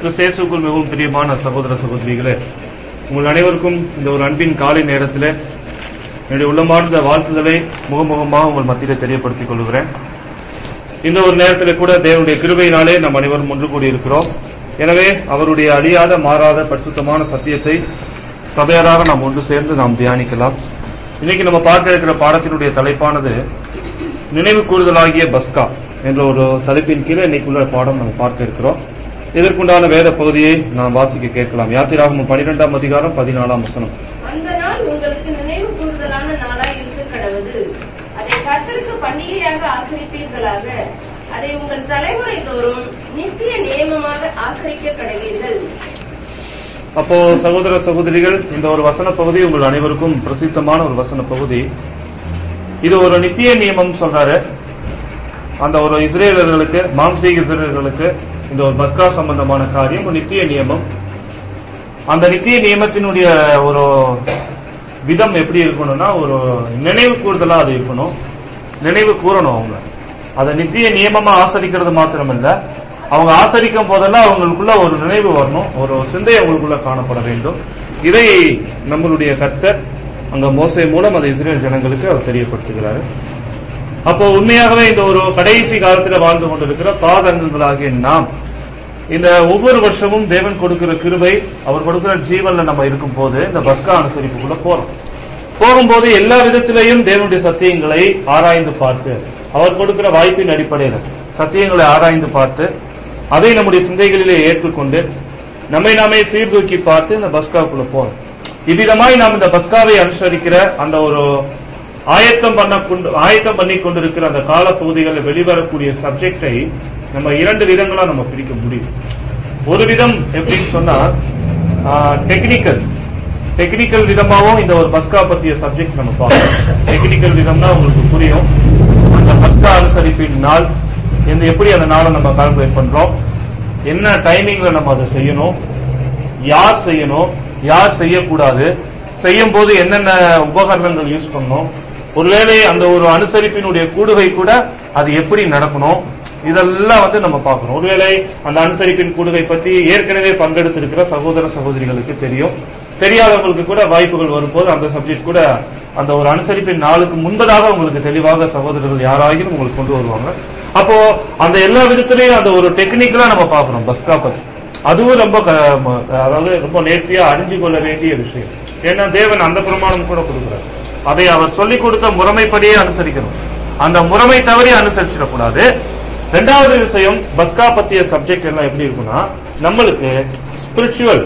கிறிஸ்தேசுக்குள் மிகவும் பிரியமான சகோதர சகோதரிகளே உங்கள் அனைவருக்கும் இந்த ஒரு அன்பின் காலை நேரத்தில் என்னுடைய உள்ளமார்ந்த வாழ்த்துதலை முகமுகமாக உங்கள் மத்தியிலே தெரியப்படுத்திக் கொள்கிறேன் இந்த ஒரு நேரத்தில் கூட தேவனுடைய கிருபையினாலே நாம் அனைவரும் ஒன்று கூடி இருக்கிறோம் எனவே அவருடைய அழியாத மாறாத பரிசுத்தமான சத்தியத்தை சபையாராக நாம் ஒன்று சேர்ந்து நாம் தியானிக்கலாம் இன்னைக்கு நம்ம பார்க்க இருக்கிற பாடத்தினுடைய தலைப்பானது நினைவு கூறுதலாகிய பஸ்கா என்ற ஒரு தலைப்பின் கீழே இன்னைக்குள்ள பாடம் நம்ம பார்க்க இருக்கிறோம் இதற்குண்டான வேத பகுதியை நாம் வாசிக்க கேட்கலாம் யாத்திராகமம் பனிரெண்டாம் அதிகாரம் பதினாலாம் வசனம் அந்த நாள் உங்களுக்கு நினைவு கூறுதலான நாளாய் இருக்க கடவுது அதை கர்த்தருக்கு பண்டிகையாக ஆசரிப்பீர்களாக அதை உங்கள் தலைமுறை தோறும் நித்திய நியமமாக ஆசரிக்க கடவீர்கள் அப்போ சகோதர சகோதரிகள் இந்த ஒரு வசன பகுதி உங்கள் அனைவருக்கும் பிரசித்தமான ஒரு வசன பகுதி இது ஒரு நித்திய நியமம் சொல்றாரு அந்த ஒரு இஸ்ரேலர்களுக்கு மாம்சீக இஸ்ரேலர்களுக்கு இந்த ஒரு பஸ்கா சம்பந்தமான காரியம் ஒரு நித்திய நியமம் அந்த நித்திய நியமத்தினுடைய ஒரு விதம் எப்படி இருக்கணும்னா ஒரு நினைவு கூறுதலா அது இருக்கணும் நினைவு கூறணும் அவங்க அதை நித்திய நியமமா ஆசரிக்கிறது மாத்திரமல்ல அவங்க ஆசரிக்கும் போதெல்லாம் அவங்களுக்குள்ள ஒரு நினைவு வரணும் ஒரு சிந்தை அவங்களுக்குள்ள காணப்பட வேண்டும் இதை நம்மளுடைய கர்த்தர் அங்க மோசை மூலம் அதை இஸ்ரேல் ஜனங்களுக்கு அவர் தெரியப்படுத்துகிறாரு அப்போ உண்மையாகவே இந்த ஒரு கடைசி காலத்துல வாழ்ந்து கொண்டிருக்கிற பாதங்களாகிய நாம் இந்த ஒவ்வொரு வருஷமும் தேவன் கொடுக்கிற கிருபை அவர் கொடுக்கிற ஜீவன்ல நம்ம இருக்கும் போது இந்த பஸ்கா அனுசரிப்புக்குள்ள போறோம் போகும்போது எல்லா விதத்திலையும் தேவனுடைய சத்தியங்களை ஆராய்ந்து பார்த்து அவர் கொடுக்கிற வாய்ப்பின் அடிப்படையில் சத்தியங்களை ஆராய்ந்து பார்த்து அதை நம்முடைய சிந்தைகளிலே ஏற்றுக்கொண்டு நம்மை நாமே சீர்தூக்கி பார்த்து இந்த பஸ்காவுக்குள்ள போறோம் இவ்விதமாய் நாம் இந்த பஸ்காவை அனுசரிக்கிற அந்த ஒரு ஆயத்தம் பண்ண கொண்டு ஆயத்தம் பண்ணி கொண்டிருக்கிற அந்த கால பகுதிகளில் வெளிவரக்கூடிய சப்ஜெக்டை நம்ம இரண்டு விதங்களா நம்ம பிரிக்க முடியும் ஒரு விதம் எப்படின்னு சொன்னா டெக்னிக்கல் டெக்னிக்கல் விதமாவும் இந்த ஒரு பஸ்கா பத்திய சப்ஜெக்ட் நம்ம பார்க்கலாம் டெக்னிக்கல் விதம்னா உங்களுக்கு புரியும் அந்த பஸ்கா அனுசரிப்பின் நாள் எந்த எப்படி அந்த நாளை நம்ம கால்குலேட் பண்றோம் என்ன டைமிங்ல நம்ம அதை செய்யணும் யார் செய்யணும் யார் செய்யக்கூடாது செய்யும் போது என்னென்ன உபகரணங்கள் யூஸ் பண்ணணும் ஒருவேளை அந்த ஒரு அனுசரிப்பினுடைய கூடுகை கூட அது எப்படி நடக்கணும் இதெல்லாம் வந்து நம்ம பார்க்கணும் ஒருவேளை அந்த அனுசரிப்பின் கூடுகை பத்தி ஏற்கனவே பங்கெடுத்திருக்கிற சகோதர சகோதரிகளுக்கு தெரியும் தெரியாதவங்களுக்கு கூட வாய்ப்புகள் வரும்போது அந்த சப்ஜெக்ட் கூட அந்த ஒரு அனுசரிப்பின் நாளுக்கு முன்பதாக உங்களுக்கு தெளிவாக சகோதரர்கள் யாராகிலும் உங்களுக்கு கொண்டு வருவாங்க அப்போ அந்த எல்லா விதத்திலையும் அந்த ஒரு டெக்னிக்கலா நம்ம பார்க்கணும் பஸ்கா பத்தி அதுவும் ரொம்ப க- ம- அதாவது ரொம்ப நேர்த்தியா அறிஞ்சு கொள்ள வேண்டிய விஷயம் ஏன்னா தேவன் அந்த பிரமாணம் கூட கொடுக்கிறார் அதை அவர் சொல்லிக் கொடுத்த முறைமைப்படியே அனுசரிக்கணும் அந்த முறைமை தவறி அனுசரிச்சிடக்கூடாது ரெண்டாவது விஷயம் பஸ்கா பத்திய சப்ஜெக்ட் எல்லாம் எப்படி இருக்குன்னா நம்மளுக்கு ஸ்பிரிச்சுவல்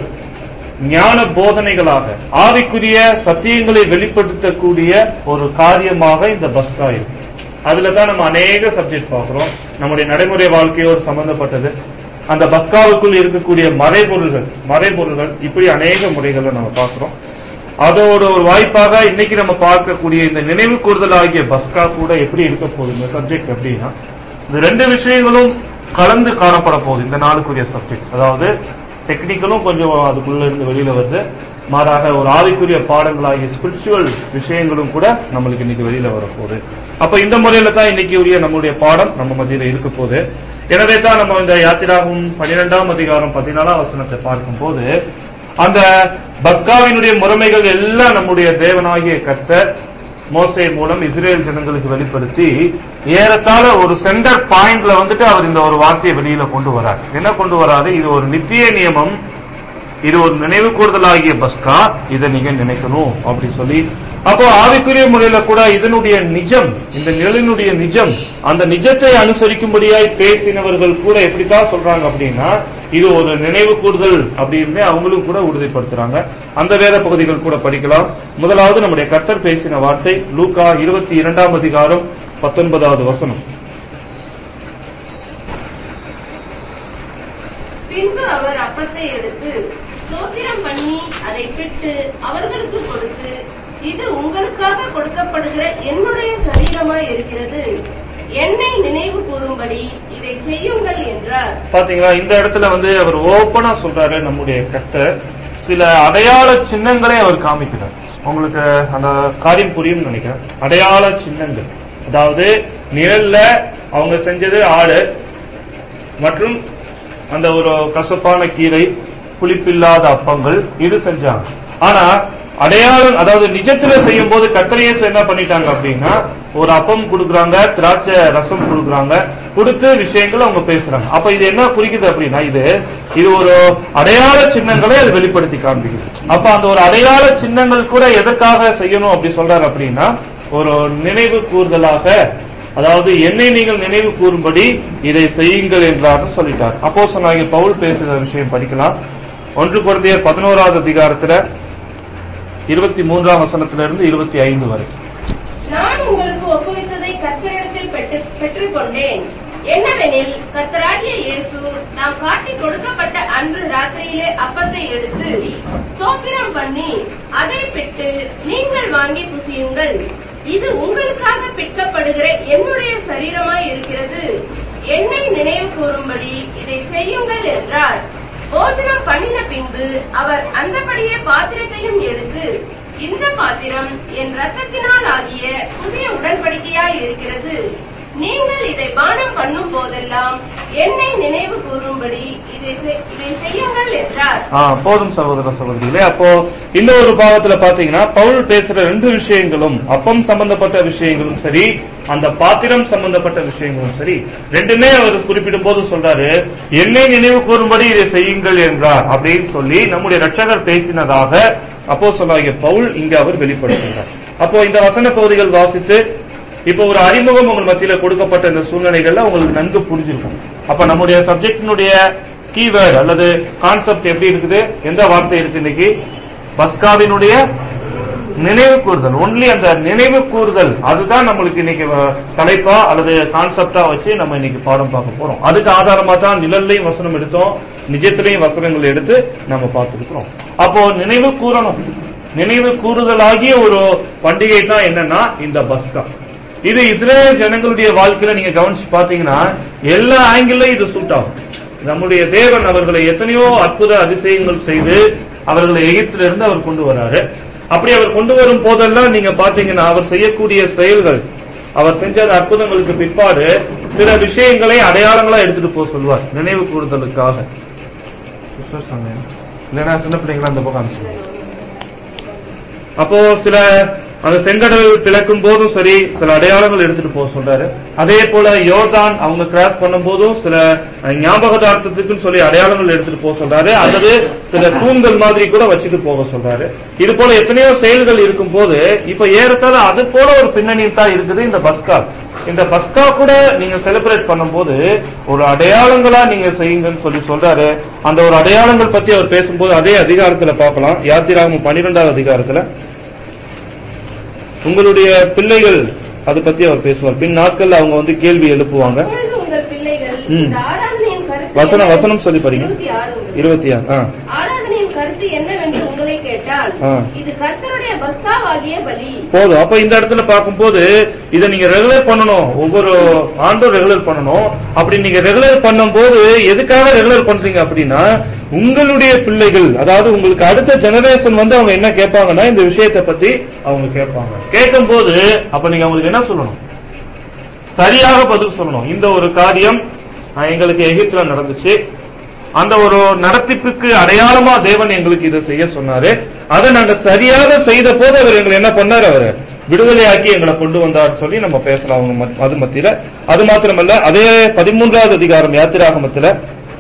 ஞான போதனைகளாக ஆவிக்குரிய சத்தியங்களை வெளிப்படுத்தக்கூடிய ஒரு காரியமாக இந்த பஸ்கா இருக்கு அதுல தான் நம்ம அநேக சப்ஜெக்ட் பார்க்கிறோம் நம்முடைய நடைமுறை வாழ்க்கையோடு சம்பந்தப்பட்டது அந்த பஸ்காவுக்குள் இருக்கக்கூடிய மறைபொருள்கள் மறைபொருள்கள் இப்படி அநேக முறைகளை நம்ம பார்க்கிறோம் அதோட ஒரு வாய்ப்பாக இன்னைக்கு நம்ம பார்க்கக்கூடிய இந்த நினைவு கூறுதல் ஆகிய பஸ்கா கூட எப்படி இருக்க போகுது இந்த சப்ஜெக்ட் எப்படின்னா இந்த ரெண்டு விஷயங்களும் கலந்து காணப்பட போகுது இந்த நாளுக்குரிய சப்ஜெக்ட் அதாவது டெக்னிக்கலும் கொஞ்சம் அதுக்குள்ள இருந்து வெளியில வருது மாறாக ஒரு ஆவிக்குரிய பாடங்களாகிய ஸ்பிரிச்சுவல் விஷயங்களும் கூட நம்மளுக்கு இன்னைக்கு வெளியில வரப்போகுது அப்ப இந்த முறையில தான் இன்னைக்கு உரிய நம்முடைய பாடம் நம்ம மத்தியில இருக்க போகுது எனவே தான் நம்ம இந்த யாத்திராகும் பன்னிரெண்டாம் அதிகாரம் பதினாலாம் வசனத்தை பார்க்கும்போது அந்த பஸ்காவினுடைய முறைமைகள் எல்லாம் நம்முடைய தேவனாகிய கர்த்தர் மோசே மூலம் இஸ்ரேல் ஜனங்களுக்கு வெளிப்படுத்தி ஏறத்தாழ ஒரு சென்டர் பாயிண்ட்ல வந்துட்டு அவர் இந்த ஒரு வார்த்தையை வெளியில கொண்டு வரார் என்ன கொண்டு வராரு இது ஒரு நித்திய நியமம் இது ஒரு நினைவு கூறுதலாகிய பஸ்கா இதை நீங்க நினைக்கணும் அப்படி சொல்லி அப்போ ஆவிக்குரிய முறையில கூட இதனுடைய நிஜம் இந்த நிழலினுடைய நிஜம் அந்த நிஜத்தை அனுசரிக்கும்படியாய் பேசினவர்கள் கூட எப்படித்தான் சொல்றாங்க அப்படின்னா இது ஒரு நினைவு கூறுதல் அப்படின்னு அவங்களும் கூட உறுதிப்படுத்துறாங்க அந்த வேத பகுதிகள் கூட படிக்கலாம் முதலாவது நம்முடைய கர்த்தர் பேசின வார்த்தை லூகா இருபத்தி இரண்டாம் அதிகாரம் பத்தொன்பதாவது வசனம் பின்பு அவர் அப்பத்தை எடுத்து ஸ்தோத்திரம் பண்ணி அதை பிட்டு அவர்களுக்கு கொடுத்து இது உங்களுக்காக கொடுக்கப்படுகிற என்னுடைய சரீரமாய் இருக்கிறது என்னை நினைவு கூறும்படி இதை செய்யுங்கள் என்றார் பாத்தீங்களா இந்த இடத்துல வந்து அவர் ஓப்பனா சொல்றாரு நம்முடைய கர்த்தர் சில அடையாள சின்னங்களை அவர் காமிக்கிறார் உங்களுக்கு அந்த காரியம் புரியும் நினைக்கிறேன் அடையாள சின்னங்கள் அதாவது நிழல்ல அவங்க செஞ்சது ஆடு மற்றும் அந்த ஒரு கசப்பான கீரை புளிப்பில்லாத அப்பங்கள் இது செஞ்சாங்க ஆனா அடையாளம் அதாவது நிஜத்துல செய்யும் போது கத்திரியேசு என்ன பண்ணிட்டாங்க அப்படின்னா ஒரு அப்பம் கொடுக்குறாங்க திராட்சை ரசம் கொடுக்குறாங்க கொடுத்து விஷயங்கள் அவங்க பேசுறாங்க அப்ப இது என்ன குறிக்குது அப்படின்னா இது இது ஒரு அடையாள சின்னங்களை அது வெளிப்படுத்தி காண்பிக்குது அப்ப அந்த ஒரு அடையாள சின்னங்கள் கூட எதற்காக செய்யணும் அப்படி சொல்றாரு அப்படின்னா ஒரு நினைவு கூறுதலாக அதாவது என்னை நீங்கள் நினைவு கூறும்படி இதை செய்யுங்கள் என்றார் சொல்லிட்டார் அப்போ சொன்னாங்க பவுல் பேசுகிற விஷயம் படிக்கலாம் ஒன்று குழந்தையர் பதினோராவது அதிகாரத்துல இருபத்தி மூன்றாம் வசனத்திலிருந்து இருபத்தி ஐந்து வரை நான் உங்களுக்கு ஒப்புவித்ததை கர்த்தரிடத்தில் பெற்று பெற்றுக்கொண்டேன் என்னவெனில் கர்த்தராகிய இயேசு நாம் காட்டி கொடுக்கப்பட்ட அன்று ராத்திரியிலே அப்பத்தை எடுத்து ஸ்தோத்திரம் பண்ணி அதை பிட்டு நீங்கள் வாங்கி புசியுங்கள் இது உங்களுக்காக பிற்கப்படுகிற என்னுடைய சரீரமாய் இருக்கிறது என்னை நினைவு கூறும்படி இதை செய்யுங்கள் என்றார் போஜனம் பண்ணின பின்பு அவர் அந்தபடியே பாத்திரத்தையும் எடுத்து இந்த பாத்திரம் என் ரத்தத்தினால் ஆகிய புதிய உடன்படிக்கையாய் இருக்கிறது நீங்கள் இதை பானம் பண்ணும் போதெல்லாம் என்னை நினைவு கூறும்படி இதை செய்- இதை செய்யுங்கள் என்றார் ஆ, போதும் சகோதர சகோதரிகளே அப்போ இந்த ஒரு பாவத்துல பாத்தீங்கன்னா பவுல் பேசுற ரெண்டு விஷயங்களும் அப்பம் சம்பந்தப்பட்ட விஷயங்களும் சரி அந்த பாத்திரம் சம்பந்தப்பட்ட விஷயங்களும் சரி ரெண்டுமே அவர் குறிப்பிடும் போது சொல்றாரு என்னை நினைவு கூறும்படி இதை செய்யுங்கள் என்றார் அப்படின்னு சொல்லி நம்முடைய ரட்சகர் பேசினதாக அப்போ சொல்லாகிய பவுல் இங்க அவர் வெளிப்படுத்துகிறார் அப்போ இந்த வசன பகுதிகள் வாசித்து இப்போ ஒரு அறிமுகம் உங்கள் மத்தியில கொடுக்கப்பட்ட இந்த சூழ்நிலைகள்ல உங்களுக்கு நன்கு புரிஞ்சிருக்கும் அப்ப நம்முடைய சப்ஜெக்டினுடைய கீவேர்டு அல்லது கான்செப்ட் எப்படி இருக்குது எந்த வார்த்தை இருக்கு இன்னைக்கு பஸ்காவினுடைய நினைவு கூறுதல் ஒன்லி அந்த நினைவு கூறுதல் அதுதான் நம்மளுக்கு இன்னைக்கு அஹ், தலைப்பா அல்லது கான்செப்டா வச்சு நம்ம இன்னைக்கு பாடம் பார்க்க போறோம் அதுக்கு ஆதாரமா தான் நிழல்லையும் வசனம் எடுத்தோம் நிஜத்திலையும் வசனங்கள் எடுத்து நம்ம பார்த்துருக்கிறோம் அப்போ நினைவு கூறணும் நினைவு கூறுதலாகிய ஒரு பண்டிகை தான் என்னன்னா இந்த பஸ்கா இது இஸ்ரேல் ஜனங்களுடைய வாழ்க்கையில நீங்க கவனிச்சு பாத்தீங்கன்னா எல்லா ஆங்கிள்லயும் இது சூட் ஆகும் நம்முடைய தேவன் அவர்களை எத்தனையோ அற்புத அதிசயங்கள் செய்து அவர்களை எகிப்திலிருந்து அவர் கொண்டு வராரு அப்படி அவர் கொண்டு வரும் போதெல்லாம் நீங்க பாத்தீங்கன்னா அவர் செய்யக்கூடிய செயல்கள் அவர் செஞ்ச அந்த அற்புதங்களுக்கு பிற்பாடு சில விஷயங்களை அடையாளங்களா எடுத்துட்டு போக சொல்லுவார் நினைவு கூறுதலுக்காக சிஸ்டர் சொன்னேன். இல்லைன்னா சின்ன பிள்ளைங்களா அந்த பக்கம் அனுப்பிச்சிடுங்க. அப்போ சில அந்த செங்கடல் பிளக்கும் போதும் சரி சில அடையாளங்கள் எடுத்துட்டு போக சொல்றாரு அதே போல யோர்தான் அவங்க கிராஸ் பண்ணும் போதும் சில அஹ், ஞாபகதார்த்தத்துக்குன்னு சொல்லி அடையாளங்கள் எடுத்துட்டு போக சொல்றாரு அல்லது சில தூண்கள் மாதிரி கூட வச்சுட்டு போக சொல்றாரு இது போல எத்தனையோ செயல்கள் இருக்கும் போது இப்ப ஏறத்தாழ அது போல ஒரு பின்னணி தான் இருக்குது இந்த பஸ்கா இந்த பஸ்கா கூட நீங்க செலிப்ரேட் பண்ணும்போது ஒரு அடையாளங்களா நீங்க செய்யுங்கன்னு சொல்லி சொல்றாரு அந்த ஒரு அடையாளங்கள் பத்தி அவர் பேசும்போது அதே அதிகாரத்துல பார்க்கலாம் யாத்திராகும் பன்னிரெண்டாவது அதிகாரத்துல உங்களுடைய பிள்ளைகள் அதை பத்தி அவர் பேசுவார் பின் நாட்கள்ல அவங்க வந்து கேள்வி எழுப்புவாங்க அப்பொழுது உங்கள் பிள்ளைகள் ம். இந்த ஆராதனையின் கருத்து வசனம் என்ன- வசனம் சொல்லி பாருங்க இருபத்தி ஆறு உங்களுக்கு. இருபத்தி ஆறு ஆ ஆராதனையின் கருத்து என்னவென்று உங்களை கேட்டால் ஆ. இது கர்த்தருடைய பஸ்காவாகிய பலி போதும் அப்ப இந்த இடத்துல பார்க்கும்போது இதை நீங்க ரெகுலர் பண்ணணும் ஒவ்வொரு ஆண்டும் ரெகுலர் பண்ணணும் அப்படி நீங்க ரெகுலர் பண்ணும்போது எதுக்காக ரெகுலர் பண்றீங்க அப்படின்னா உங்களுடைய பிள்ளைகள் அதாவது உங்களுக்கு அடுத்த ஜெனரேஷன் வந்து அவங்க என்ன கேட்பாங்கன்னா இந்த விஷயத்தை பத்தி அவங்க கேட்பாங்க கேட்கும் போது அப்ப நீங்க அவங்களுக்கு என்ன சொல்லணும் சரியாக பதில் சொல்லணும் இந்த ஒரு காரியம் அஹ், எங்களுக்கு எகிப்துல நடந்துச்சு அந்த ஒரு நடத்திப்புக்கு அடையாளமா தேவன் எங்களுக்கு இதை செய்ய சொன்னாரு அதை நாங்க சரியாக செய்த போது அவர் எங்களை என்ன பண்ணாரு அவர் விடுதலையாக்கி எங்களை கொண்டு வந்தார் சொல்லி நம்ம பேசலாம் அவங்க மத்- அது மத்தியில அது மாத்திரமல்ல அதே பதிமூன்றாவது அதிகாரம் யாத்திராகமத்துல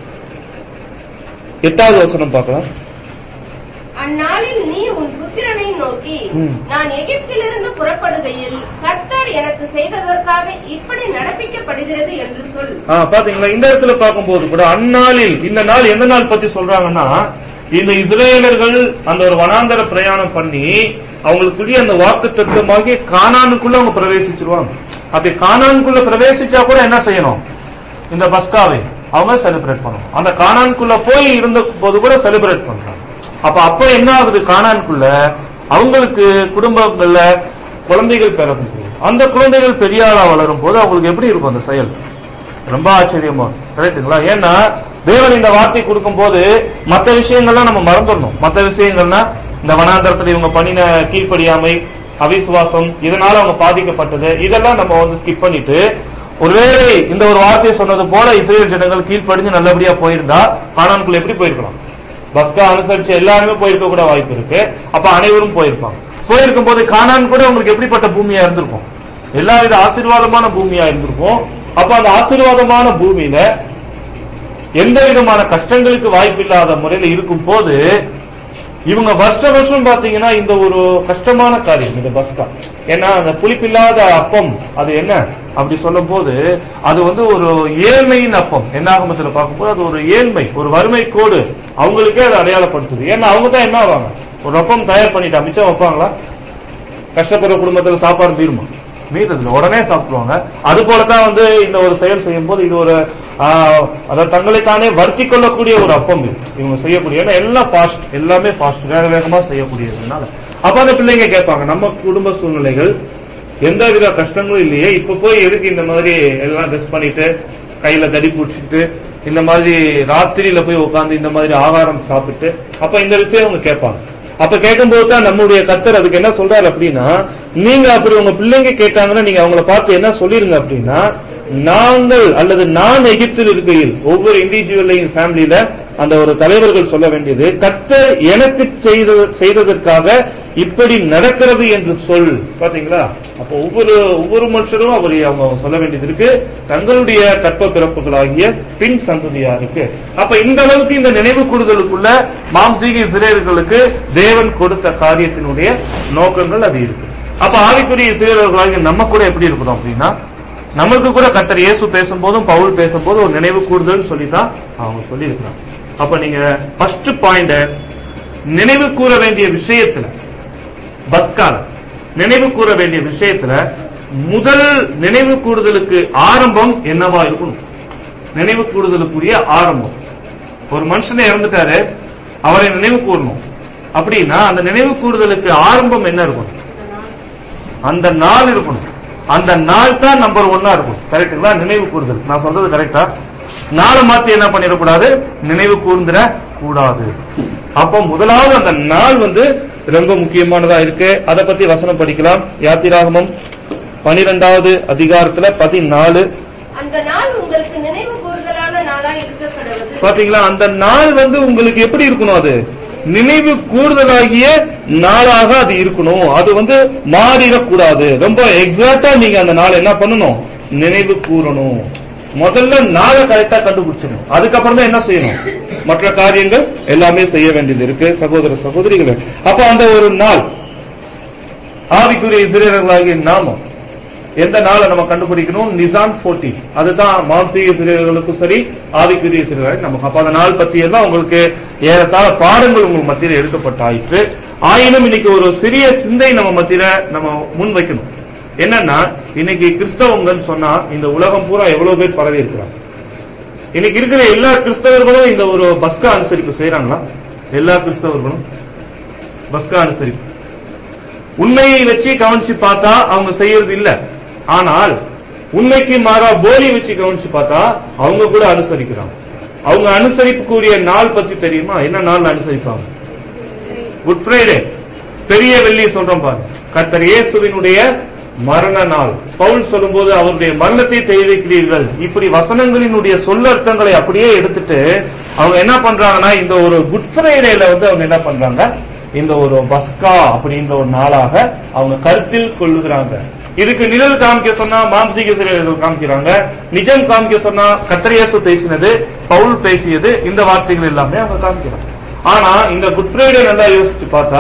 எட்டாவது வசனம் பார்க்கலாம் அந்நாளில் நீ உன் புத்திரனை நோக்கி ம். நான் எகிப்திலிருந்து புறப்படுகையில் கர்த்தர் எனக்கு செய்ததற்காக இப்படி நடப்பிக்கப்படுகிறது என்று சொல் ஆ, பாத்தீங்களா இந்த இடத்துல பார்க்கும்போது கூட அந்நாளில் இந்த நாள் எந்த நாள் பத்தி சொல்றாங்கன்னா இந்த இஸ்ரேலர்கள் அந்த ஒரு வனாந்தர பிரயாணம் பண்ணி அவங்களுக்குரிய அந்த வாக்கு தத்துவமாகி கானானுக்குள்ள அவங்க பிரவேசிச்சிருவாங்க அப்படி கானானுக்குள்ள பிரவேசிச்சா கூட என்ன செய்யணும் இந்த பஸ்காவை அவங்க செலிப்ரேட் பண்ணணும் அந்த கானானுக்குள்ள போய் இருந்த போது கூட செலிப்ரேட் பண்றாங்க அப்ப அப்ப என்ன ஆகுது கானானுக்குள்ள அவங்களுக்கு குடும்பங்கள்ல குழந்தைகள் பிறக்கும் போது அந்த குழந்தைகள் பெரிய ஆளா வளரும் போது அவங்களுக்கு எப்படி இருக்கும் அந்த செயல் ரொம்ப ஆச்சரியமா இருக்கும். கரெக்ட்டுங்களா ஏன்னா தேவன் இந்த வார்த்தை கொடுக்கும் போது மற்ற விஷயங்கள்லாம் நம்ம மறந்துடணும் மற்ற விஷயங்கள்னா இந்த வனாந்தரத்துல இவங்க பண்ணின கீழ்ப்படியாமை அவிசுவாசம் இதனால அவங்க பாதிக்கப்பட்டது இதெல்லாம் நம்ம வந்து ஸ்கிப் பண்ணிட்டு ஒருவேளை இந்த ஒரு வார்த்தையை சொன்னது போல இஸ்ரேல் ஜனங்கள் கீழ்ப்படிஞ்சு நல்லபடியா போயிருந்தா கானானுக்குள்ள எப்படி போயிருக்கலாம் பஸ்கா அனுசரிச்சு எல்லாருமே போயிருக்க கூட வாய்ப்பு இருக்கு அப்ப அனைவரும் போயிருப்பாங்க போயிருக்கும் போது கானான் கூட உங்களுக்கு எப்படிப்பட்ட பூமியா இருந்திருக்கும் எல்லா வித ஆசீர்வாதமான பூமியா இருந்திருக்கும் அப்ப அந்த ஆசீர்வாதமான பூமியில எந்த விதமான கஷ்டங்களுக்கு வாய்ப்பில்லாத முறையில இருக்கும் போது இவங்க வருஷ வருஷம் பாத்தீங்கன்னா இந்த ஒரு கஷ்டமான காரியம் இந்த பஸ்கா ஏன்னா அந்த புளிப்பில்லாத அப்பம் அது என்ன அப்படி சொல்லும் போது அது வந்து ஒரு ஏழ்மையின் அப்பம் என்ன ஆகமத்துல பார்க்கும்போது அது ஒரு ஏழ்மை ஒரு வறுமை கோடு அவங்களுக்கே அதை அடையாளப்படுத்துது ஏன்னா அவங்க தான் என்ன ஆவாங்க ஒரு அப்பம் தயார் பண்ணிட்டா மிச்சம் வைப்பாங்களா கஷ்டப்படுற குடும்பத்துல சாப்பாடு மீறுமா மீறது உடனே சாப்பிடுவாங்க அது போலதான் வந்து இந்த ஒரு செயல் செய்யும் போது இது ஒரு ஆஹ், அதாவது தங்களை தானே வருத்தி கொள்ளக்கூடிய ஒரு அப்பம் இது இவங்க செய்யக்கூடிய ஏன்னா எல்லாம் ஃபாஸ்ட் எல்லாமே ஃபாஸ்ட் வேக வேகமா செய்யக்கூடியதுனால அப்ப அந்த பிள்ளைங்க கேட்பாங்க நம்ம குடும்ப சூழ்நிலைகள் எந்த வித கஷ்டங்களும் இல்லையே இப்ப போய் எதுக்கு இந்த மாதிரி எல்லாம் ட்ரெஸ் பண்ணிட்டு கையில தடி பிடிச்சிட்டு இந்த மாதிரி ராத்திரியில போய் உட்கார்ந்து இந்த மாதிரி ஆகாரம் சாப்பிட்டு அப்ப இந்த விஷயம் அவங்க கேட்பாங்க அப்ப கேட்கும்போது தான் நம்முடைய கத்தர் அதுக்கு என்ன சொல்றாரு அப்படின்னா நீங்க அப்படி உங்க பிள்ளைங்க கேட்டாங்கன்னா நீங்க அவங்கள பார்த்து என்ன சொல்லிருங்க அப்படின்னா நாங்கள் அல்லது நான் எகிப்தில் இருக்கையில் ஒவ்வொரு இண்டிவிஜுவலையும் ஃபேமிலியில அந்த ஒரு தலைவர்கள் சொல்ல வேண்டியது கத்தர் எனக்கு செய்த செய்ததற்காக இப்படி நடக்கிறது என்று சொல் பாத்தீங்களா அப்போ ஒவ்வொரு ஒவ்வொரு மனுஷரும் அவர் அவங்க அவங்க சொல்ல வேண்டியது இருக்கு தங்களுடைய கற்ப பிறப்புகளாகிய பின் சந்ததியாருக்கு அப்ப இந்த அளவுக்கு இந்த நினைவு கூடுதலுக்குள்ள மாம்சீக சிறையர்களுக்கு தேவன் கொடுத்த காரியத்தினுடைய நோக்கங்கள் அது இருக்கு அப்ப ஆவிக்குரிய சிறையர்களாகிய நம்ம கூட எப்படி இருக்கணும் அப்படின்னா நமக்கு கூட கத்தர் இயேசு பேசும்போதும் பவுல் பேசும்போதும் ஒரு நினைவு கூடுதல் சொல்லித்தான் அவங்க சொல்லி இருக்கிறாங்க அப்ப நீங்க ஃபர்ஸ்ட் பாயிண்ட் நினைவு கூற வேண்டிய விஷயத்துல பஸ்கால நினைவு கூற வேண்டிய விஷயத்துல முதல் நினைவு கூடுதலுக்கு ஆரம்பம் என்னவா இருக்கணும் நினைவு கூடுதலுக்குரிய ஆரம்பம் ஒரு மனுஷனை இறந்துட்டாரு அவரை நினைவு கூறணும் அப்படின்னா அந்த நினைவு கூடுதலுக்கு ஆரம்பம் என்ன இருக்கணும் அந்த நாள் இருக்கணும் அந்த நாள் தான் நம்பர் ஒன்னா இருக்கும் கரெக்டுங்களா நினைவு கூறுதல் நான் சொல்றது கரெக்டா நாளை மாத்தி என்ன பண்ணிடக்கூடாது நினைவு கூர்ந்துட கூடாது அப்போ முதலாவது அந்த நாள் வந்து ரொம்ப முக்கியமானதா இருக்கு அதை பத்தி வசனம் படிக்கலாம் யாத்திராகமம் பனிரெண்டாவது அதிகாரத்துல பதினாலு அந்த நாள் உங்களுக்கு நினைவு கூறுதலான நாளாய் இருக்க கடவுது பாத்தீங்களா அந்த நாள் வந்து உங்களுக்கு எப்படி இருக்கணும் அது நினைவு கூடுதலாகிய நாளாக அது இருக்கணும் அது வந்து மாறிடக்கூடாது ரொம்ப எக்ஸாக்டா நீங்க அந்த நாள் என்ன பண்ணணும் நினைவு கூறணும் முதல்ல நாளை கரெக்டா கண்டுபிடிச்சிடணும் அதுக்கப்புறம் தான் என்ன செய்யணும் மற்ற காரியங்கள் எல்லாமே செய்ய வேண்டியது இருக்கு சகோதர சகோதரிகளே அப்ப அந்த ஒரு நாள் ஆவிக்குரிய இசிறியர்களாகிய நாமம் எந்த நாளை நம்ம கண்டுபிடிக்கணும் நிசான் 40 அதுதான் மாம்சீக சிறியர்களுக்கும் சரி ஆவிக்குரிய சிறியர்கள் நமக்கு அப்ப அந்த நாள் பத்தி எல்லாம் உங்களுக்கு ஏறத்தாழ பாடங்கள் உங்கள் மத்தியில எடுக்கப்பட்டாயிற்று ஆயினும் இன்னைக்கு ஒரு சிறிய சிந்தை நம்ம மத்தியில நம்ம முன் வைக்கணும் என்னன்னா இன்னைக்கு கிறிஸ்தவங்கன்னு சொன்னா இந்த உலகம் பூரா எவ்வளவு பேர் பரவி இருக்கிறாங்க இன்னைக்கு இருக்கிற எல்லா கிறிஸ்தவர்களும் இந்த ஒரு பஸ்கா அனுசரிப்பு செய்யறாங்களா எல்லா கிறிஸ்தவர்களும் பஸ்கா அனுசரிப்பு உண்மையை வச்சு கவனிச்சு பார்த்தா அவங்க செய்யறது இல்ல ஆனால் உண்மைக்கு மாறா போலி வச்சு கவனிச்சு பார்த்தா அவங்க கூட அனுசரிக்கிறாங்க அவங்க அனுசரிக்கக்கூடிய நாள் பத்தி தெரியுமா என்ன நாள் அனுசரிப்பாங்க குட் ஃப்ரைடே பெரிய வெள்ளி சொல்றோம் பாருங்க கர்த்தர் இயேசுவினுடைய மரண நாள் பவுல் சொல்லும்போது அவருடைய மரணத்தை தெரிவிக்கிறீர்கள் இப்படி வசனங்களினுடைய சொல்லர்த்தங்களை அப்படியே எடுத்துட்டு அவங்க என்ன பண்றாங்கன்னா இந்த ஒரு குட் ஃப்ரைடேல வந்து அவங்க என்ன பண்றாங்க இந்த ஒரு பஸ்கா அப்படின்ற ஒரு நாளாக அவங்க கருத்தில் கொள்ளுகிறாங்க இதுக்கு நிழல் காமிக்க சொன்னா மாம்சீக சிறைகள் காமிக்கிறாங்க நிஜம் காமிக்க சொன்னா கத்திரியேசு பேசினது பவுல் பேசியது இந்த வார்த்தைகள் எல்லாமே அவங்க காமிக்கிறாங்க ஆனா இந்த குட் ஃப்ரைடே நல்லா யோசிச்சு பார்த்தா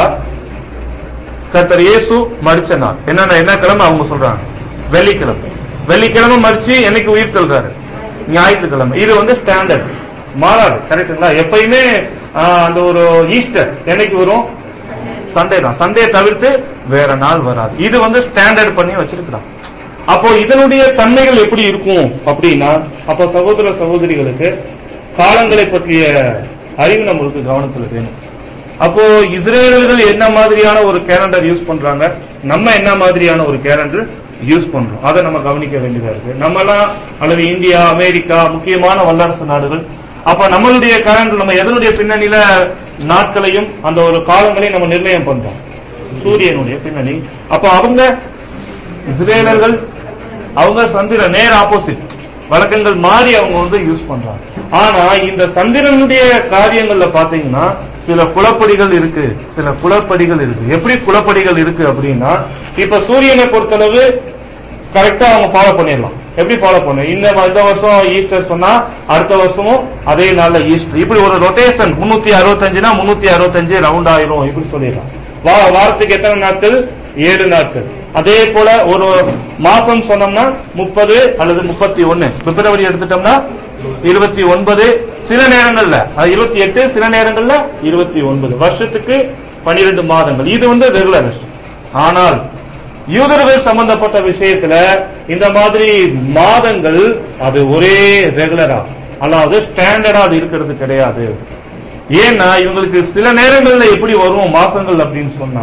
கர்த்தர் இயேசு மறிச்ச நாள் என்னன்னா என்ன கிழமை அவங்க சொல்றாங்க வெள்ளிக்கிழமை வெள்ளிக்கிழமை மறிச்சு என்னைக்கு உயிர் தள்ளுறாரு ஞாயிற்றுக்கிழமை இது வந்து ஸ்டாண்டர்ட் மாறாது கரெக்டுங்களா எப்பயுமே ஆஹ், அந்த ஒரு ஈஸ்டர் என்னைக்கு வரும் சண்டே தான் சண்டே தவிர்த்து வேற நாள் வராது இது வந்து ஸ்டாண்டர்ட் பண்ணி வச்சிருக்கிறான் அப்போ இதனுடைய தன்மைகள் எப்படி இருக்கும் அப்படின்னா அப்போ சகோதர சகோதரிகளுக்கு காலங்களை பற்றிய அறிவு நம்மளுக்கு கவனத்தில் வேணும் அப்போ இஸ்ரேலர்கள் என்ன மாதிரியான ஒரு கேலண்டர் யூஸ் பண்றாங்க நம்ம என்ன மாதிரியான ஒரு கேலண்டர் யூஸ் பண்றோம் அதை நம்ம கவனிக்க வேண்டியதா இருக்கு நம்மலாம் அல்லது இந்தியா அமெரிக்கா முக்கியமான வல்லரசு நாடுகள் அப்ப நம்மளுடைய கேலண்டர் நம்ம எதனுடைய பின்னணியில நாட்களையும் அந்த ஒரு காலங்களையும் நம்ம நிர்ணயம் பண்றோம் சூரியனுடைய பின்னணி அப்ப அவங்க இஸ்ரேலர்கள் அவங்க சந்திரன் நேர் ஆப்போசிட் வழக்கங்கள் மாறி அவங்க வந்து யூஸ் பண்றாங்க ஆனா இந்த சந்திரனுடைய காரியங்கள்ல பாத்தீங்கன்னா சில குலப்படிகள் இருக்கு சில குலப்படிகள் இருக்கு எப்படி குலப்படிகள் இருக்கு அப்படின்னா இப்ப சூரியனை பொறுத்தளவு கரெக்டா அவங்க ஃபாலோ பண்ணிடலாம் எப்படி ஃபாலோ பண்ணும் இந்த இந்த வருஷம் ஈஸ்டர் சொன்னா அடுத்த வருஷமும் அதே நாள்ல ஈஸ்டர் இப்படி ஒரு ரொட்டேஷன் முன்னூத்தி அறுபத்தஞ்சுனா முன்னூத்தி அறுபத்தஞ்சு ரவுண்ட் ஆயிரும் இப்படி சொல்லிடலாம் வா- வாரத்துக்கு எத்தனை நாட்கள் ஏழு நாட்கள் அதே போல ஒரு மாசம் சொன்னோம்னா முப்பது அல்லது முப்பத்தி ஒன்னு பிப்ரவரி எடுத்துட்டோம்னா இருபத்தி ஒன்பது சில நேரங்கள்ல அது இருபத்தி எட்டு சில நேரங்கள்ல இருபத்தி ஒன்பது வருஷத்துக்கு பனிரெண்டு மாதங்கள் இது வந்து ரெகுலர் ஆனால் யூதர்கள் சம்பந்தப்பட்ட விஷயத்துல இந்த மாதிரி மாதங்கள் அது ஒரே ரெகுலரா அதாவது ஸ்டாண்டர்டா அது இருக்கிறது கிடையாது ஏன்னா இவங்களுக்கு சில நேரங்கள்ல எப்படி வரும் மாசங்கள் அப்படின்னு சொன்னா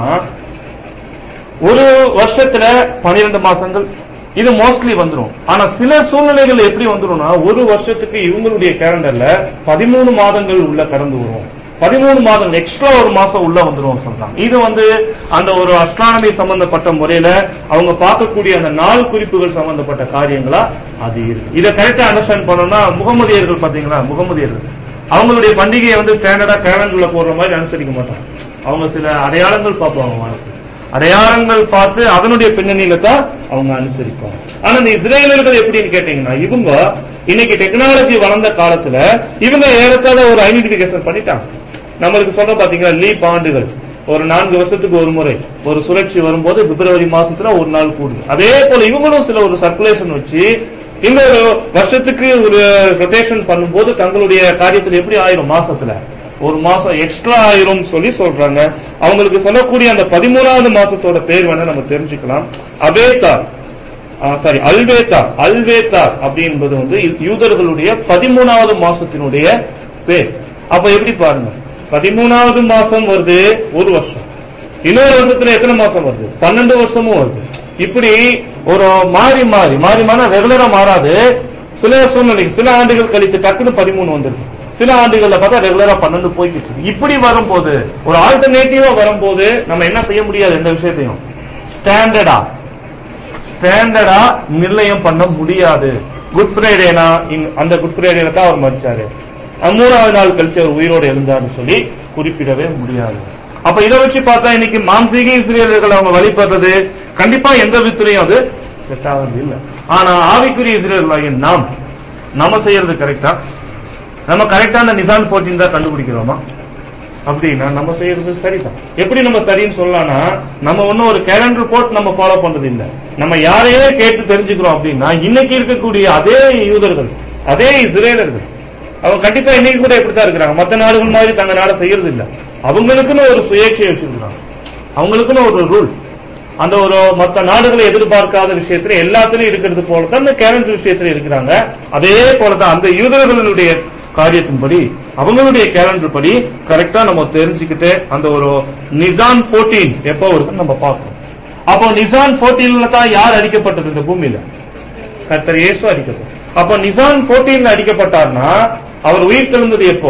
ஒரு வருஷத்துல பன்னிரண்டு மாசங்கள் இது மோஸ்ட்லி வந்துரும் ஆனா சில சூழ்நிலைகள் எப்படி வந்துரும்னா ஒரு வருஷத்துக்கு இவங்களுடைய கேலண்டர்ல பதிமூணு மாதங்கள் உள்ள கடந்து வரும் பதிமூணு மாதங்கள் எக்ஸ்ட்ரா ஒரு மாசம் உள்ள வந்துரும் சொல்றாங்க இது வந்து அந்த ஒரு அஸ்ட்ரானமி சம்பந்தப்பட்ட முறையில அவங்க பார்க்கக்கூடிய அந்த நாள் குறிப்புகள் சம்பந்தப்பட்ட காரியங்களா அது இருக்கு இதை கரெக்டா அண்டர்ஸ்டாண்ட் பண்ணணும்னா முகமதியர்கள் பாத்தீங்களா முகமதியர்கள் அவங்களுடைய பண்டிகையை வந்து ஸ்டாண்டர்டா கேலண்டர்ல போடுற மாதிரி அனுசரிக்க மாட்டாங்க அவங்க சில அடையாளங்கள் பார்ப்பாங்க வாழ்க்கை அடையாளங்கள் பார்த்து அதனுடைய பின்னணியில தான் அவங்க அனுசரிப்பாங்க ஆனா இந்த இஸ்ரேலர்கள் எப்படின்னு கேட்டீங்கன்னா இவங்க இன்னைக்கு டெக்னாலஜி வளர்ந்த காலத்துல இவங்க ஏறத்தாழ ஒரு ஐடென்டிபிகேஷன் பண்ணிட்டாங்க நம்மளுக்கு சொல்ற பாத்தீங்களா லீப் ஆண்டுகள் ஒரு நான்கு வருஷத்துக்கு ஒரு முறை ஒரு சுழற்சி வரும்போது பிப்ரவரி மாசத்துல ஒரு நாள் கூடுது அதே போல இவங்களும் சில ஒரு சர்க்குலேஷன் வச்சு இந்த ஒரு வருஷத்துக்கு ஒரு ரொட்டேஷன் பண்ணும்போது தங்களுடைய காரியத்தில் எப்படி ஆயிரும் மாசத்துல ஒரு மாசம் எக்ஸ்ட்ரா ஆயிரும் சொல்லி சொல்றாங்க அவங்களுக்கு சொல்லக்கூடிய அந்த பதிமூணாவது மாசத்தோட பேர் வேணா நம்ம தெரிஞ்சுக்கலாம் அபேத்தார் சாரி அல்வேத்தார் அல்வேத்தார் அப்படின்றது வந்து யூதர்களுடைய பதிமூணாவது மாசத்தினுடைய பேர் அப்ப எப்படி பாருங்க பதிமூணாவது மாசம் வருது ஒரு வருஷம் இன்னொரு வருஷத்துல எத்தனை மாசம் வருது பன்னெண்டு வருஷமும் வருது இப்படி ஒரு மாறி மாறி மாறி மாறி ரெகுலரா மாறாது சில சூழ்நிலை சில ஆண்டுகள் கழித்து டக்குன்னு பதிமூணு வந்துருக்கு சில ஆண்டுகள்ல பார்த்தா ரெகுலரா பன்னெண்டு போய்கிட்டு இருக்கு இப்படி வரும்போது ஒரு ஆல்டர்னேட்டிவா வரும்போது நம்ம என்ன செய்ய முடியாது எந்த விஷயத்தையும் ஸ்டாண்டர்டா ஸ்டாண்டர்டா நிர்ணயம் பண்ண முடியாது குட் ஃப்ரைடேனா அந்த குட் ஃப்ரைடேல தான் அவர் மறிச்சாரு அஹ் மூணாவது நாள் கழிச்சு அவர் உயிரோடு எழுந்தார்னு சொல்லி குறிப்பிடவே முடியாது அப்ப இதை வச்சு பார்த்தா இன்னைக்கு மாம்சீக இஸ்ரேலர்கள் அவங்க வழிபடுறது கண்டிப்பா எந்த விதத்திலையும் அது செட் ஆகிறது இல்ல ஆனா ஆவிக்குரிய இஸ்ரேலர்களாகிய நாம் நம்ம செய்யறது கரெக்டா நம்ம கரெக்டான நிசான் போட்டின்னு தான் கண்டுபிடிக்கிறோமா அப்படின்னா நம்ம செய்யறது சரிதான் எப்படி நம்ம சரின்னு சொல்லலாம்னா நம்ம ஒன்னும் ஒரு கேலண்டர் போட்டு நம்ம ஃபாலோ பண்றது இல்ல நம்ம யாரையே கேட்டு தெரிஞ்சுக்கிறோம் அப்படின்னா இன்னைக்கு இருக்கக்கூடிய அதே யூதர்கள் அதே இஸ்ரேலர்கள் அவங்க கண்டிப்பா இன்னைக்கு கூட இப்படித்தான் இருக்கிறாங்க மத்த நாடுகள் மாதிரி தங்க நாட செய்யறது இல்ல அவங்களுக்குன்னு ஒரு சுயேட்சை வச்சிருக்கிறாங்க அவங்களுக்குன்னு ஒரு ரூல் அந்த ஒரு மத்த நாடுகளை எதிர்பார்க்காத விஷயத்துல எல்லாத்துலயும் இருக்கிறது போல தான் இந்த கேலண்டர் விஷயத்துல இருக்கிறாங்க அதே போலதான் அந்த யூதர்களுடைய காரியத்தின்படி அவங்களுடைய கேலண்டர் படி கரெக்டா நம்ம தெரிஞ்சுக்கிட்டு அந்த ஒரு நிசான் 14 எப்போ வருதுன்னு நம்ம பார்க்கணும் அப்போ நிசான் 14ல தான் யார் அடிக்கப்பட்டது இந்த பூமியில கர்த்தர் இயேசு அடிக்கப்பட்டது அப்போ நிசான் 14ல அடிக்கப்பட்டார்னா அவர் உயிர் தெழுந்தது எப்போ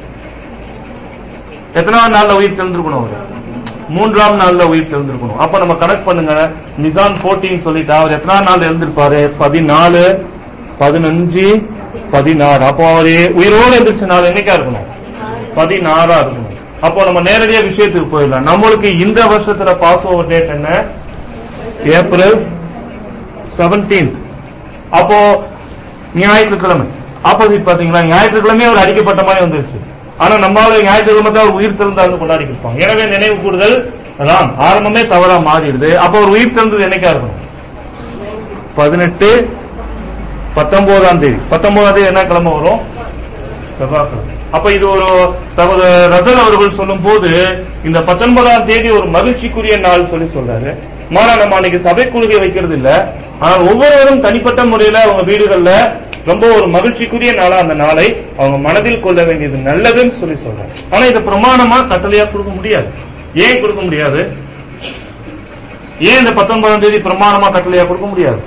எத்தனாவது நாள்ல உயிர் தெழுந்திருக்கணும் அவர் மூன்றாம் நாள்ல உயிர் தெழுந்திருக்கணும் அப்ப நம்ம கனெக்ட் பண்ணுங்க நிசான் 14 சொல்லிட்டா அவர் எத்தனாவது நாள் எழுந்திருப்பாரு பதினாலு பதினஞ்சு பதினாறு அப்போ அவரு உயிரோடு எழுந்திருச்ச நாள் என்னைக்கா இருக்கணும் பதினாறா இருக்கணும் அப்போ நம்ம நேரடியா விஷயத்துக்கு போயிடலாம் நம்மளுக்கு இந்த வருஷத்துல பாஸ் ஓவர் டேட் என்ன ஏப்ரல் 17th அப்போ ஞாயிற்றுக்கிழமை ஆப்போசிட் பாத்தீங்களா ஞாயிற்றுக்கிழமை அவர் அடிக்கப்பட்ட மாதிரி வந்துருச்சு ஆனா நம்மளால ஞாயிற்றுக்கிழமை தான் அவர் உயிர் திறந்தாருன்னு கொண்டாடி இருப்பாங்க எனவே நினைவு கூடுதல் ராங் ஆரம்பமே தவறா மாறிடுது அப்போ ஒரு உயிர் திறந்தது என்னைக்கா இருக்கணும் பதினெட்டு பத்தொன்பதாம் தேதி பத்தொன்பதாம் தேதி என்ன கிழமை வரும் செவ்வாய்க்கிழமை அப்ப இது ஒரு சகோதர ரசல் அவர்கள் சொல்லும் போது இந்த பத்தொன்பதாம் தேதி ஒரு மகிழ்ச்சிக்குரிய நாள் சொல்லி சொல்றாரு மாறா நம்ம அன்னைக்கு சபை கொள்கை வைக்கிறது இல்ல ஆனால் ஒவ்வொருவரும் தனிப்பட்ட முறையில அவங்க வீடுகள்ல ரொம்ப ஒரு மகிழ்ச்சிக்குரிய நாளா அந்த நாளை அவங்க மனதில் கொள்ள வேண்டியது நல்லதுன்னு சொல்லி சொல்றாங்க ஆனா இது பிரமாணமா கட்டளையா கொடுக்க முடியாது ஏன் கொடுக்க முடியாது ஏன் இந்த பத்தொன்பதாம் தேதி பிரமாணமா கட்டளையா கொடுக்க முடியாது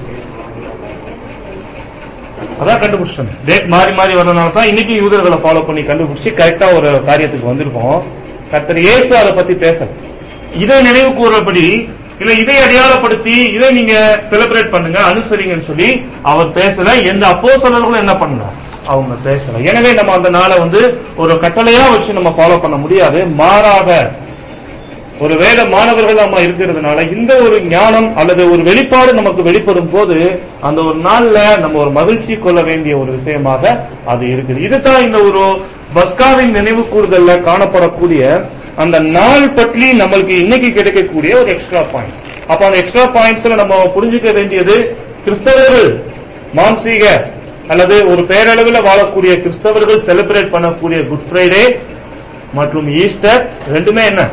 அதான் கண்டுபிடிச்சிட்டோம் டேட் மாறி மாறி வரதுனால தான் இன்னைக்கு யூதர்களை ஃபாலோ பண்ணி கண்டுபிடிச்சு கரெக்டா ஒரு காரியத்துக்கு வந்திருக்கோம் கர்த்தர் இயேசு அதை பத்தி பேசல இதை நினைவு கூறபடி இல்ல இதை அடையாளப்படுத்தி இதை நீங்க செலிப்ரேட் பண்ணுங்க அனுசரிங்கன்னு சொல்லி அவர் பேசல எந்த அப்போஸ்தலர்களும் என்ன பண்ணல அவங்க பேசல எனவே நம்ம அந்த நாளை வந்து ஒரு கட்டளையா வச்சு நம்ம ஃபாலோ பண்ண முடியாது மாறாக ஒரு வேத மாணவர்கள் நம்ம இருக்கிறதுனால இந்த ஒரு ஞானம் அல்லது ஒரு வெளிப்பாடு நமக்கு வெளிப்படும் போது அந்த ஒரு நாள்ல நம்ம ஒரு மகிழ்ச்சி கொள்ள வேண்டிய ஒரு விஷயமாக அது இருக்குது இதுதான் இந்த ஒரு பஸ்காவின் நினைவு கூறுதல்ல காணப்படக்கூடிய அந்த நாள் பற்றி நம்மளுக்கு இன்னைக்கு கிடைக்கக்கூடிய ஒரு எக்ஸ்ட்ரா பாயிண்ட்ஸ் அப்ப அந்த எக்ஸ்ட்ரா பாயிண்ட்ஸ்ல நம்ம புரிஞ்சுக்க வேண்டியது கிறிஸ்தவர்கள் மாம்சீக அல்லது ஒரு பேரளவில் வாழக்கூடிய கிறிஸ்தவர்கள் செலிப்ரேட் பண்ணக்கூடிய குட் ஃப்ரைடே மற்றும் ஈஸ்டர் ரெண்டுமே என்ன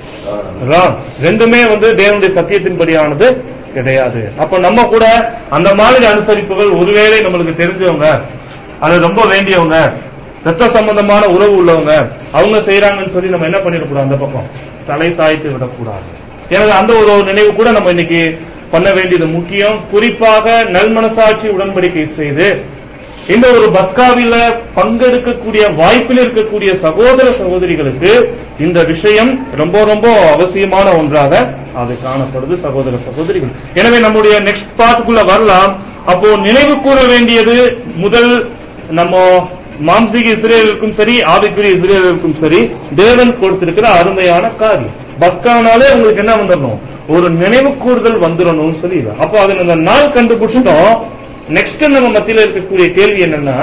ராங் ரெண்டுமே வந்து தேவனுடைய சத்தியத்தின்படியானது கிடையாது அப்ப நம்ம கூட அந்த மாதிரி அனுசரிப்புகள் ஒருவேளை நம்மளுக்கு தெரிஞ்சவங்க அது ரொம்ப வேண்டியவங்க ரத்த சம்பந்தமான உறவு உள்ளவங்க அவங்க செய்யறாங்கன்னு சொல்லி நம்ம என்ன பண்ணிடக்கூடாது அந்த பக்கம் தலை சாய்த்து விடக்கூடாது எனவே அந்த ஒரு நினைவு கூட நம்ம இன்னைக்கு பண்ண வேண்டியது முக்கியம் குறிப்பாக நல்மனசாட்சி உடன்படிக்கை செய்து இந்த ஒரு பஸ்காவில பங்கெடுக்கக்கூடிய வாய்ப்பில் இருக்கக்கூடிய சகோதர சகோதரிகளுக்கு இந்த விஷயம் ரொம்ப ரொம்ப அவசியமான ஒன்றாக அது காணப்படுது சகோதர சகோதரிகள் எனவே நம்முடைய நெக்ஸ்ட் பார்ட்டுக்குள்ள வரலாம் அப்போ நினைவு கூற வேண்டியது முதல் நம்ம மாம்சீக இஸ்ரேலுக்கும் சரி ஆவிக்குரிய இஸ்ரேலுக்கும் சரி தேவன் கொடுத்திருக்கிற அருமையான காரியம் பஸ்கானாலே உங்களுக்கு என்ன வந்துடணும் ஒரு நினைவு கூறுதல் வந்துடணும்னு சொல்லி அப்போ அதை இந்த நாள் கண்டுபிடிச்சிட்டோம் நெக்ஸ்ட் நம்ம மத்தியில இருக்கக்கூடிய கேள்வி என்னன்னா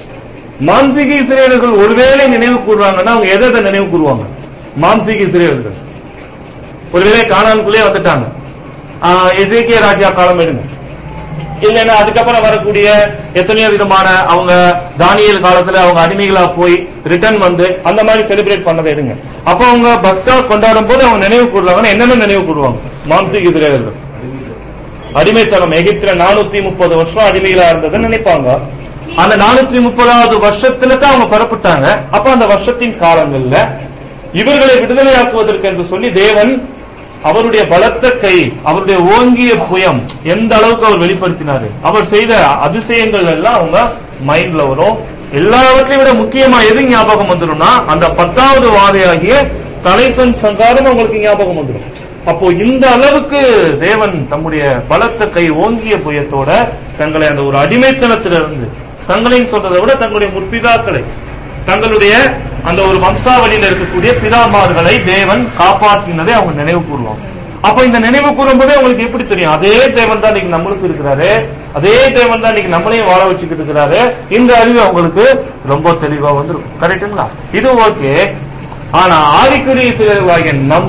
மாம்சீக இஸ்ரேலர்கள் ஒருவேளை நினைவு கூறுவாங்கன்னா அவங்க எதை எதை நினைவு கூறுவாங்க மாம்சீக இஸ்ரேலர்கள் ஒருவேளை காணானுக்குள்ளே வந்துட்டாங்க எசேக்கிய ராஜா காலம் எடுங்க இல்லைன்னா அதுக்கப்புறம் வரக்கூடிய எத்தனையோ விதமான அவங்க தானியல் காலத்துல அவங்க அடிமைகளா போய் ரிட்டர்ன் வந்து அந்த மாதிரி செலிப்ரேட் பண்ணதை எடுங்க அப்ப அவங்க பஸ்கா கொண்டாடும் போது அவங்க நினைவு கூறுவாங்கன்னா என்னென்ன நினைவு கூறுவாங்க மாம்சீக இஸ்ரேலர்கள் அடிமைத்தனம் எகிப்துல நானூத்தி முப்பது வருஷம் அடிமைகளா இருந்ததை நினைப்பாங்க அந்த நானூத்தி முப்பதாவது வருஷத்துல தான் அவங்க பெறப்பட்டாங்க அப்ப அந்த வருஷத்தின் காலங்கள்ல இவர்களை விடுதலையாக்குவதற்கு என்று சொல்லி தேவன் அவருடைய பலத்த கை அவருடைய ஓங்கிய புயம் எந்த அளவுக்கு அவர் வெளிப்படுத்தினாரு அவர் செய்த அதிசயங்கள் எல்லாம் அவங்க மைண்ட்ல வரும் எல்லாவற்றையும் விட முக்கியமா எது ஞாபகம் வந்துடும்னா அந்த பத்தாவது வாதையாகிய தலைசன் சங்காரம் உங்களுக்கு ஞாபகம் வந்துடும் அப்போ இந்த அளவுக்கு தேவன் தம்முடைய பலத்த கை ஓங்கிய புயத்தோட தங்களை அந்த ஒரு அடிமைத்தனத்திலிருந்து தங்களையும் சொல்றதை விட தங்களுடைய முற்பிதாக்களை தங்களுடைய அந்த ஒரு வம்சாவளியில் இருக்கக்கூடிய பிதாமார்களை தேவன் காப்பாற்றினதை அவங்க நினைவு கூறுவாங்க அப்ப இந்த நினைவு கூறும்போதே உங்களுக்கு எப்படி தெரியும் அதே தேவன் தான் இன்னைக்கு நம்மளுக்கு இருக்கிறாரு அதே தேவன் தான் இன்னைக்கு நம்மளையும் வாழ வச்சுக்கிட்டு இருக்கிறாரு இந்த அறிவு அவங்களுக்கு ரொம்ப தெளிவா வந்துரும் கரெக்டுங்களா இது ஓகே ஆனா ஆவிக்குரிய சிலவாகிய நம்ம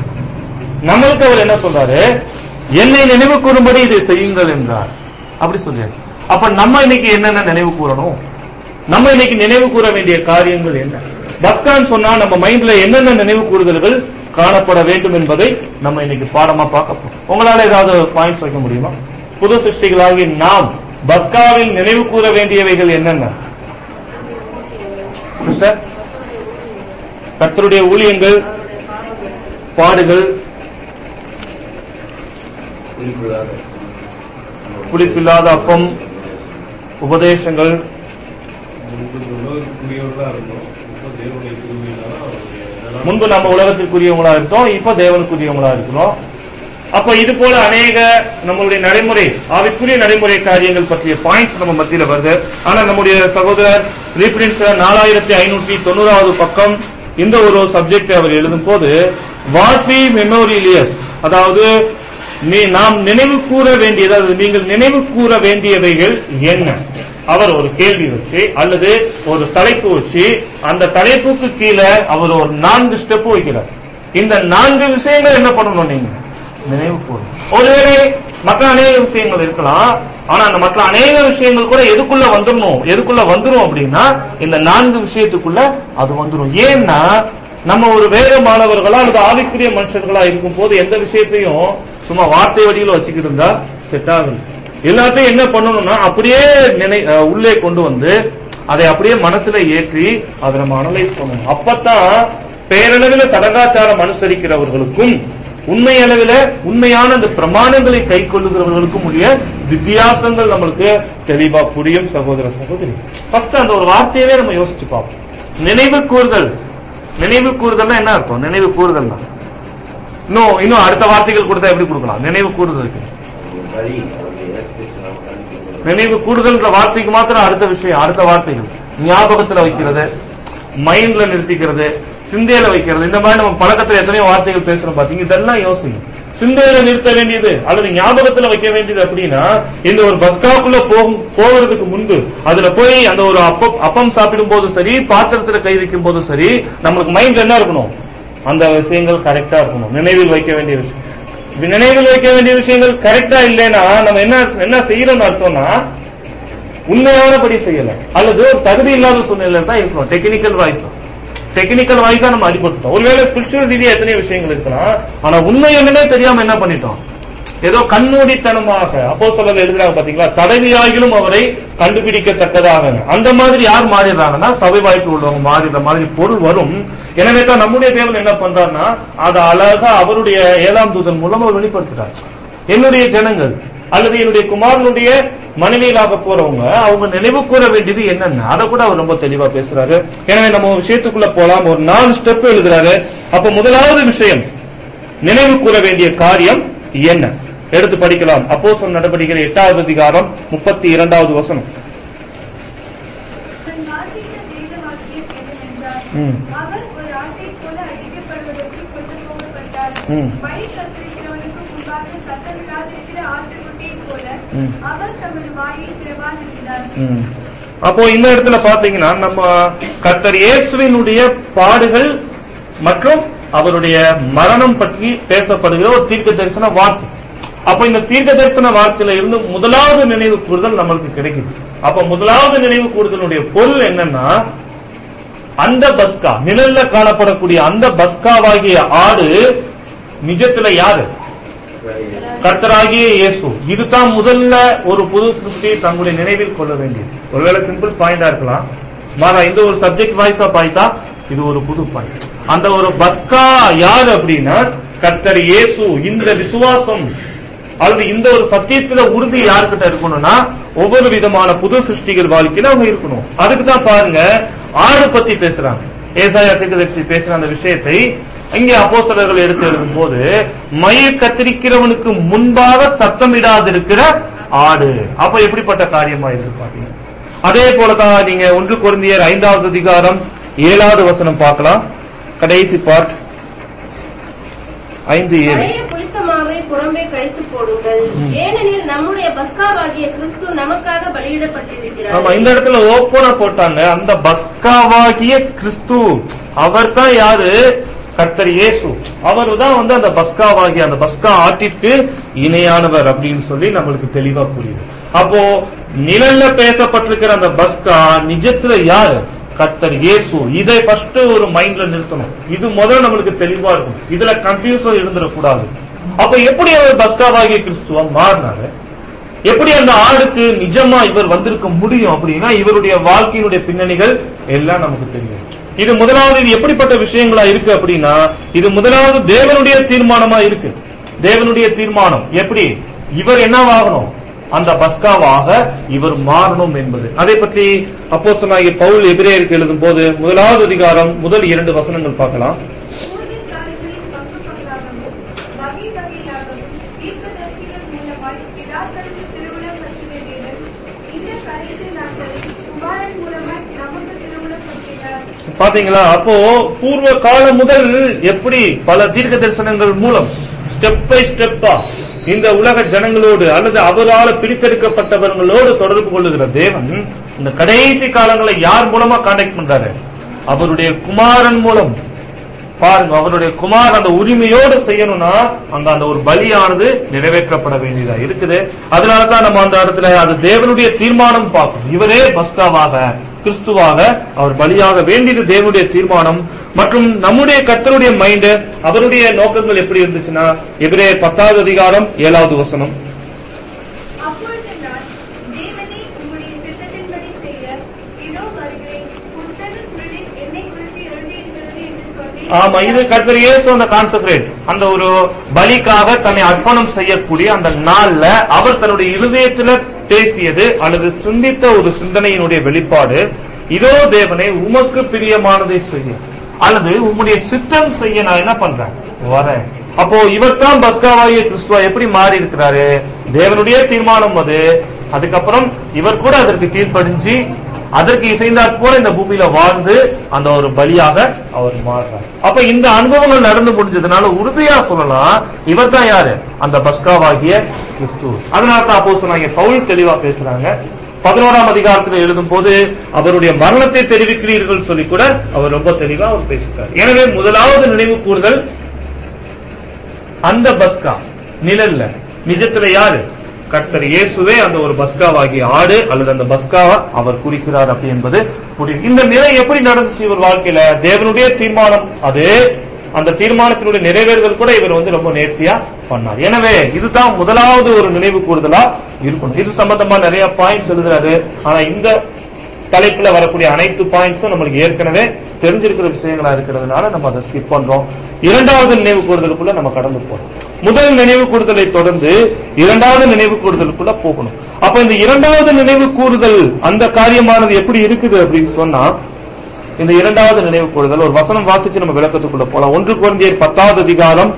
நம்மளுக்கு அவர் என்ன சொல்றாரு என்னை நினைவு கூறும்படி இதை செய்யுங்கள் என்றார் அப்படி சொல்றாரு அப்ப நம்ம இன்னைக்கு என்னென்ன நினைவு கூறணும் நம்ம இன்னைக்கு நினைவு கூற வேண்டிய காரியங்கள் என்ன பஸ்கான் சொன்னா நம்ம மைண்ட்ல என்னென்ன நினைவு கூறுதல்கள் காணப்பட வேண்டும் என்பதை நம்ம இன்னைக்கு பாடமா பார்க்க போறோம் உங்களால ஏதாவது பாயிண்ட்ஸ் வைக்க முடியுமா புது சிருஷ்டிகளாகி நாம் பஸ்காவில் நினைவு கூற வேண்டியவைகள் என்னென்ன சிஸ்டர் கர்த்தருடைய ஊழியங்கள் பாடுகள் புளிப்பில்லாத அப்பம் உபதேசங்கள் முன்பு நம்ம உலகத்திற்குரியவங்களா இருந்தோம் இப்ப தேவனுக்குரியவங்களா இருக்கிறோம் அப்ப இது போல அநேக நம்மளுடைய நடைமுறை ஆவிக்குரிய நடைமுறை காரியங்கள் பற்றிய பாயிண்ட்ஸ் நம்ம மத்தியில வருது ஆனா நம்முடைய சகோதரர் ரீபிரின்ஸ் நாலாயிரத்தி ஐநூத்தி தொண்ணூறாவது பக்கம் இந்த ஒரு சப்ஜெக்ட் அவர் எழுதும் போது வாட்வி மெமோரியலியஸ் அதாவது நீ நாம் நினைவு கூற வேண்டியது அதாவது நீங்கள் நினைவு கூற வேண்டியவைகள் என்ன அவர் ஒரு கேள்வி வச்சு அல்லது ஒரு தலைப்பு வச்சு அந்த தலைப்புக்கு கீழே அவர் ஒரு நான்கு ஸ்டெப் வைக்கிறார் இந்த நான்கு விஷயங்கள் என்ன பண்ணணும் நீங்க நினைவு கூறும் ஒருவேளை மற்ற அநேக விஷயங்கள் இருக்கலாம் ஆனா அந்த மற்ற அநேக விஷயங்கள் கூட எதுக்குள்ள வந்துடணும் எதுக்குள்ள வந்துரும் அப்படின்னா இந்த நான்கு விஷயத்துக்குள்ள அது வந்துரும் ஏன்னா நம்ம ஒரு வேத மாணவர்களா அல்லது ஆவிக்குரிய மனுஷர்களா இருக்கும் போது எந்த விஷயத்தையும் சும்மா வார்த்தை வடிவில் வச்சுக்கிட்டு இருந்தா செட் ஆகுது எல்லாத்தையும் என்ன பண்ணணும்னா அப்படியே நினை அஹ் உள்ளே கொண்டு வந்து அதை அப்படியே மனசுல ஏற்றி அதை நம்ம அனலைஸ் பண்ணணும் அப்பதான் பேரளவில் சடங்காச்சாரம் அனுசரிக்கிறவர்களுக்கும் உண்மை அளவில் உண்மையான அந்த பிரமாணங்களை கை கொள்ளுகிறவர்களுக்கும் உரிய வித்தியாசங்கள் நம்மளுக்கு தெளிவா புரியும் சகோதர சகோதரி ஃபர்ஸ்ட் அந்த ஒரு வார்த்தையவே நம்ம யோசிச்சு பார்ப்போம் நினைவு கூறுதல் நினைவு கூறுதல்னா என்ன அர்த்தம் நினைவு கூறுதல் தான் இன்னும் இன்னும் அடுத்த வார்த்தைகள் கொடுத்தா எப்படி கொடுக்கலாம் நினைவு கூறுதலுக்கு வழி அவருடைய இயேசு கிறிஸ்து நாம் கண்டுபிடிக்கிறது. நினைவு கூடுதல்ன்ற வார்த்தைக்கு மாத்திரம் அடுத்த விஷயம் அடுத்த வார்த்தைகள் ஞாபகத்துல வைக்கிறது மைண்ட்ல நிறுத்திக்கிறது சிந்தையில வைக்கிறது இந்த மாதிரி நம்ம பழக்கத்துல எத்தனையோ வார்த்தைகள் பேசுறோம் பாத்தீங்க இதெல்லாம் யோசிங்க சிந்தையில நிறுத்த வேண்டியது அல்லது ஞாபகத்துல வைக்க வேண்டியது அப்படின்னா இந்த ஒரு பஸ்காக்குள்ள போகும் போகிறதுக்கு முன்பு அதுல போய் அந்த ஒரு அப்பம் அப்பம் சாப்பிடும் போதும் சரி பாத்திரத்துல கை வைக்கும் போதும் சரி நம்மளுக்கு மைண்ட் என்ன இருக்கணும் அந்த விஷயங்கள் கரெக்டா இருக்கணும் நினைவில் வைக்க வேண்டிய விஷயம் இப்ப நினைவில் வைக்க வேண்டிய விஷயங்கள் கரெக்டா இல்லைன்னா நம்ம என்ன என்ன செய்யறோம்னு அர்த்தம்னா உண்மையானபடி செய்யல அல்லது ஒரு தகுதி இல்லாத சூழ்நிலையில தான் இருக்கணும் டெக்னிக்கல் வாய்ஸ் டெக்னிக்கல் வாய்ஸா நம்ம அடிபட்டுட்டோம் ஒருவேளை ஸ்பிரிச்சுவல் ரீதியா எத்தனையோ விஷயங்கள் இருக்கலாம் ஆனா உண்மை என்னன்னே தெரியாம என்ன பண்ணிட்டோம் ஏதோ கண்மூடித்தனமாக அப்போ சொல்ல எழுதுறாங்க பாத்தீங்களா தடவியாகிலும் அவரை கண்டுபிடிக்கத்தக்கதாக அந்த மாதிரி யார் மாறிடுறாங்கன்னா சபை வாய்ப்பு உள்ளவங்க மாறிடுற மாதிரி பொருள் வரும் எனவே தான் நம்முடைய தேவன் என்ன பண்றாருன்னா அதை அழகா அவருடைய ஏழாம் தூதன் மூலம் அவர் வெளிப்படுத்துறார் என்னுடைய ஜனங்கள் அல்லது என்னுடைய குமாரனுடைய மனைவியிலாக போறவங்க அவங்க நினைவு கூற வேண்டியது என்னென்ன அதை கூட அவர் ரொம்ப தெளிவா பேசுறாரு எனவே நம்ம ஒரு விஷயத்துக்குள்ள போலாம் ஒரு நாலு ஸ்டெப் எழுதுறாரு அப்ப முதலாவது விஷயம் நினைவு கூற வேண்டிய காரியம் என்ன எடுத்து படிக்கலாம் அப்போ சொன்ன நடவடிக்கை எட்டாவது அதிகாரம் முப்பத்தி இரண்டாவது வசனம் தன் வாசித்த வேதவாக்கியம் என்னவென்றால், ம். அவர் ஒரு ஆட்டைப் போல அடிக்கப்படுவதற்கு கொண்டு போகப்பட்டார். ம். வழி கத்தரிக்கிறவனுக்கு முன்பாக சத்தமிடாதிருக்கிற ஆட்டுக்குட்டியைப் போல ம். அவர் தமது வாயை திறவாதிருந்தார். ம். அப்போ இந்த இடத்துல பாத்தீங்கன்னா நம்ம கர்த்தர் இயேசுவினுடைய பாடுகள் மற்றும் அவருடைய மரணம் பற்றி பேசப்படுகிற ஒரு தீர்க்க தரிசன வார்த்தை அப்ப இந்த தீர்க்க தரிசன வார்த்தையில இருந்து முதலாவது நினைவு கூறுதல் நம்மளுக்கு கிடைக்குது அப்ப முதலாவது நினைவு கூறுதலுடைய பொருள் என்னன்னா அந்த பஸ்கா நிழல்ல காணப்படக்கூடிய அந்த பஸ்காவாகிய ஆடு நிஜத்துல யாரு கர்த்தராகிய இயேசு இதுதான் முதல்ல ஒரு புது சிருஷ்டியை தங்களுடைய நினைவில் கொள்ள வேண்டியது ஒருவேளை சிம்பிள் பாயிண்டா இருக்கலாம் மாறா இந்த ஒரு சப்ஜெக்ட் வாய்ஸா பாய்த்தா இது ஒரு புது பாயிண்ட் அந்த ஒரு பஸ்கா யார் அப்படின்னா கர்த்தர் இயேசு இந்த விசுவாசம் அல்லது இந்த ஒரு சத்தியத்துல உறுதி யாருக்கிட்ட இருக்கணும்னா ஒவ்வொரு விதமான புது சிருஷ்டிகள் வாழ்க்கையில அவங்க இருக்கணும் அதுக்கு தான் பாருங்க ஆடு பத்தி பேசுறாங்க ஏசாயா தீர்க்கதரிசி பேசுற அந்த விஷயத்தை இங்கே அப்போஸ்தலர்கள் எடுத்து எழுதும் போது மயிர் கத்திரிக்கிறவனுக்கு முன்பாக சத்தமிடாதிருக்கிற ஆடு அப்ப எப்படிப்பட்ட காரியமா இருக்கு பாத்தீங்க அதே போலதான் நீங்க ஒன்று குருந்தியர் ஐந்தாவது அதிகாரம் ஏழாவது வசனம் பார்க்கலாம் கடைசி பார்ட் ஐந்து ஏழு பழைய புளித்த மாவை புறம்பே கழித்து போடுங்கள் ஏனெனில் நம்முடைய பஸ்காவாகிய கிறிஸ்து நமக்காக ஆமா பலியிடப்பட்டிருக்கிறார் இந்த இடத்துல ஓப்பனா போட்டாங்க அந்த பஸ்காவாகிய கிறிஸ்து அவர் தான் யாரு கர்த்தர் இயேசு அவர் தான் வந்து அந்த பஸ்காவாகிய அந்த பஸ்கா ஆட்டிற்கு இணையானவர் அப்படின்னு சொல்லி நம்மளுக்கு தெளிவா புரியுது அப்போ நிழல்ல பேசப்பட்டிருக்கிற அந்த பஸ்கா நிஜத்துல யாரு கர்த்தர் இயேசு இதை ஃபர்ஸ்ட் ஒரு மைண்ட்ல நிறுத்தணும் இது முதல்ல நம்மளுக்கு தெளிவா இருக்கும் இதுல கன்ஃபியூஸும் இருந்துடக்கூடாது அப்ப எப்படி அவர் பஸ்காவாகிய கிறிஸ்துவ மாறினாரு எப்படி அந்த ஆடுக்கு நிஜமா இவர் வந்திருக்க முடியும் அப்படின்னா இவருடைய வாழ்க்கையினுடைய பின்னணிகள் எல்லாம் நமக்கு தெரியும் இது முதலாவது இது எப்படிப்பட்ட விஷயங்களா இருக்கு அப்படின்னா இது முதலாவது தேவனுடைய தீர்மானமா இருக்கு தேவனுடைய தீர்மானம் எப்படி இவர் என்னவாகணும் அந்த பஸ்காவாக இவர் மாறணும் என்பது அதை பற்றி அப்போ பவுல் எபிரேயருக்கு எழுதும் போது முதலாவது அதிகாரம் முதல் இரண்டு வசனங்கள் பார்க்கலாம் பூர்வீக காலங்களில் பங்கு பங்காகவும், வகை வகையாகவும், தீர்க்கதரிசிகள் மூலமாய் பிதாக்களுக்கு திருவுளம் பற்றின தேவன், இந்த கடைசி நாட்களில் குமாரன் மூலமாய் நமக்கு திருவுளம் பற்றினார். பாத்தீங்களா அப்போ பூர்வ காலம் முதல் எப்படி பல தீர்க்க தரிசனங்கள் மூலம் ஸ்டெப் பை ஸ்டெப்பா இந்த உலக ஜனங்களோடு அல்லது அவரால் பிரித்தெடுக்கப்பட்டவர்களோடு தொடர்பு கொள்ளுகிற தேவன் இந்த கடைசி காலங்களை யார் மூலமா கான்டாக்ட் பண்றாரு அவருடைய குமாரன் மூலம் பாருங்க அவருடைய குமார் அந்த உரிமையோடு செய்யணும்னா அங்க அந்த ஒரு பலியானது நிறைவேற்றப்பட வேண்டியதா இருக்குது அதனால தான் நம்ம அந்த இடத்துல அது தேவனுடைய தீர்மானம் பார்க்கணும் இவரே பஸ்காவாக கிறிஸ்துவாக அவர் பலியாக வேண்டியது தேவனுடைய தீர்மானம் மற்றும் நம்முடைய கர்த்தருடைய மைண்ட் அவருடைய நோக்கங்கள் எப்படி இருந்துச்சுன்னா எதிரே பத்தாவது அதிகாரம் ஏழாவது வசனம் அப்பொழுது நான், தேவனே, உம்முடைய சித்தத்தின்படி செய்ய, இதோ வருகிறேன். புஸ்தக சுருளில் என்னை குறித்து எழுதியிருக்கிறது என்று சொன்னேன். ஆமா இது கர்த்தர் இயேசு அந்த கான்சென்ட்ரேட் அந்த ஒரு பலிக்காக தன்னை அர்ப்பணம் செய்யக்கூடிய அந்த நாள்ல அவர் தன்னுடைய இருதயத்துல பேசியது அல்லது சிந்தித்த ஒரு சிந்தனையினுடைய வெளிப்பாடு இதோ தேவனே உமக்கு பிரியமானதை செய்ய அல்லது உம்முடைய சித்தம் செய்ய நான் என்ன பண்றேன் வரேன் அப்போ இவர் தான் பஸ்காவாகிய கிறிஸ்துவா எப்படி மாறி இருக்கிறாரு தேவனுடைய தீர்மானம் அது அதுக்கப்புறம் இவர் கூட அதற்கு கீழ்ப்படிஞ்சு அதற்கு இசைந்தாற் போல இந்த பூமியில வாழ்ந்து அந்த ஒரு பலியாக அவர் மாறுறார் அப்ப இந்த அனுபவங்கள் நடந்து முடிஞ்சதுனால உறுதியா சொல்லலாம் இவர் தான் யாரு அந்த பஸ்காவாகிய கிறிஸ்து அதனால தான் அப்போ சொன்னாங்க பவுல் தெளிவா பேசுறாங்க பதினோராம் அதிகாரத்தில் எழுதும் போது அவருடைய மரணத்தை தெரிவிக்கிறீர்கள் சொல்லி கூட அவர் ரொம்ப தெளிவா அவர் பேசிட்டார் எனவே முதலாவது நினைவு கூறுதல் அந்த பஸ்கா நிழல்ல நிஜத்துல யாரு கர்த்தர் இயேசுவே அந்த ஒரு பஸ்காவாகிய ஆடு அல்லது அந்த பஸ்காவா அவர் குறிக்கிறார் அப்படி என்பது புரியுது இந்த நிலை எப்படி நடந்துச்சு இவர் வாழ்க்கையில தேவனுடைய தீர்மானம் அது அந்த தீர்மானத்தினுடைய நிறைவேறுதல் கூட இவர் வந்து ரொம்ப நேர்த்தியா பண்ணார் எனவே இதுதான் முதலாவது ஒரு நினைவு கூறுதலா இருக்கணும் இது சம்பந்தமா நிறைய பாயிண்ட்ஸ் எழுதுறாரு ஆனா இந்த தலைப்புல வரக்கூடிய அனைத்து பாயிண்ட்ஸும் நம்மளுக்கு ஏற்கனவே தெரிஞ்சிருக்கிற விஷயங்களா இருக்கிறதுனால நம்ம அதை ஸ்கிப் பண்றோம் இரண்டாவது நினைவு கூறுதலுக்குள்ள நம்ம கடந்து போறோம் முதல் நினைவு கூறுதலை தொடர்ந்து இரண்டாவது நினைவு கூறுதலுக்குள்ள போகணும் அப்ப இந்த இரண்டாவது நினைவு கூறுதல் அந்த காரியமானது எப்படி இருக்குது அப்படின்னு சொன்னா இந்த இரண்டாவது நினைவு கூறுதல் ஒரு வசனம் வாசிச்சு நம்ம விளக்கத்துக்குள்ள போலாம் ஒன்று குழந்தையர் பத்தாவது அதிகாரம்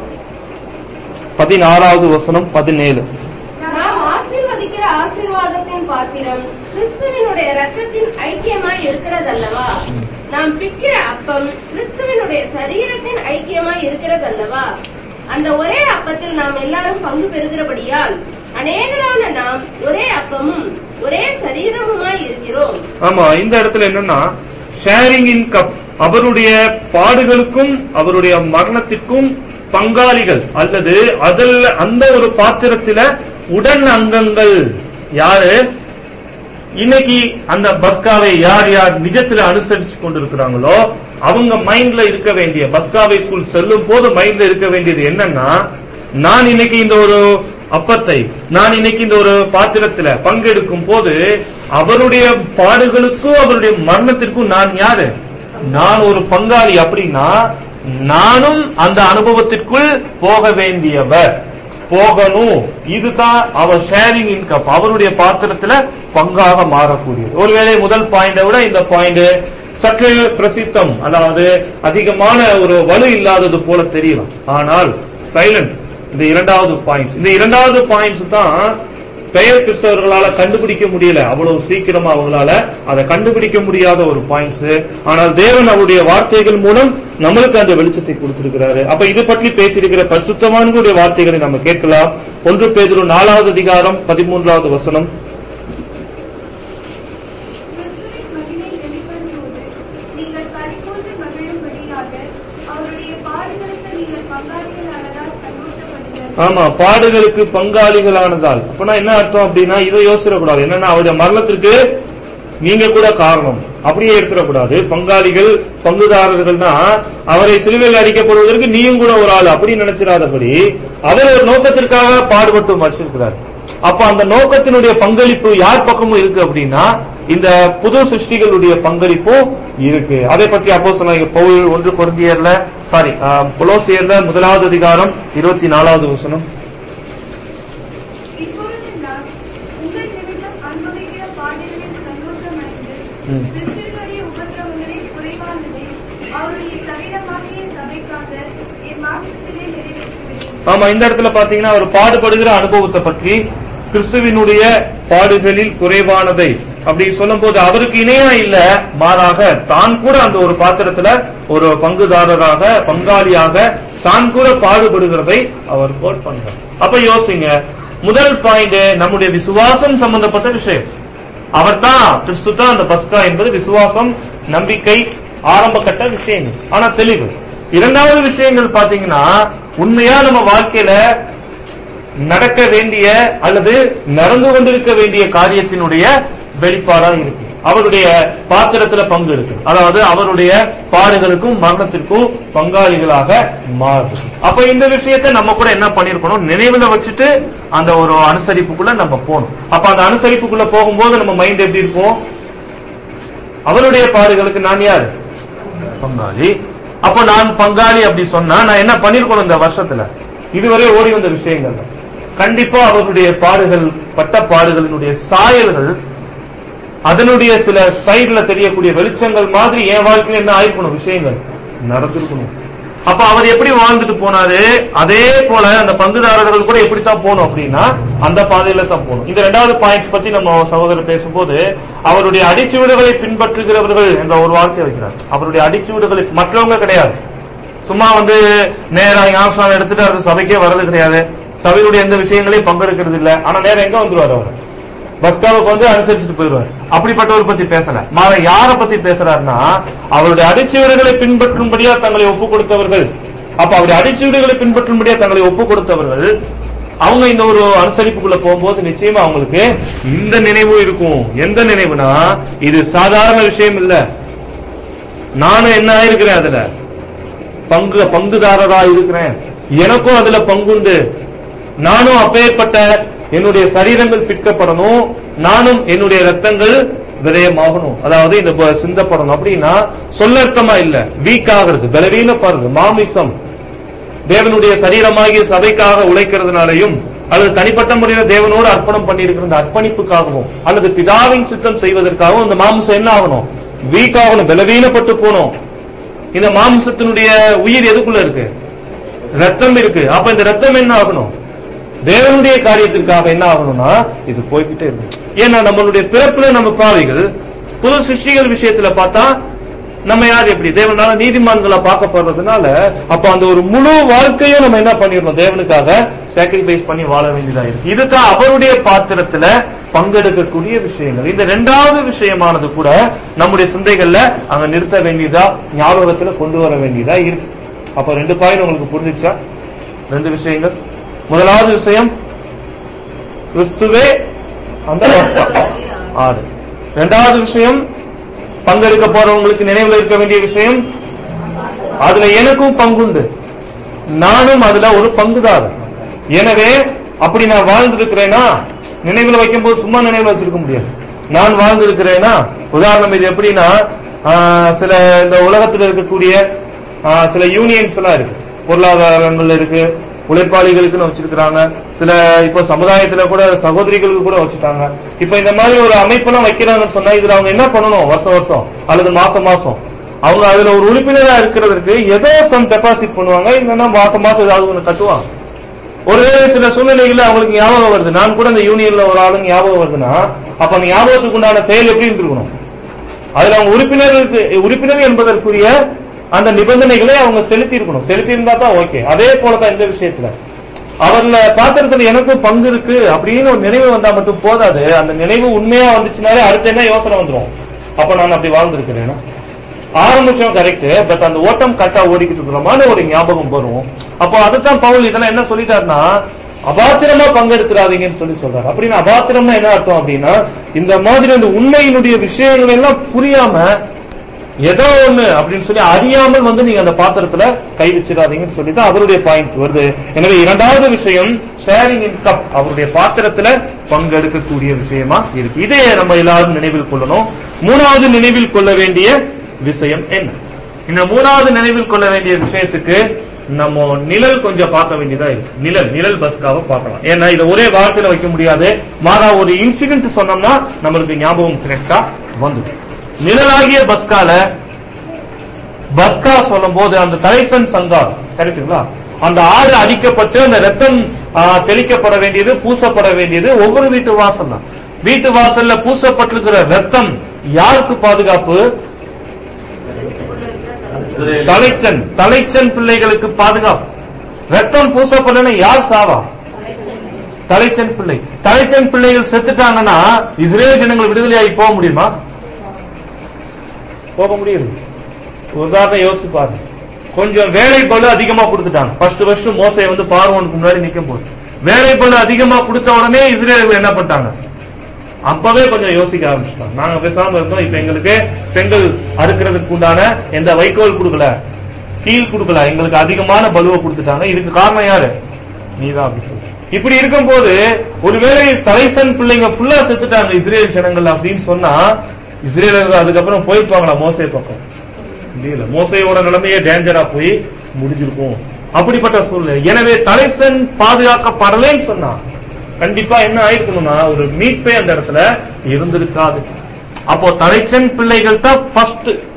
பதினாறாவது வசனம் பதினேழு நாம் ஆசீர்வதிக்கிற ஆசீர்வாதத்தின் பாத்திரம் கிறிஸ்துவினுடைய ரத்தத்தின் ஐக்கியமாய் இருக்கிறதல்லவா நாம் பிற்கிற அப்பம் கிறிஸ்துவினுடைய சரீரத்தின் ஐக்கியமாய் இருக்கிறதல்லவா அந்த ஒரே அப்பத்தில் நாம் எல்லாரும் பங்கு பெறுகிறபடியால் அநேகரான நாம் ஒரே அப்பமும் ஒரே சரீரமுமாய் இருக்கிறோம் ஆமா இந்த இடத்துல என்னன்னா ஷேரிங் இன் கப் அவருடைய பாடுகளுக்கும் அவருடைய மரணத்திற்கும் பங்காளிகள் அல்லது அதில் அந்த ஒரு பாத்திரத்தில உடன் அங்கங்கள் யாரு இன்னைக்கு அந்த பஸ்காவை யார் யார் நிஜத்துல அனுசரிச்சு கொண்டிருக்கிறாங்களோ அவங்க மைண்ட்ல இருக்க வேண்டிய பஸ்காவைக்குள் செல்லும் போது மைண்ட்ல இருக்க வேண்டியது என்னன்னா நான் இன்னைக்கு இந்த ஒரு அப்பத்தை நான் இன்னைக்கு இந்த ஒரு பாத்திரத்துல பங்கெடுக்கும் போது அவருடைய பாடுகளுக்கும் அவருடைய மரணத்திற்கும் நான் யாரு நான் ஒரு பங்காளி அப்படின்னா நானும் அந்த அனுபவத்திற்குள் போக வேண்டியவர் போகணும் இதுதான் அவர் ஷேரிங் இன்கம் அவருடைய பாத்திரத்துல பங்காக மாறக்கூடியது ஒருவேளை முதல் பாயிண்டை விட இந்த பாயிண்ட் சற்று பிரசித்தம் அதாவது அதிகமான ஒரு வலு இல்லாதது போல தெரியலாம் ஆனால் சைலண்ட் இந்த இரண்டாவது பாயிண்ட்ஸ் இந்த இரண்டாவது பாயிண்ட்ஸ் தான் பெயர் கிறிஸ்தவர்களால கண்டுபிடிக்க முடியல அவ்வளவு சீக்கிரமா அவங்களால அதை கண்டுபிடிக்க முடியாத ஒரு பாயிண்ட்ஸ் ஆனால் தேவன் அவருடைய வார்த்தைகள் மூலம் நம்மளுக்கு அந்த வெளிச்சத்தை கொடுத்திருக்கிறாரு அப்ப இது பற்றி பேசியிருக்கிற பரிசுத்தவான்களுடைய வார்த்தைகளை நம்ம கேட்கலாம் ஒன்று பேதுரு நாலாவது அதிகாரம் பதிமூன்றாவது வசனம் கிறிஸ்துவின் மகிமை வெளிப்படும்போது நீங்கள் பரிபூர்ண மகிழும்படியாக அவருடைய பாடுகளுக்கு நீங்கள் பங்காளிகளானதால் சந்தோஷப்படுங்கள் ஆமா பாடுகளுக்கு பங்காளிகளானதால் அப்பனா என்ன அர்த்தம் அப்படின்னா இதை யோசிடக்கூடாது என்னன்னா அவருடைய மரணத்திற்கு நீங்க கூட காரணம் அப்படியே எடுத்துடக்கூடாது பங்காளிகள் பங்குதாரர்கள்னா அவரை சிலுவையில் அடிக்கப்படுவதற்கு நீயும் கூட ஒரு ஆள் அப்படி நினைச்சிடாதபடி அவர் ஒரு நோக்கத்திற்காக பாடுபட்டு மறைச்சிருக்கிறார் அப்ப அந்த நோக்கத்தினுடைய பங்களிப்பு யார் பக்கமும் இருக்கு அப்படின்னா இந்த புது சிருஷ்டிகளுடைய பங்களிப்பும் இருக்கு அதை பற்றி அப்போ சொன்னாங்க பவுல் ஒன்று பொருந்தியர்ல சாரி புலோசியர்ல முதலாவது அதிகாரம் இருபத்தி நாலாவது வசனம் இப்பொழுது நான் உங்கள் நிமித்தம் அனுபவிக்கிற பாடுகளில் சந்தோஷமடைந்து ம். கிறிஸ்துவினுடைய உபத்திரவங்களில் குறைவானதை அவருடைய சரீரமாகிய சபைக்காக என் மாம்சத்திலே நிறைவேற்றுகிறேன் ஆமா இந்த இடத்துல பாத்தீங்கன்னா அவர் பாடுபடுகிற அனுபவத்தை பற்றி கிறிஸ்துவினுடைய பாடுகளில் குறைவானதை அப்படி சொல்லும்போது அவருக்கு இணையா இல்ல மாறாக தான் கூட அந்த ஒரு பாத்திரத்துல ஒரு பங்குதாரராக பங்காளியாக தான் கூட பாடுபடுகிறதை அவர் கோட் பண்றார் அப்ப யோசிங்க முதல் பாயிண்ட் நம்முடைய விசுவாசம் சம்பந்தப்பட்ட விஷயம் அவர் தான் கிறிஸ்து தான் அந்த பஸ்கா என்பது விசுவாசம் நம்பிக்கை ஆரம்ப கட்ட விஷயங்கள் ஆனா தெளிவு இரண்டாவது விஷயங்கள் பாத்தீங்கன்னா உண்மையா நம்ம வாழ்க்கையில நடக்க வேண்டிய அல்லது நடந்து கொண்டிருக்க வேண்டிய காரியத்தினுடைய வெளிப்பாடா இருக்கு அவருடைய பாத்திரத்துல பங்கு இருக்கு அதாவது அவருடைய பாடுகளுக்கும் மரணத்திற்கும் பங்காளிகளாக மாறுது அப்ப இந்த விஷயத்தை நம்ம கூட என்ன பண்ணிருக்கணும் நினைவுல வச்சுட்டு அந்த ஒரு அனுசரிப்புக்குள்ள நம்ம போகணும் அப்ப அந்த அனுசரிப்புக்குள்ள போகும்போது நம்ம மைண்ட் எப்படி இருக்கும் அவருடைய பாடுகளுக்கு நான் யாரு பங்காளி அப்ப நான் பங்காளி அப்படி சொன்னா நான் என்ன பண்ணிருக்கணும் இந்த வருஷத்துல இதுவரை ஓடி வந்த விஷயங்கள் கண்டிப்பா அவருடைய பாடுகள் பட்ட பாடுகளினுடைய சாயல்கள் அதனுடைய சில சைடுல தெரியக்கூடிய வெளிச்சங்கள் மாதிரி என் வாழ்க்கையில என்ன ஆயிருக்கணும் விஷயங்கள் நடந்திருக்கணும் அப்ப அவர் எப்படி வாழ்ந்துட்டு போனாரு அதே போல அந்த பங்குதாரர்கள் கூட எப்படித்தான் போகணும் அப்படின்னா அந்த பாதையில தான் போகணும் இந்த ரெண்டாவது பாயிண்ட் பத்தி நம்ம சகோதரர் பேசும்போது அவருடைய அடிச்சுவடுகளை பின்பற்றுகிறவர்கள் என்ற ஒரு வார்த்தை வைக்கிறார் அவருடைய அடிச்சுவடுகளை மற்றவங்க கிடையாது சும்மா வந்து நேரா ஞாபகம் எடுத்துட்டு அது சபைக்கே வர்றது கிடையாது சபையுடைய எந்த விஷயங்களையும் பங்கெடுக்கிறது இல்ல ஆனா நேரம் எங்க வந்துருவாரு அவர் பஸ்காவுக்கு வந்து அனுசரிச்சுட்டு போயிடுவார் அப்படிப்பட்டவர் பத்தி பேசல மாற யார பத்தி பேசுறாருன்னா அவருடைய அடிச்சுவடுகளை பின்பற்றும்படியா தங்களை ஒப்பு கொடுத்தவர்கள் அப்ப அவருடைய அடிச்சுவடுகளை பின்பற்றும்படியா தங்களை ஒப்பு கொடுத்தவர்கள் அவங்க இந்த ஒரு அனுசரிப்புக்குள்ள போகும்போது நிச்சயமா அவங்களுக்கு இந்த நினைவும் இருக்கும் எந்த நினைவுனா இது சாதாரண விஷயம் இல்ல நானும் என்ன ஆயிருக்கிறேன் அதுல பங்கு பங்குதாரரா இருக்கிறேன் எனக்கும் அதுல பங்குண்டு நானும் அப்பேற்பட்ட என்னுடைய சரீரங்கள் பிற்கப்படணும் நானும் என்னுடைய ரத்தங்கள் விரயமாகணும் அதாவது இந்த ப- சிந்தப்படணும் அப்படின்னா சொல்லர்த்தமா இல்ல வீக் ஆகிறது பலவீனப்படுறது மாமிசம் தேவனுடைய சரீரமாகிய சபைக்காக உழைக்கிறதுனாலையும் அல்லது தனிப்பட்ட முறையில தேவனோடு அர்ப்பணம் பண்ணியிருக்கிற அந்த அர்ப்பணிப்புக்காகவும் அல்லது பிதாவின் சித்தம் செய்வதற்காகவும் இந்த மாம்சம் என்ன ஆகணும் வீக் ஆகணும் பலவீனப்பட்டு போகணும் இந்த மாம்சத்தினுடைய உயிர் எதுக்குள்ள இருக்கு ரத்தம் இருக்கு அப்ப இந்த ரத்தம் என்ன ஆகணும் தேவனுடைய காரியத்திற்காக என்ன ஆகணும்னா இது போய்கிட்டே இருக்கு ஏன்னா நம்மளுடைய பிறப்புல நம்ம பாவிகள் புது சிருஷ்டிகள் விஷயத்துல பார்த்தா நம்ம யார் எப்படி தேவனால நீதிமான்களா பார்க்கப்படுறதுனால அப்ப அந்த ஒரு முழு வாழ்க்கையும் நம்ம என்ன பண்ணிடணும் தேவனுக்காக சாக்ரிஃபைஸ் பண்ணி வாழ வேண்டியதா இருக்கு இதுதான் அவருடைய பாத்திரத்துல பங்கெடுக்கக்கூடிய விஷயங்கள் இந்த ரெண்டாவது விஷயமானது கூட நம்முடைய சிந்தைகள்ல அங்க நிறுத்த வேண்டியதா ஞாபகத்துல கொண்டு வர வேண்டியதா இருக்கு அப்ப ரெண்டு பாயிண்ட் உங்களுக்கு புரிஞ்சுச்சா ரெண்டு விஷயங்கள் முதலாவது விஷயம் கிறிஸ்துவே அந்த வஸ்தா ஆறு இரண்டாவது விஷயம் பங்கெடுக்க போறவங்களுக்கு நினைவுல இருக்க வேண்டிய விஷயம் அதுல எனக்கும் பங்குண்டு நானும் அதுல ஒரு பங்குதாரர் எனவே அப்படி நான் வாழ்ந்திருக்கிறேனா நினைவுல வைக்கும்போது சும்மா நினைவுல வச்சிருக்க முடியாது நான் வாழ்ந்திருக்கிறேனா உதாரணம் இது எப்படின்னா ஆஹ், சில இந்த உலகத்தில் இருக்கக்கூடிய ஆஹ், சில யூனியன்ஸ் எல்லாம் இருக்கு பொருளாதாரங்கள் இருக்கு உழைப்பாளிகளுக்குன்னு வச்சிருக்கிறாங்க சில இப்போ சமுதாயத்துல கூட சகோதரிகளுக்கு கூட வச்சுட்டாங்க இப்ப இந்த மாதிரி ஒரு அமைப்பெல்லாம் வைக்கிறாங்கன்னு சொன்னா இதுல அவங்க என்ன பண்ணணும் வருஷம் வருஷம் அல்லது மாசம் மாசம் அவங்க அதுல ஒரு உறுப்பினரா இருக்கிறதுக்கு ஏதோ சம் டெபாசிட் பண்ணுவாங்க இல்லைன்னா மாசம் மாசம் ஏதாவது ஒண்ணு கட்டுவாங்க ஒரு சில சூழ்நிலைகள்ல அவங்களுக்கு ஞாபகம் வருது நான் கூட இந்த யூனியன்ல ஒரு ஆளுங்க ஞாபகம் வருதுன்னா அப்ப அந்த ஞாபகத்துக்கு உண்டான செயல் எப்படி இருந்திருக்கணும் அதுல அவங்க உறுப்பினருக்கு உறுப்பினர் என்பதற்குரிய அந்த நிபந்தனைகளை அவங்க செலுத்தி இருக்கணும் செலுத்தி இருந்தா தான் ஓகே அதே போலதான் இந்த விஷயத்துல அவர்ல பாத்திரத்துல எனக்கும் பங்கு இருக்கு அப்படின்னு ஒரு நினைவு வந்தா மட்டும் போதாது அந்த நினைவு உண்மையா வந்துச்சுனாலே அடுத்து என்ன யோசனை வந்துரும் அப்ப நான் அப்படி வாழ்ந்திருக்கிறேன்னா ஆரம்பிச்சோம் கரெக்ட் பட் அந்த ஓட்டம் கரெக்டா ஓடிக்கிட்டு இருக்கிறோமான ஒரு ஞாபகம் வரும் அப்போ அதுதான் பவுல் இதெல்லாம் என்ன சொல்லிட்டாருன்னா அபாத்திரமா பங்கெடுத்துறாதீங்கன்னு சொல்லி சொல்றாரு அப்படின்னா அபாத்திரம்னா என்ன அர்த்தம் அப்படின்னா இந்த மாதிரி அந்த உண்மையினுடைய விஷயங்கள் எல்லாம் புரியாம ஏதோ ஒண்ணு அப்படின்னு சொல்லி அறியாமல் வந்து நீங்க அந்த பாத்திரத்துல கை வச்சிடாதீங்கன்னு சொல்லி தான் அவருடைய பாயிண்ட்ஸ் வருது எனவே இரண்டாவது விஷயம் ஷேரிங் இன் கப் அவருடைய பாத்திரத்துல பங்கெடுக்கக்கூடிய விஷயமா இருக்கு இதை நம்ம எல்லாரும் நினைவில் கொள்ளணும் மூணாவது நினைவில் கொள்ள வேண்டிய விஷயம் என்ன இந்த மூணாவது நினைவில் கொள்ள வேண்டிய விஷயத்துக்கு நம்ம நிழல் கொஞ்சம் பார்க்க வேண்டியதா இருக்கு நிழல் நிழல் பஸ்காவை பார்க்கலாம் ஏன்னா இதை ஒரே வார்த்தையில வைக்க முடியாது மாறா ஒரு இன்சிடென்ட் சொன்னோம்னா நம்மளுக்கு ஞாபகம் கரெக்டா வந்துடும் நிழலாகிய பஸ்கால பஸ்கா சொல்லும் போது அந்த தலைசன் சங்கார் கரெக்டுங்களா அந்த ஆடு அடிக்கப்பட்டு அந்த ரத்தம் ஆ, தெளிக்கப்பட வேண்டியது பூசப்பட வேண்டியது ஒவ்வொரு வீட்டு வாசல் தான் வீட்டு வாசல்ல பூசப்பட்டிருக்கிற ரத்தம் யாருக்கு பாதுகாப்பு தலைச்சன் தலைச்சன் பிள்ளைகளுக்கு பாதுகாப்பு ரத்தம் பூசப்படலன்னா யார் சாவா தலைச்சன் பிள்ளை தலைச்சன் பிள்ளைகள் செத்துட்டாங்கன்னா இஸ்ரேல் ஜனங்கள் விடுதலையாகி போக முடியுமா போக முடியுது உதாரணம் யோசிச்சு பாருங்க கொஞ்சம் வேலை பளு அதிகமா கொடுத்துட்டாங்க ஃபர்ஸ்ட் ஃபர்ஸ்ட் மோசை வந்து பார்வோனுக்கு முன்னாடி நிக்கும் போது வேலை பளு அதிகமா கொடுத்த உடனே இஸ்ரேல் என்ன பண்ணிட்டாங்க அப்பவே கொஞ்சம் யோசிக்க ஆரம்பிச்சிட்டாங்க நாங்க பேசாம இருந்தோம் இப்ப எங்களுக்கு செங்கல் அறுக்கிறதுக்கு உண்டான எந்த வைக்கோல் கொடுக்கல கீழ் கொடுக்கல எங்களுக்கு அதிகமான பலுவை கொடுத்துட்டாங்க இதுக்கு காரணம் யாரு நீதான் அப்படி சொல்லு இப்படி இருக்கும்போது ஒருவேளை தலைசன் பிள்ளைங்க ஃபுல்லா செத்துட்டாங்க இஸ்ரேல் ஜனங்கள் அப்படின்னு சொன்னா இஸ்ரேலர்கள் அதுக்கப்புறம் போயிருப்பாங்களா மோசே பக்கம் முடியல மோசையோட நிலைமையே டேஞ்சரா போய் முடிஞ்சிருக்கும் அப்படிப்பட்ட சூழ்நிலை எனவே தலைசன் பாதுகாக்கப்படலைன்னு சொன்னா கண்டிப்பா என்ன ஆயிருக்கணும்னா ஒரு மீட்பே அந்த இடத்துல இருந்திருக்காது அப்போ தலைச்சன் பிள்ளைகள் தான் ஃபர்ஸ்ட்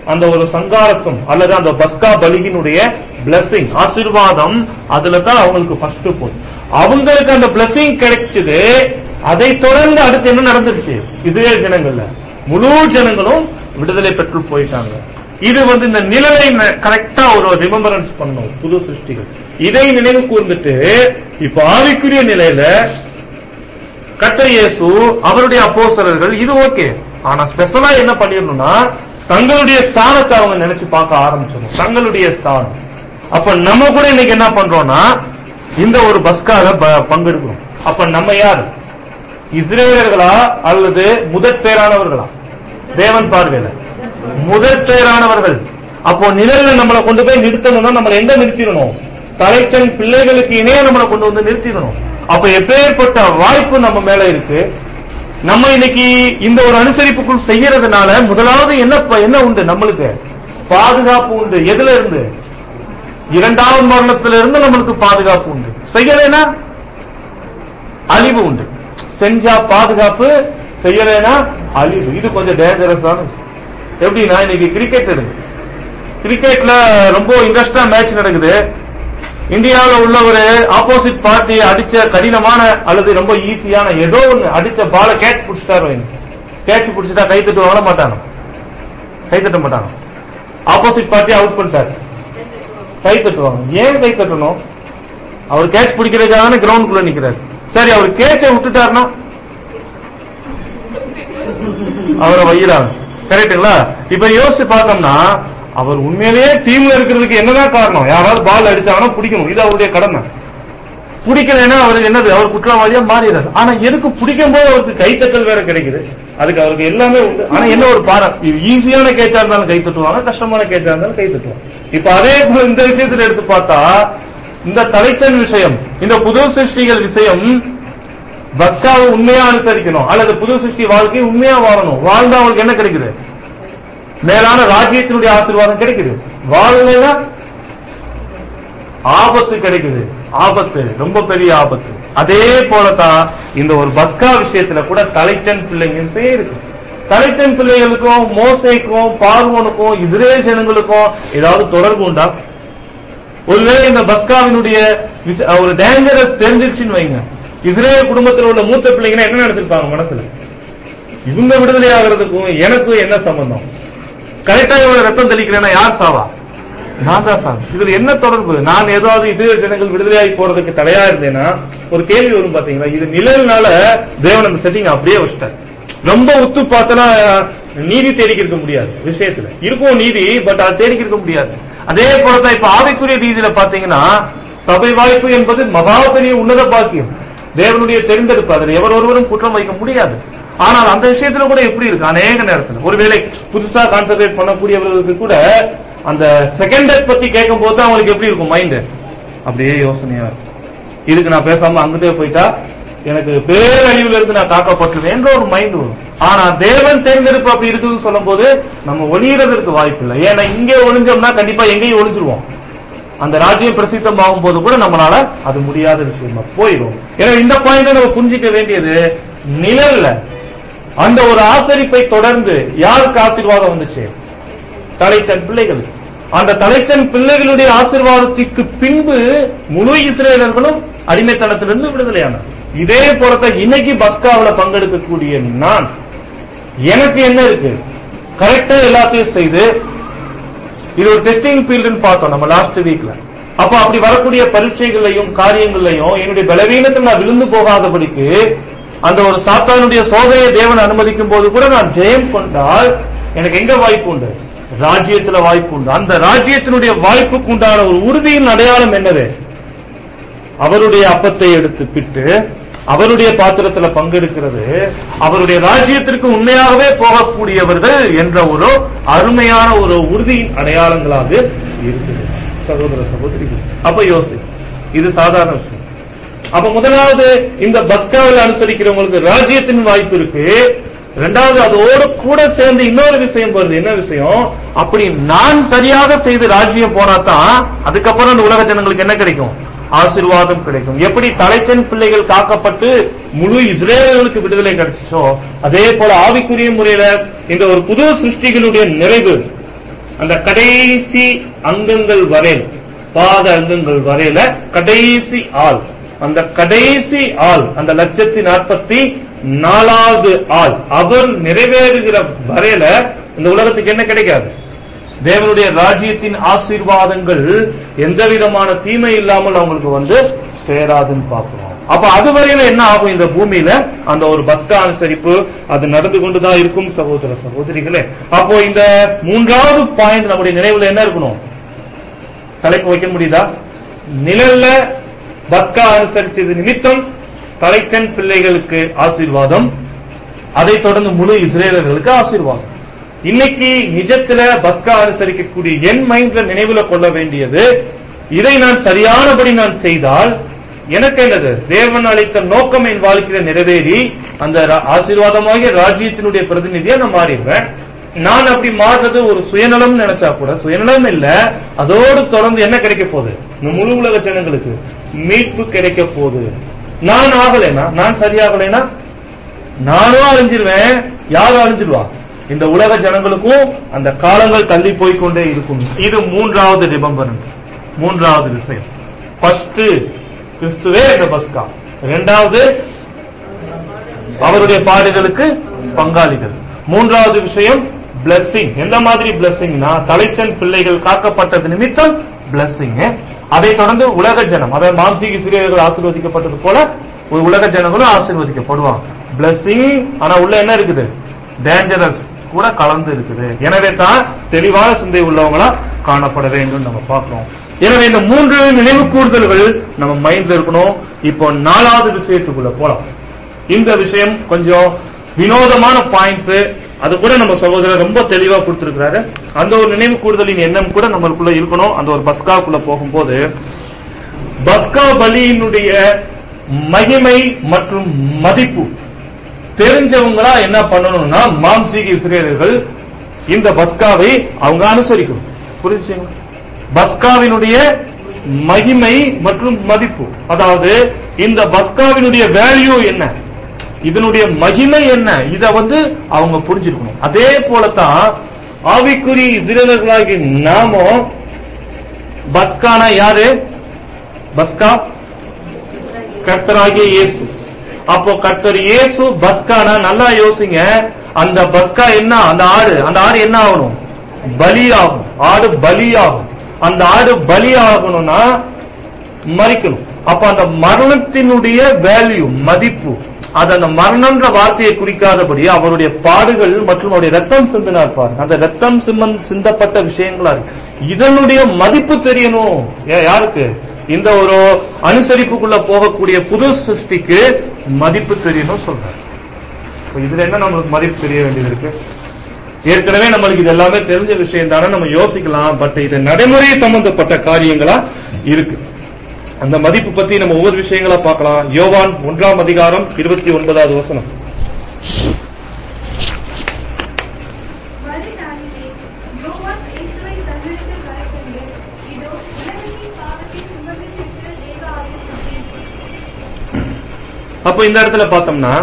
அந்த ஒரு சங்காரத்தும் அல்லது அந்த பஸ்கா பலியினுடைய blessing ஆசீர்வாதம் அதுல தான் அவங்களுக்கு ஃபர்ஸ்ட் போய் அவங்களுக்கு அந்த blessing கிடைச்சது அதை தொடர்ந்து அடுத்து என்ன நடந்துருச்சு இஸ்ரேல் ஜனங்கள்ல முழு ஜனங்களும் விடுதலை பெற்று போயிட்டாங்க இது வந்து இந்த நிழலை கரெக்டா ஒரு ரிமெம்பரன்ஸ் பண்ணும் புது சிருஷ்டிகள் இதை நினைவு கூர்ந்துட்டு இப்ப ஆவிக்குரிய நிலையில கர்த்தர் இயேசு அவருடைய அப்போஸ்தலர்கள் இது ஓகே ஆனா ஸ்பெஷலா என்ன பண்ணிடணும்னா தங்களுடைய ஸ்தானத்தை அவங்க நினைச்சு பார்க்க ஆரம்பிச்சிடணும் தங்களுடைய ஸ்தானம் அப்ப நம்ம கூட இன்னைக்கு என்ன பண்றோம்னா இந்த ஒரு பஸ்காக ப- பங்கெடுக்கிறோம் அப்ப நம்ம யார் இஸ்ரேலர்களா அல்லது முதற் பேரானவர்களா தேவன் பார்வையில முதற் பேரானவர்கள் அப்போ நிழல்ல நம்மளை கொண்டு போய் நிறுத்தணும்னா நம்மளை எங்க நிறுத்திடணும் தலைச்சன் பிள்ளைகளுக்கு இணைய நம்மளை கொண்டு வந்து நிறுத்திடணும் அப்ப எப்பேற்பட்ட வாய்ப்பு நம்ம மேல இருக்கு நம்ம இன்னைக்கு இந்த ஒரு அனுசரிப்புக்குள் செய்யறதுனால முதலாவது என்ன ப- என்ன உண்டு நம்மளுக்கு பாதுகாப்பு உண்டு எதுல இருந்து இரண்டாவது மரணத்துல இருந்து நம்மளுக்கு பாதுகாப்பு உண்டு செய்யலைன்னா அழிவு உண்டு செஞ்சா பாதுகாப்பு செய்யலைன்னா அழிவு இது கொஞ்சம் டேஞ்சரஸான விஷயம் எப்படின்னா இன்னைக்கு கிரிக்கெட் இருக்கு கிரிக்கெட்ல ரொம்ப இன்ட்ரெஸ்டா மேட்ச் நடக்குது இந்தியாவில் உள்ள ஒரு ஆப்போசிட் பார்ட்டி அடிச்ச கடினமான அல்லது ரொம்ப ஈஸியான ஏதோ ஒண்ணு அடிச்ச பால கேட்ச் பிடிச்சிட்டாரு கேட்ச் பிடிச்சிட்டா கை தட்டுவாங்களா மாட்டாங்க கை தட்ட மாட்டாங்க ஆப்போசிட் பார்ட்டி அவுட் பண்ணிட்டாரு கை தட்டுவாங்க ஏன் கை தட்டணும் அவர் கேட்ச் பிடிக்கிறதுக்காக கிரவுண்டுக்குள்ள நிக்கிறாரு சரி அவர் கேட்சை விட்டுட்டாருன்னா அவரை வையிறாங்க கரெக்ட்டுங்களா இப்ப யோசிச்சு பார்த்தோம்னா அவர் உண்மையிலேயே டீம்ல இருக்கிறதுக்கு என்னதான் காரணம் யாராவது பால் அடிச்சாங்கன்னா பிடிக்கணும் இது அவருடைய கடமை பிடிக்கலைன்னா அவருக்கு என்னது அவர் குற்றவாளியா மாறிடுறாரு ஆனா எதுக்கு பிடிக்கும் போது அவருக்கு கைத்தட்டல் வேற கிடைக்குது அதுக்கு அவருக்கு எல்லாமே உண்டு ஆனா என்ன ஒரு பாரம் இது ஈஸியான கேச்சா இருந்தாலும் கை தட்டுவாங்க கஷ்டமான கேச்சா இருந்தாலும் கை தட்டுவாங்க இப்ப அதே போல இந்த விஷயத்துல எடுத்து பார்த்தா இந்த தலைச்சன் விஷயம் இந்த புது சிருஷ்டிகள் விஷயம் பஸ்காவை உண்மையா அனுசரிக்கணும் அல்லது புது சிருஷ்டி வாழ்க்கையை உண்மையா வாழணும் வாழ்ந்தா அவங்களுக்கு என்ன கிடைக்குது மேலான ராஜ்யத்தினுடைய ஆசீர்வாதம் கிடைக்குது வாழலைன்னா ஆபத்து கிடைக்குது ஆபத்து ரொம்ப பெரிய ஆபத்து அதே போலதான் இந்த ஒரு பஸ்கா விஷயத்துல கூட தலைச்சன் பிள்ளைங்க இருக்கு தலைச்சன் பிள்ளைகளுக்கும் மோசைக்கும் பார்வோனுக்கும் இஸ்ரேல் ஜனங்களுக்கும் ஏதாவது தொடர்பு உண்டா ஒருவேளை இந்த பஸ்காவினுடைய விஷ- ஒரு டேஞ்சரஸ் தெரிஞ்சிருச்சுன்னு வைங்க இஸ்ரேல் குடும்பத்தில் உள்ள மூத்த பிள்ளைங்கன்னா என்ன நினைச்சிருப்பாங்க மனசுல இவங்க விடுதலை ஆகிறதுக்கும் எனக்கும் என்ன சம்பந்தம் கரெக்டா இவங்க ரத்தம் தெளிக்கிறேன்னா யார் சாவா நான் தான் சாமி இதுல என்ன தொடர்பு நான் ஏதாவது இஸ்ரேல் ஜனங்கள் விடுதலையாகி போறதுக்கு தடையா இருந்தேன்னா ஒரு கேள்வி வரும் பாத்தீங்களா இது நிழல்னால தேவன் அந்த செட்டிங் அப்படியே வச்சிட்டார் ரொம்ப உத்து பார்த்தனா நீதி தேடிக்க இருக்க முடியாது விஷயத்துல இருக்கும் நீதி பட் அதை தேடிக்க இருக்க முடியாது அதே போலதான் இப்ப ஆவிக்குரிய ரீதியில பாத்தீங்கன்னா சபை வாய்ப்பு என்பது மகா பெரிய உன்னத பாக்கியம் தேவனுடைய தெரிந்தெடுப்பு அதில் எவர் ஒருவரும் குற்றம் வைக்க முடியாது ஆனால் அந்த விஷயத்துல கூட எப்படி இருக்கு அநேக நேரத்துல ஒருவேளை புதுசா கான்சென்ட்ரேட் பண்ணக்கூடியவர்களுக்கு கூட அந்த செகண்ட் டெத் பத்தி கேட்கும் போது தான் அவங்களுக்கு எப்படி இருக்கும் மைண்ட் அப்படியே யோசனையா இருக்கும் இதுக்கு நான் பேசாம அங்கிட்டே போயிட்டா எனக்கு பேரழிவுல இருந்து நான் காக்கப்பட்டுருவேன் என்ற ஒரு மைண்ட் வரும் ஆனா தேவன் தேர்ந்தெடுப்பு அப்படி இருக்குதுன்னு சொல்லும் போது நம்ம ஒளியறதற்கு வாய்ப்பு இல்லை ஏன்னா இங்கே ஒளிஞ்சோம்னா கண்டிப்பா எங்கேயும் ஒளிஞ்சிருவோம் அந்த ராஜ்யம் பிரசித்தமாகும் போது கூட நம்மளால அது முடியாத விஷயமா போயிடும் ஏன்னா இந்த பாயிண்ட் நம்ம புரிஞ்சிக்க வேண்டியது நிழல்ல அந்த ஒரு ஆசரிப்பை தொடர்ந்து யாருக்கு ஆசீர்வாதம் வந்துச்சு தலைச்சன் பிள்ளைகள் அந்த தலைச்சன் பிள்ளைகளுடைய ஆசீர்வாதத்திற்கு பின்பு முழு இஸ்ரேலர்களும் அடிமைத்தனத்திலிருந்து விடுதலையானார் இதே போலத்தான் இன்னைக்கு பஸ்காவில பங்கெடுக்கக்கூடிய நான் எனக்கு என்ன இருக்கு கரெக்டா எல்லாத்தையும் செய்து இது ஒரு டெஸ்டிங் ஃபீல்டுன்னு பார்த்தோம் நம்ம லாஸ்ட் வீக்ல அப்ப அப்படி வரக்கூடிய பரீட்சைகளையும் காரியங்களையும் என்னுடைய பலவீனத்தில் நான் விழுந்து போகாதபடிக்கு அந்த ஒரு சாத்தானுடைய சோதனையை தேவன் அனுமதிக்கும் போது கூட நான் ஜெயம் கொண்டால் எனக்கு எங்க வாய்ப்பு உண்டு ராஜ்யத்துல வாய்ப்பு உண்டு அந்த ராஜ்யத்தினுடைய வாய்ப்புக்கு உண்டான ஒரு உறுதியின் அடையாளம் என்னது அவருடைய அப்பத்தை எடுத்து பிட்டு அவருடைய பாத்திரத்துல பங்கெடுக்கிறது அவருடைய ராஜ்யத்திற்கு உண்மையாகவே போகக்கூடியவர்கள் என்ற ஒரு அருமையான ஒரு உறுதியின் அடையாளங்களாக இருக்குது சகோதர சகோதரிகள் அப்ப யோசி இது சாதாரண விஷயம் அப்ப முதலாவது இந்த பஸ்காவில் அனுசரிக்கிறவங்களுக்கு ராஜ்யத்தின் வாய்ப்பு இருக்கு ரெண்டாவது அதோடு கூட சேர்ந்து இன்னொரு விஷயம் வருது என்ன விஷயம் அப்படி நான் சரியாக செய்து ராஜ்யம் போனா தான் அதுக்கப்புறம் அந்த உலக ஜனங்களுக்கு என்ன கிடைக்கும் ஆசீர்வாதம் கிடைக்கும் எப்படி தலைச்சன் பிள்ளைகள் காக்கப்பட்டு முழு இஸ்ரேலர்களுக்கு விடுதலை கிடைச்சிச்சோ அதே போல ஆவிக்குரிய முறையில இந்த ஒரு புது சிருஷ்டிகளுடைய நிறைவு அந்த கடைசி அங்கங்கள் வரையில் பாத அங்கங்கள் வரையில கடைசி ஆள் அந்த கடைசி ஆள் அந்த லட்சத்தி நாற்பத்தி நாலாவது ஆள் அவர் நிறைவேறுகிற வரையில இந்த உலகத்துக்கு என்ன கிடைக்காது தேவனுடைய ராஜ்யத்தின் ஆசீர்வாதங்கள் எந்த விதமான தீமை இல்லாமல் அவங்களுக்கு வந்து சேராதுன்னு பார்க்கிறோம் அப்ப அது வரையில என்ன ஆகும் இந்த பூமியில அந்த ஒரு பஸ்கா அனுசரிப்பு அது நடந்து கொண்டுதான் இருக்கும் சகோதர சகோதரிகளே அப்போ இந்த மூன்றாவது பாயிண்ட் நம்முடைய நினைவுல என்ன இருக்கணும் தலைப்பு வைக்க முடியுதா நிழல்ல பஸ்கா அனுசரிச்சது நிமித்தம் தலைச்சன் பிள்ளைகளுக்கு ஆசீர்வாதம் அதைத் தொடர்ந்து முழு இஸ்ரேலர்களுக்கு ஆசீர்வாதம் இன்னைக்கு நிஜத்துல பஸ்கா அனுசரிக்கக்கூடிய என் மைண்ட்ல நினைவுல கொள்ள வேண்டியது இதை நான் சரியானபடி நான் செய்தால் எனக்கு என்னது தேவன் அளித்த நோக்கம் என் வாழ்க்கையில நிறைவேறி அந்த ரா- ஆசீர்வாதமாகிய ராஜ்யத்தினுடைய பிரதிநிதியா நான் மாறிடுவேன் நான் அப்படி மாறுறது ஒரு சுயநலம் நினைச்சா கூட சுயநலம் இல்ல அதோடு தொடர்ந்து என்ன கிடைக்க போகுது இந்த முழு உலக ஜனங்களுக்கு மீட்பு கிடைக்க போகுது நான் ஆகலைனா நான் சரியாகலைனா நானும் அழிஞ்சிருவேன் யாரும் அழிஞ்சிருவா இந்த உலக ஜனங்களுக்கும் அந்த காலங்கள் தள்ளி போய்க்கொண்டே இருக்கும் இது மூன்றாவது ரிமம்பரன்ஸ் மூன்றாவது விஷயம் ஃபர்ஸ்ட் கிறிஸ்துவே இந்த பஸ்கா இரண்டாவது அவருடைய பாடுகளுக்கு பங்காளிகள் மூன்றாவது விஷயம் blessing எந்த மாதிரி blessingனா தலைச்சன் பிள்ளைகள் காக்கப்பட்டது நிமித்தம் blessing அதைத் தொடர்ந்து உலக ஜனம் அதாவது மாம்சீக சிறியர்கள் ஆசீர்வதிக்கப்பட்டது போல ஒரு உலக ஜனங்களும் ஆசீர்வதிக்கப்படுவாங்க blessing ஆனா உள்ள என்ன இருக்குது டேஞ்சரஸ் கூட கலந்து இருக்குது எனவே தான் தெளிவான சிந்தை உள்ளவங்களா காணப்பட வேண்டும் நம்ம பார்க்கிறோம் எனவே இந்த மூன்று நினைவு கூறுதல்கள் நம்ம மைண்ட்ல இருக்கணும் இப்போ நாலாவது விஷயத்துக்குள்ள போலாம் இந்த விஷயம் கொஞ்சம் வினோதமான பாயிண்ட்ஸ் அது கூட நம்ம சகோதரர் ரொம்ப தெளிவா கொடுத்திருக்கிறாரு அந்த ஒரு நினைவு கூடுதலின் எண்ணம் கூட நம்மளுக்குள்ள இருக்கணும் அந்த ஒரு பஸ்காக்குள்ள போகும்போது பஸ்கா பலியினுடைய மகிமை மற்றும் மதிப்பு தெரிஞ்சவங்களா என்ன பண்ணணும்னா மாம்சீக இஸ்ரேலர்கள் இந்த பஸ்காவை அவங்க அனுசரிக்கணும் புரிஞ்சுங்களா பஸ்காவினுடைய மகிமை மற்றும் மதிப்பு அதாவது இந்த பஸ்காவினுடைய வேல்யூ என்ன இதனுடைய மகிமை என்ன இத வந்து அவங்க புரிஞ்சிருக்கணும் அதே போலதான் ஆவிக்குறி இஸ்ரேலர்களாகி நாமும் பஸ்கானா யாரு பஸ்கா கர்த்தராகிய இயேசு அப்போ கர்த்தர் இயேசு பஸ்கானா நல்லா யோசிங்க அந்த பஸ்கா என்ன அந்த ஆடு அந்த ஆடு என்ன ஆகணும் பலி ஆகும் ஆடு பலி ஆகும் அந்த ஆடு பலி ஆகணும்னா மறிக்கணும் அப்ப அந்த மரணத்தினுடைய வேல்யூ மதிப்பு அது அந்த மரணம்ன்ற வார்த்தையை குறிக்காதபடி அவருடைய பாடுகள் மற்றும் அவருடைய ரத்தம் சிந்தினார் பாருங்க அந்த ரத்தம் சிம்மன் சிந்தப்பட்ட விஷயங்களா இருக்கு இதனுடைய மதிப்பு தெரியணும் ஏ- யாருக்கு இந்த ஒரு அனுசரிப்புக்குள்ள போகக்கூடிய புது சிருஷ்டிக்கு மதிப்பு தெரியணும் சொல்றாரு இப்ப இதுல என்ன நம்மளுக்கு மதிப்பு தெரிய வேண்டியது இருக்கு ஏற்கனவே நம்மளுக்கு இது எல்லாமே தெரிஞ்ச விஷயம் தானே நம்ம யோசிக்கலாம் பட் இது நடைமுறை சம்பந்தப்பட்ட காரியங்களா இருக்கு அந்த மதிப்பு பத்தி நம்ம ஒவ்வொரு விஷயங்களா பார்க்கலாம் யோவான் ஒன்றாம் அதிகாரம் இருபத்தி ஒன்பதாவது வசனம் மறுநாளிலே யோவான் இயேசுவை தன்னிடத்தில் வரக்கொண்டு, இதோ உலகத்தின் பாவத்தை சுமந்திருக்கிற தேவ ஆவியானவரே, அப்ப இந்த இடத்துல பார்த்தோம்னா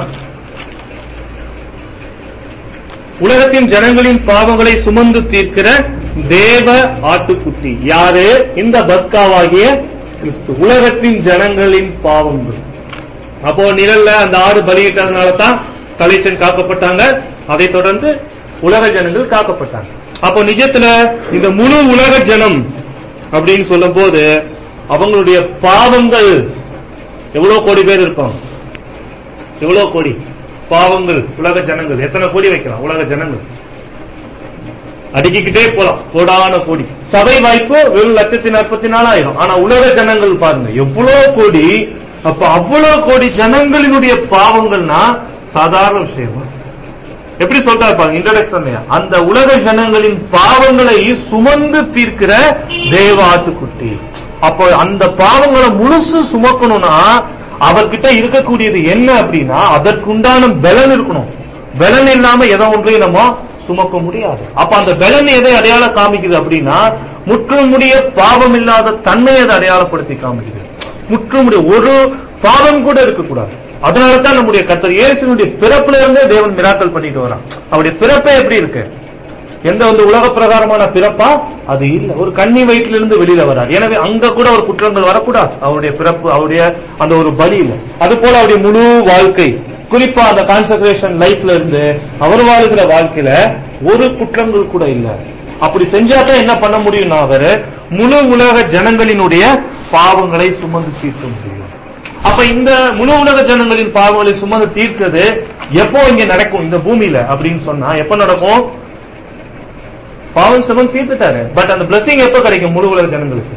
உலகத்தின் ஜனங்களின் பாவங்களை சுமந்து தீர்க்கிற தேவ ஆட்டுக்குட்டி யாரு இந்த பஸ்காவாகிய கிறிஸ்து உலகத்தின் ஜனங்களின் பாவங்கள் அப்போ நிழல்ல அந்த ஆடு பலியிட்டதுனால தான் தலைச்சன் காக்கப்பட்டாங்க அதைத் தொடர்ந்து உலக ஜனங்கள் காக்கப்பட்டாங்க அப்போ நிஜத்துல இந்த முழு உலக ஜனம் அப்படின்னு சொல்லும் போது அவங்களுடைய பாவங்கள் எவ்வளவு கோடி பேர் இருப்பாங்க எவ்வளவு கோடி பாவங்கள் உலக ஜனங்கள் எத்தனை கோடி வைக்கலாம் உலக ஜனங்கள் அடுக்கிக்கிட்டே போலாம் கோடான கோடி சபை வாய்ப்பு வெறும் லட்சத்தி நாற்பத்தி நாலாயிரம் ஆனா உலக ஜனங்கள் பாருங்க எவ்வளவு கோடி அப்ப அவ்வளவு கோடி ஜனங்களினுடைய பாவங்கள்னா சாதாரண விஷயமா எப்படி சொல்றாரு பாருங்க இன்ட்ரடக்ஷன் அந்த உலக ஜனங்களின் பாவங்களை சுமந்து தீர்க்கிற தேவ ஆட்டுக்குட்டி அப்போ அந்த பாவங்களை முழுசு சுமக்கணும்னா அவர்கிட்ட இருக்கக்கூடியது என்ன அப்படின்னா அதற்குண்டான பலன் இருக்கணும் பலன் இல்லாம எதை ஒன்றையும் நம்ம சுமக்க முடியாது அப்ப அந்த பலன் எதை அடையாளம் காமிக்குது அப்படின்னா முற்றுமுடிய பாவம் இல்லாத தன்மையை அதை அடையாளப்படுத்தி காமிக்குது முற்றுமுடிய ஒரு பாவம் கூட இருக்கக்கூடாது அதனால தான் நம்முடைய கர்த்தர் இயேசுனுடைய பிறப்புல இருந்தே தேவன் மிராக்கல் பண்ணிட்டு வரான் அவருடைய பிறப்பே எப்படி இருக்கு எந்த வந்து உலக பிரகாரமான பிறப்பா அது இல்ல ஒரு கன்னி வயிற்றிலிருந்து வெளியில வரார் எனவே அங்க கூட ஒரு குற்றங்கள் வரக்கூடாது அவருடைய பிறப்பு அவருடைய அந்த ஒரு பலியில அது போல அவருடைய முழு வாழ்க்கை குறிப்பா அந்த கான்சென்ட்ரேஷன் லைஃப்ல இருந்து அவர் வாழ்கிற வாழ்க்கையில ஒரு குற்றங்கள் கூட இல்ல அப்படி செஞ்சாதான் என்ன பண்ண முடியும்னா அவரு முழு உலக ஜனங்களினுடைய பாவங்களை சுமந்து தீர்க்க முடியும் அப்ப இந்த முழு உலக ஜனங்களின் பாவங்களை சுமந்து தீர்க்கிறது எப்போ இங்க நடக்கும் இந்த பூமியில அப்படின்னு சொன்னா எப்ப நடக்கும் பாவம் சுமந்து தீர்த்துட்டாரு பட் அந்த blessing எப்ப கிடைக்கும் முழு உலக ஜனங்களுக்கு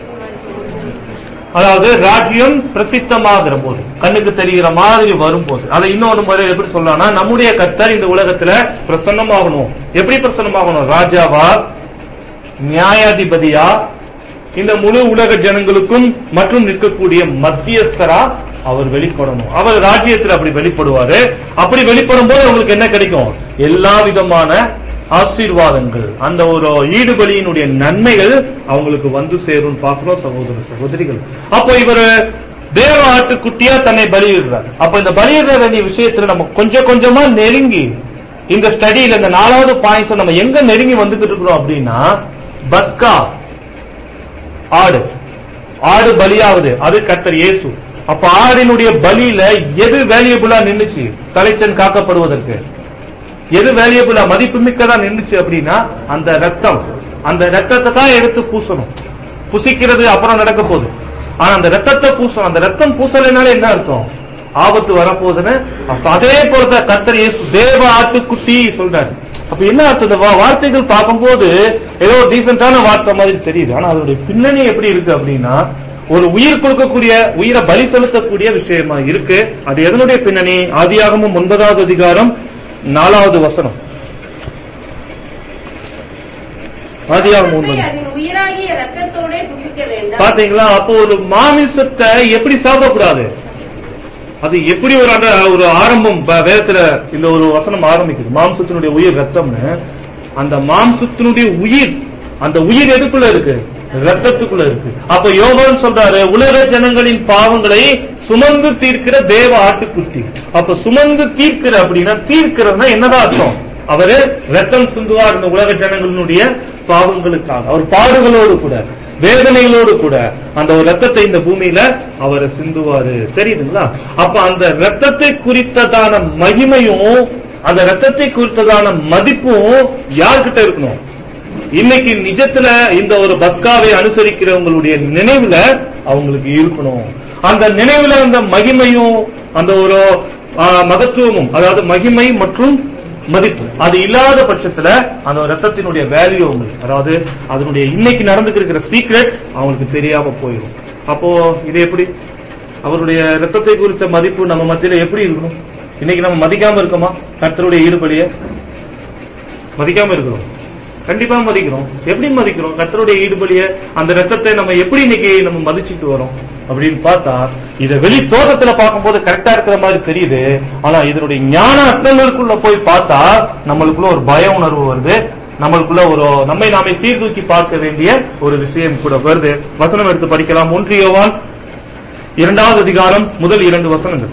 அதாவது ராஜ்யம் பிரசித்தமாகிற போது கண்ணுக்கு தெரிகிற மாதிரி வரும்போது அதை இன்னொரு முறை எப்படி சொல்லலாம்னா நம்முடைய கர்த்தர் இந்த உலகத்துல பிரசன்னமாகணும் எப்படி பிரசன்னமாகணும் ராஜாவா நியாயாதிபதியா இந்த முழு உலக ஜனங்களுக்கும் மற்றும் நிற்கக்கூடிய மத்தியஸ்தரா அவர் வெளிப்படணும் அவர் ராஜ்யத்தில் அப்படி வெளிப்படுவாரு அப்படி வெளிப்படும் போது அவங்களுக்கு என்ன கிடைக்கும் எல்லா விதமான ஆசீர்வாதங்கள் அந்த ஒரு ஈடுபலியினுடைய நன்மைகள் அவங்களுக்கு வந்து சேரும் பார்க்கிறோம் சகோதர சகோதரிகள் அப்போ இவர் தேவ ஆட்டுக்குட்டியா தன்னை பலியிடுறார் அப்ப இந்த பலியிடுற வேண்டிய விஷயத்துல நம்ம கொஞ்சம் கொஞ்சமா நெருங்கி இந்த ஸ்டடியில இந்த நாலாவது பாயிண்ட்ஸ் நம்ம எங்க நெருங்கி வந்துகிட்டு இருக்கிறோம் அப்படின்னா பஸ்கா ஆடு ஆடு பலியாவது அது கர்த்தர் இயேசு அப்ப ஆடினுடைய பலியில எது வேல்யூபிளா நின்னுச்சு தலைச்சன் காக்கப்படுவதற்கு எது வேல்யூபிளா மதிப்புமிக்கதா நின்னுச்சு அப்படின்னா அந்த ரத்தம் அந்த ரத்தத்தை தான் எடுத்து பூசணும் புசிக்கிறது அப்புறம் நடக்க போகுது ஆனா அந்த ரத்தத்தை பூசணும் அந்த ரத்தம் பூசலைனால என்ன அர்த்தம் ஆபத்து வரப்போகுதுன்னு அப்ப அதே போலதான் கர்த்தர் இயேசு தேவ ஆட்டுக்குட்டி சொல்றாரு அப்ப என்ன அர்த்தம் இந்த வா- வார்த்தைகள் பார்க்கும்போது ஏதோ டீசென்டான வார்த்தை மாதிரி தெரியுது ஆனா அதோட பின்னணி எப்படி இருக்கு அப்படின்னா ஒரு உயிர் கொடுக்கக்கூடிய உயிரை பலி செலுத்தக்கூடிய விஷயமா இருக்கு அது எதனுடைய பின்னணி ஆதியாகமும் ஒன்பதாவது அதிகாரம் நாலாவது வசனம் ஆதியாகமம் ரத்தத்தை ஒன்பது அதன் உயிராகிய ரத்தத்தோட புசிக்க வேண்டாம் பாத்தீங்களா அப்போ ஒரு மாமிசத்தை எப்படி சாப்பிடக்கூடாது அது எப்படி ஒரு அந்த ஒரு ஆரம்பம் ப- வேதத்துல இந்த ஒரு வசனம் ஆரம்பிக்குது மாம்சத்தினுடைய உயிர் ரத்தம்னு அந்த மாம்சத்தினுடைய உயிர் அந்த உயிர் எதுக்குள்ள இருக்கு ரத்தத்துக்குள்ள இருக்கு அப்ப யோகான் சொல்றாரு உலக ஜனங்களின் பாவங்களை சுமந்து தீர்க்கிற தேவ ஆட்டுக்குட்டி அப்ப சுமந்து தீர்க்கிற அப்படின்னா தீர்க்கிறதுனா என்னதான் அர்த்தம் அவரு ரத்தம் சிந்துவார் இந்த உலக ஜனங்களினுடைய பாவங்களுக்காக அவர் பாடுகளோடு கூட வேதனைகளோடு கூட அந்த ஒரு ரத்தத்தை இந்த பூமியில அவர் சிந்துவாரு தெரியுதுங்களா அப்ப அந்த ரத்தத்தை குறித்ததான மகிமையும் அந்த ரத்தத்தை குறித்ததான மதிப்பும் யார்கிட்ட இருக்கணும் இன்னைக்கு நிஜத்துல இந்த ஒரு பஸ்காவை அனுசரிக்கிறவங்களுடைய நினைவுல அவங்களுக்கு இருக்கணும் அந்த நினைவுல அந்த மகிமையும் அந்த ஒரு ஆ, மகத்துவமும் அதாவது மகிமை மற்றும் மதிப்பு அது இல்லாத பட்சத்துல அந்த ஒரு ரத்தத்தினுடைய வேல்யூ அவங்களுக்கு அதாவது அதனுடைய இன்னைக்கு நடந்துட்டு இருக்கிற சீக்ரெட் அவங்களுக்கு தெரியாம போயிடும் அப்போ இது எப்படி அவருடைய ரத்தத்தை குறித்த மதிப்பு நம்ம மத்தியில எப்படி இருக்கணும் இன்னைக்கு நம்ம மதிக்காம இருக்கோமா கர்த்தருடைய ஈடுபடிய மதிக்காம இருக்கிறோம் கண்டிப்பா மதிக்கிறோம் எப்படி மதிக்கிறோம் கர்த்தருடைய ஈடுபடிய அந்த ரத்தத்தை நம்ம எப்படி இன்னைக்கு நம்ம மதிச்சுட்டு வரோம் அப்படின்னு பார்த்தா இத வெளி தோட்டத்துல பார்க்கும்போது கரெக்டா இருக்கிற மாதிரி தெரியுது ஆனா இதனுடைய ஞான அர்த்தங்களுக்குள்ள போய் பார்த்தா நம்மளுக்குள்ள ஒரு பய உணர்வு வருது நம்மளுக்குள்ள ஒரு நம்மை நாமே சீர்தூக்கி பார்க்க வேண்டிய ஒரு விஷயம் கூட வருது வசனம் எடுத்து படிக்கலாம் ஒன்றியவான் இரண்டாவது அதிகாரம் முதல் இரண்டு வசனங்கள்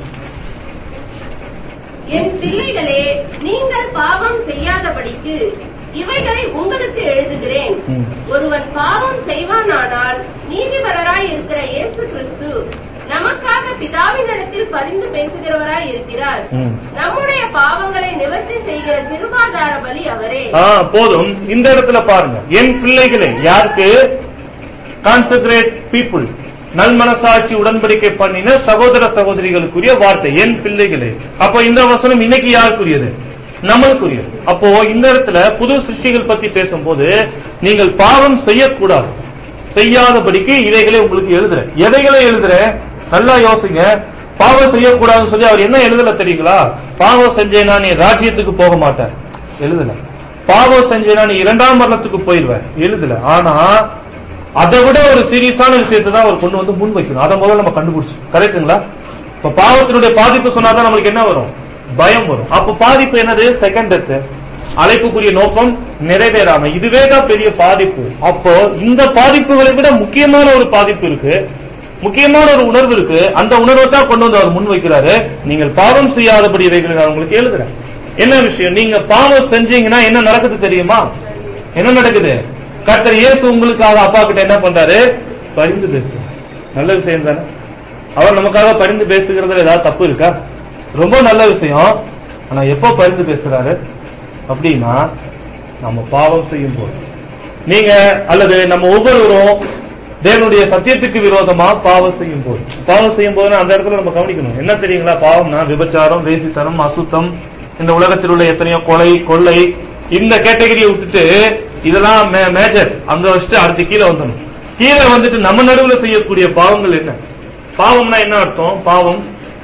என் பிள்ளைகளே நீங்கள் பாவம் செய்யாதபடிக்கு இவைகளை உங்களுக்கு எழுதுகிறேன் ம். ஒருவன் பாவம் செய்வானானால் நீதிபரராய் இருக்கிற இயேசு கிறிஸ்து நமக்காக பிதாவினிடத்தில் பரிந்து பேசுகிறவராய் இருக்கிறார் ம். நம்முடைய பாவங்களை நிவர்த்தி செய்கிற திருவாதார பலி அவரே ஆ, போதும் இந்த இடத்துல பாருங்க என் பிள்ளைகளே யாருக்கு கான்சென்ட்ரேட் பீப்புள் நல்மனசாட்சி உடன்படிக்கை பண்ணின சகோதர சகோதரிகளுக்குரிய வார்த்தை என் பிள்ளைகளே அப்போ இந்த வசனம் இன்னைக்கு யாருக்குரியது நம்மளுக்குரியது அப்போ இந்த இடத்துல புது சிருஷ்டிகள் பத்தி பேசும்போது நீங்கள் பாவம் செய்யக்கூடாது செய்யாதபடிக்கு இதைகளை உங்களுக்கு எழுதுறேன் எதைகளை எழுதுறேன் நல்லா யோசிங்க பாவம் செய்யக்கூடாதுன்னு சொல்லி அவர் என்ன எழுதல தெரியுங்களா பாவம் செஞ்சேனா நீ ராஜ்யத்துக்கு போக மாட்டேன் எழுதல பாவம் செஞ்சேனா நீ இரண்டாம் மரணத்துக்கு போயிருவேன் எழுதல ஆனா அதை விட ஒரு சீரியஸான விஷயத்தை தான் அவர் கொண்டு வந்து முன் வைக்கணும் அதை முதல்ல நம்ம கண்டுபிடிச்சு கரெக்ட்டுங்களா இப்ப பாவத்தினுடைய பாதிப்பு சொன்னாதான் நம்மளுக்கு என்ன வரும் பயம் வரும் அப்ப பாதிப்பு என்னது செகண்ட் டெத் அழைப்புக்குரிய நோக்கம் நிறைவேறாம இதுவே தான் பெரிய பாதிப்பு அப்போ இந்த பாதிப்புகளை விட முக்கியமான ஒரு பாதிப்பு இருக்கு முக்கியமான ஒரு உணர்வு இருக்கு அந்த உணர்வை தான் கொண்டு வந்து அவர் முன் வைக்கிறாரு நீங்கள் பாவம் செய்யாதபடி இவைகளை நான் உங்களுக்கு எழுதுறேன் என்ன விஷயம் நீங்க பாவம் செஞ்சீங்கன்னா என்ன நடக்குது தெரியுமா என்ன நடக்குது கர்த்தர் இயேசு உங்களுக்காக அப்பா கிட்ட என்ன பண்றாரு பரிந்து பேசுறாரு நல்ல விஷயம் தானே அவர் நமக்காக பரிந்து பேசுகிறதுல ஏதாவது தப்பு இருக்கா ரொம்ப நல்ல விஷயம் ஆனா எப்போ பரிந்து பேசுறாரு அப்படின்னா நம்ம பாவம் செய்யும் போது நீங்க அல்லது நம்ம ஒவ்வொருவரும் தேவனுடைய சத்தியத்துக்கு விரோதமா பாவம் செய்யும் போது பாவம் செய்யும் போது அந்த இடத்துல நம்ம கவனிக்கணும் என்ன தெரியுங்களா பாவம்னா விபச்சாரம் வேசித்தனம் அசுத்தம் இந்த உலகத்தில் உள்ள எத்தனையோ கொலை கொள்ளை இந்த கேட்டகரியை விட்டுட்டு இதெல்லாம் மேஜர் அங்க வச்சுட்டு அடுத்து கீழே வந்துடணும் கீழே வந்துட்டு நம்ம நடுவுல செய்யக்கூடிய பாவங்கள் என்ன பாவம்னா என்ன அர்த்தம் பாவம்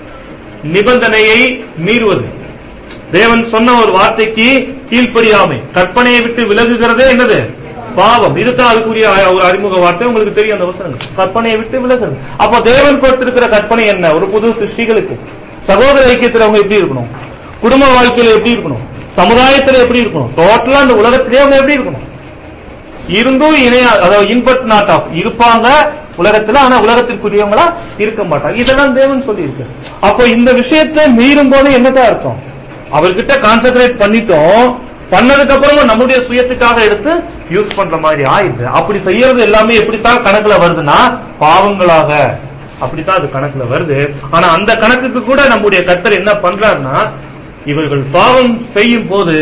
நிபந்தனையை மீறுவது தேவன் சொன்ன ஒரு வார்த்தைக்கு கீழ்ப்படியாமை கற்பனையை விட்டு விலகுகிறதே என்னது பாவம் இதுதான் அதுக்குரிய ஒரு அறிமுக வார்த்தை உங்களுக்கு தெரியும் அந்த வசனம் கற்பனையை விட்டு விலகுறது அப்போ தேவன் கொடுத்திருக்கிற கற்பனை என்ன ஒரு புது சிருஷ்டிகளுக்கு சகோதர ஐக்கியத்தில் அவங்க எப்படி இருக்கணும் குடும்ப வாழ்க்கையில எப்படி இருக்கணும் சமுதாயத்துல எப்படி இருக்கணும் டோட்டலா அந்த உலகத்திலே அவங்க எப்படி இருக்கணும் இருந்தும் இணையா அதாவது இன்பட் நாட் ஆஃப் இருப்பாங்க உலகத்துல ஆனா உலகத்திற்குரியவங்களா இருக்க மாட்டாங்க இதெல்லாம் தேவன் சொல்லி இருக்கு அப்போ இந்த விஷயத்தை மீறும் போது என்னதான் அர்த்தம் அவர்கிட்ட கான்சென்ட்ரேட் பண்ணிட்டோம் பண்ணதுக்கு அப்புறமா நம்முடைய சுயத்துக்காக எடுத்து யூஸ் பண்ற மாதிரி ஆயிடுது அப்படி செய்யறது எல்லாமே எப்படித்தான் கணக்குல வருதுன்னா பாவங்களாக அப்படித்தான் அது கணக்குல வருது ஆனா அந்த கணக்குக்கு கூட நம்முடைய கர்த்தர் என்ன பண்றாருன்னா இவர்கள் பாவம் செய்யும் போது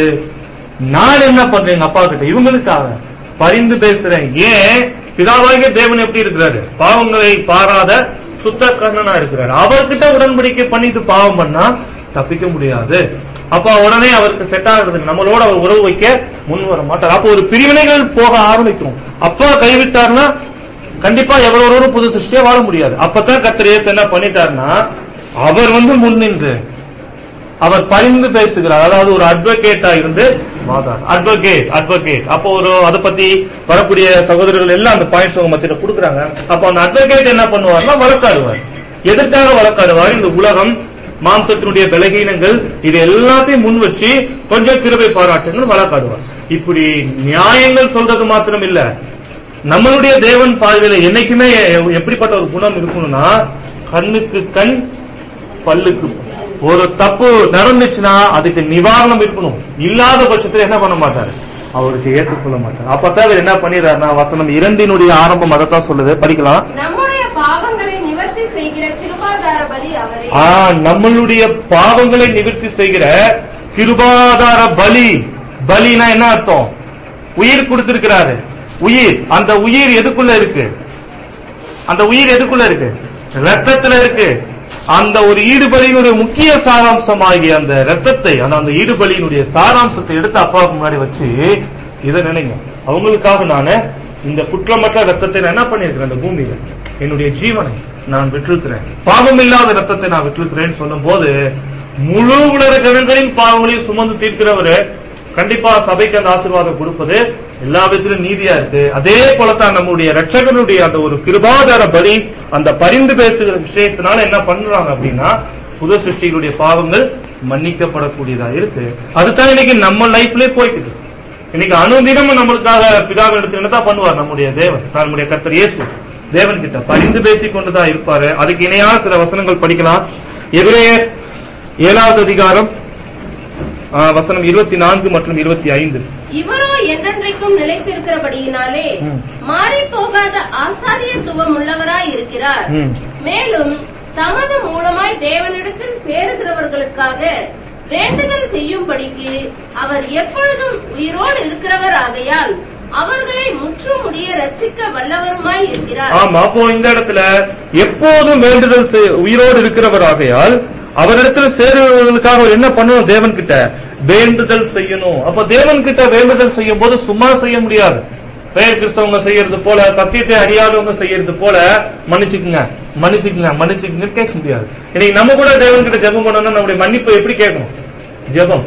நான் என்ன பண்றேன் எங்க அப்பா கிட்ட இவங்களுக்காக பரிந்து பேசுறேன் ஏன் பிதாவாகிய தேவன் எப்படி இருக்கிறாரு பாவங்களை பாராத சுத்த கண்ணனா இருக்கிறாரு அவர்கிட்ட உடன்படிக்கை பண்ணிட்டு பாவம் பண்ணா தப்பிக்க முடியாது அப்ப உடனே அவருக்கு செட் ஆகுறது நம்மளோட அவர் உறவு வைக்க முன் வர மாட்டார் அப்போ ஒரு பிரிவினைகள் போக ஆரம்பிக்கும் அப்பா கைவிட்டார்னா கண்டிப்பா எவரோட புது சிருஷ்டியா வாழ முடியாது அப்பதான் கத்திர இயேசு என்ன பண்ணிட்டாருன்னா அவர் வந்து முன்னின்று அவர் பரிந்து பேசுகிறார் அதாவது ஒரு அட்வொகேட்டா இருந்து வாதாடு அட்வொகேட் அட்வொகேட் அப்போ ஒரு அதை பத்தி வரக்கூடிய சகோதரர்கள் எல்லாம் அந்த பாயிண்ட்ஸ் உங்க மத்தியில கொடுக்குறாங்க அப்போ அந்த அட்வொகேட் என்ன பண்ணுவார்னா வழக்காடுவார் எதற்காக வழக்காடுவார் இந்த உலகம் மாம்சத்தினுடைய பலகீனங்கள் இது எல்லாத்தையும் முன் வச்சு கொஞ்சம் கிருபை பாராட்டுங்கள் வழக்காடுவார் இப்படி நியாயங்கள் சொல்றது மாத்திரம் இல்ல நம்மளுடைய தேவன் பார்வையில என்னைக்குமே எப்படிப்பட்ட ஒரு குணம் இருக்கணும்னா கண்ணுக்கு கண் பல்லுக்கு பல். ஒரு தப்பு நடந்துச்சுன்னா அதுக்கு நிவாரணம் இருக்கணும் இல்லாத பட்சத்துல என்ன பண்ண மாட்டாரு அவருக்கு ஏற்றுக்கொள்ள மாட்டார் அப்பதான் அவர் என்ன பண்ணிடுறாருன்னா வசனம் இரண்டினுடைய ஆரம்பம் அதைத்தான் சொல்லுது படிக்கலாம் நம்முடைய பாவங்களை நிவர்த்தி செய்கிற கிருபாதார பலி அவரே ஆ நம்மளுடைய பாவங்களை நிவர்த்தி செய்கிற கிருபாதார பலி பலினா என்ன அர்த்தம் உயிர் கொடுத்திருக்கிறாரு உயிர் அந்த உயிர் எதுக்குள்ள இருக்கு அந்த உயிர் எதுக்குள்ள இருக்கு ரத்தத்துல இருக்கு அந்த ஒரு ஈடுபலியினுடைய முக்கிய சாராம்சமாகிய அந்த ரத்தத்தை அந்த அந்த ஈடுபலியினுடைய சாராம்சத்தை எடுத்து அப்பாவுக்கு முன்னாடி வச்சு இதை நினைங்க அவங்களுக்காக நானு இந்த குற்றமற்ற ரத்தத்தை நான் என்ன பண்ணிருக்கிறேன் அந்த பூமியில என்னுடைய ஜீவனை நான் விட்டிருக்கிறேன் பாவம் இல்லாத ரத்தத்தை நான் விட்டிருக்கிறேன்னு சொல்லும் போது முழு உலக ஜனங்களின் பாவங்களையும் சுமந்து தீர்க்கிறவரு கண்டிப்பா சபைக்கு அந்த ஆசீர்வாதம் கொடுப்பது எல்லா விதத்திலும் நீதியா இருக்கு அதே போலத்தான் நம்முடைய ரட்சகனுடைய அந்த ஒரு கிருபாதார பலி அந்த பரிந்து பேசுகிற விஷயத்தினால என்ன பண்றாங்க அப்படின்னா புது சிருஷ்டிகளுடைய பாவங்கள் மன்னிக்கப்படக்கூடியதா இருக்கு அதுதான் இன்னைக்கு நம்ம லைஃப்லயே போய்க்குது இன்னைக்கு அனுதினமும் நம்மளுக்காக பிதாவின் இடத்துல என்னதான் பண்ணுவார் நம்முடைய தேவன் நம்முடைய கர்த்தர் இயேசு தேவன் கிட்ட பரிந்து பேசிக் கொண்டுதான் இருப்பாரு அதுக்கு இணையான சில வசனங்கள் படிக்கலாம் எபிரேயர் ஏழாவது அதிகாரம் ஆ, வசனம் இருபத்தி நான்கு மற்றும் இருபத்தி ஐந்து இவரோ என்றென்றைக்கும் நிலைத்திருக்கிறபடியினாலே ம். மாறி போகாத ஆசாரியத்துவம் உள்ளவராய் இருக்கிறார் ம். மேலும் தமது மூலமாய் தேவனிடத்தில் சேருகிறவர்களுக்காக வேண்டுதல் செய்யும்படிக்கு அவர் எப்பொழுதும் உயிரோடு இருக்கிறவர் ஆகையால் அவர்களை முற்றும் முடிய ரட்சிக்க வல்லவருமாய் இருக்கிறார் ஆமா அப்போ இந்த இடத்துல எப்போதும் வேண்டுதல் செய்- உயிரோடு இருக்கிறவர் ஆகையால் அவரிடத்துல சேருவதற்காக அவர் என்ன பண்ணணும் தேவன் கிட்ட வேண்டுதல் செய்யணும் அப்ப தேவன் கிட்ட வேண்டுதல் செய்யும் போது சும்மா செய்ய முடியாது பெயர் கிறிஸ்தவங்க செய்யறது போல சத்தியத்தை அறியாதவங்க செய்யறது போல மன்னிச்சுக்குங்க மன்னிச்சுக்குங்க மன்னிச்சுக்குங்க கேட்க முடியாது இன்னைக்கு நம்ம கூட தேவன் கிட்ட ஜெபம் பண்ணணும்னா நம்முடைய மன்னிப்பு எப்படி கேட்கணும் ஜெபம்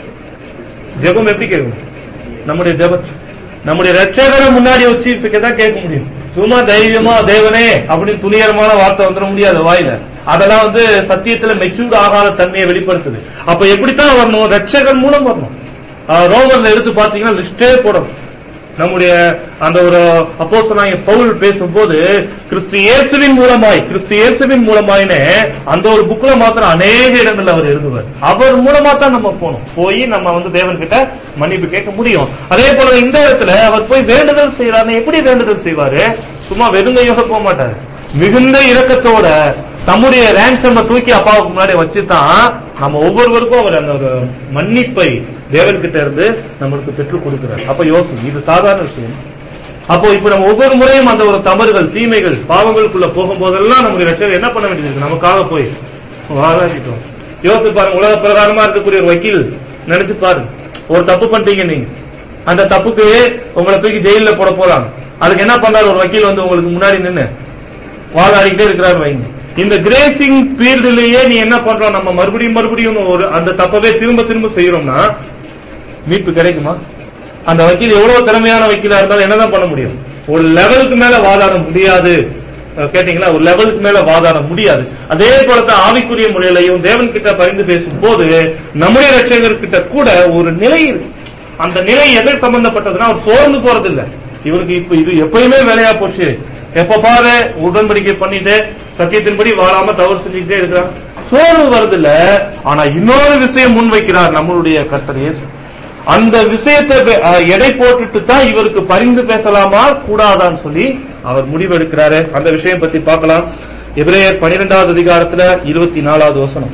ஜெபம் எப்படி கேட்கணும் நம்முடைய ஜெபம் நம்முடைய ரட்சகரை முன்னாடி வச்சு இப்ப தான் கேட்க முடியும் சும்மா தைரியமா தேவனே அப்படின்னு துணிகரமான வார்த்தை வந்துட முடியாது வாயில அதெல்லாம் வந்து சத்தியத்துல மெச்சூர்ட் ஆகாத தன்மையை வெளிப்படுத்துது அப்ப எப்படித்தான் வரணும் ரட்சகர் மூலம் வரணும் ஆஹ் ரோமர்ல எடுத்து பாத்தீங்கன்னா லிஸ்டே போடணும் நம்முடைய அந்த ஒரு அப்போஸ்தலனாகிய பவுல் பேசும்போது கிறிஸ்து இயேசுவின் மூலமாய் கிறிஸ்து இயேசுவின் மூலமாயினே அந்த ஒரு புக்ல மாத்திரம் அநேக இடங்கள்ல அவர் எழுதுவார் அவர் மூலமா தான் நம்ம போகணும் போய் நம்ம வந்து தேவன் கிட்ட மன்னிப்பு கேட்க முடியும் அதே போல இந்த இடத்துல அவர் போய் வேண்டுதல் செய்யறாரு எப்படி வேண்டுதல் செய்வாரு சும்மா வெறுங்கையோட போக மாட்டாரு மிகுந்த இரக்கத்தோட தம்முடைய ரேன்சம் தூக்கி அப்பாவுக்கு முன்னாடி வச்சுதான் நம்ம ஒவ்வொருவருக்கும் அவர் அந்த ஒரு மன்னிப்பை தேவன் கிட்ட இருந்து நம்மளுக்கு பெற்றுக் கொடுக்கிறார் அப்ப யோசி இது சாதாரண விஷயம் அப்போ இப்ப நம்ம ஒவ்வொரு முறையும் அந்த ஒரு தவறுகள் தீமைகள் பாவங்களுக்குள்ள போகும்போதெல்லாம் நம்முடைய ரட்சகர் என்ன பண்ண வேண்டியது இருக்கு நமக்காக போய் வாதாடிட்டோம் யோசிச்சு பாருங்க உலக பிரகாரமா இருக்கக்கூடிய ஒரு வக்கீல் நினைச்சு பாருங்க ஒரு தப்பு பண்ணிட்டீங்க நீங்க அந்த தப்புக்கு உங்களை தூக்கி ஜெயில போட போறாங்க அதுக்கு என்ன பண்றாரு ஒரு வக்கீல் வந்து உங்களுக்கு முன்னாடி நின்னு வாதாடிக்கிட்டே இருக்கிறாரு வைங்க இந்த கிரேசிங் பீரியட்லயே நீ என்ன பண்றோம் நம்ம மறுபடியும் மறுபடியும் ஒரு அந்த தப்பவே திரும்ப திரும்ப செய்யறோம்னா மீட்பு கிடைக்குமா அந்த வக்கீல் எவ்வளவு திறமையான வக்கீலா இருந்தாலும் என்னதான் பண்ண முடியும் ஒரு லெவலுக்கு மேல வாதாட முடியாது அஹ் கேட்டீங்களா ஒரு லெவலுக்கு மேல வாதாட முடியாது அதே போலதான் ஆவிக்குரிய முறையிலையும் தேவன் கிட்ட பரிந்து பேசும் போது நம்முடைய ரட்சகர் கிட்ட கூட ஒரு நிலை இருக்கு அந்த நிலை எதை சம்பந்தப்பட்டதுன்னா அவர் சோர்ந்து போறது இல்ல இவருக்கு இப்ப இது எப்பயுமே வேலையா போச்சு எப்ப பாரு உடன்படிக்கை பண்ணிட்டு சத்தியத்தின்படி வாழாம தவறு செஞ்சுக்கிட்டே இருக்கிறார் சோர்வு வருது இல்ல ஆனா இன்னொரு விஷயம் முன்வைக்கிறார் நம்மளுடைய கர்த்தர் இயேசு அந்த விஷயத்தை வெ- அஹ், எடை போட்டுட்டு தான் இவருக்கு பரிந்து பேசலாமா கூடாதான்னு சொல்லி அவர் முடிவெடுக்கிறாரு அந்த விஷயம் பத்தி பார்க்கலாம் எபிரேயர் பனிரெண்டாவது அதிகாரத்துல இருபத்தி நாலாவது வசனம்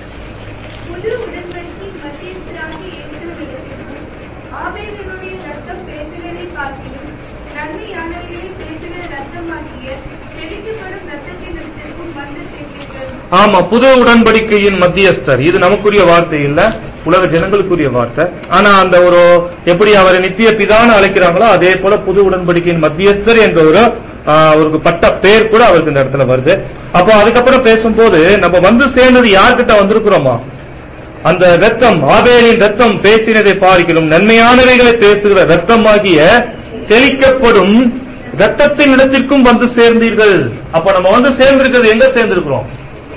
புது உடன்படிக்கை மத்தியஸ்தராகிய இயேசுவினிடத்திலும் ஆபேலினுடைய ரத்தம் பேசுகிறதை பார்க்கிலும் நன்மையானவைகளை பேசுகிற ரத்தமாகிய தெளிக்கப்படும் ரத்தத்தினிடத்திற்கும் வந்து சேர்ந்தீர்கள் ஆமா புது உடன்படிக்கையின் மத்தியஸ்தர் இது நமக்குரிய வார்த்தை இல்ல உலக ஜனங்களுக்குரிய வார்த்தை ஆனா அந்த ஒரு எப்படி அவரை நித்திய பிதான்னு அழைக்கிறாங்களோ அதே போல புது உடன்படிக்கையின் மத்தியஸ்தர் என்ற ஒரு ஆஹ், அவருக்கு பட்ட பேர் கூட அவருக்கு இந்த இடத்துல வருது அப்போ அதுக்கப்புறம் பேசும்போது நம்ம வந்து சேர்ந்தது யார்கிட்ட வந்திருக்கிறோமா அந்த ரத்தம் ஆபேலின் ரத்தம் பேசினதை பார்க்கிறோம் நன்மையானவைகளை பேசுகிற ரத்தமாகிய தெளிக்கப்படும் ரத்தத்தின் இடத்திற்கும் வந்து சேர்ந்தீர்கள் அப்ப நம்ம வந்து சேர்ந்திருக்கிறது எங்க சேர்ந்திருக்கிறோம்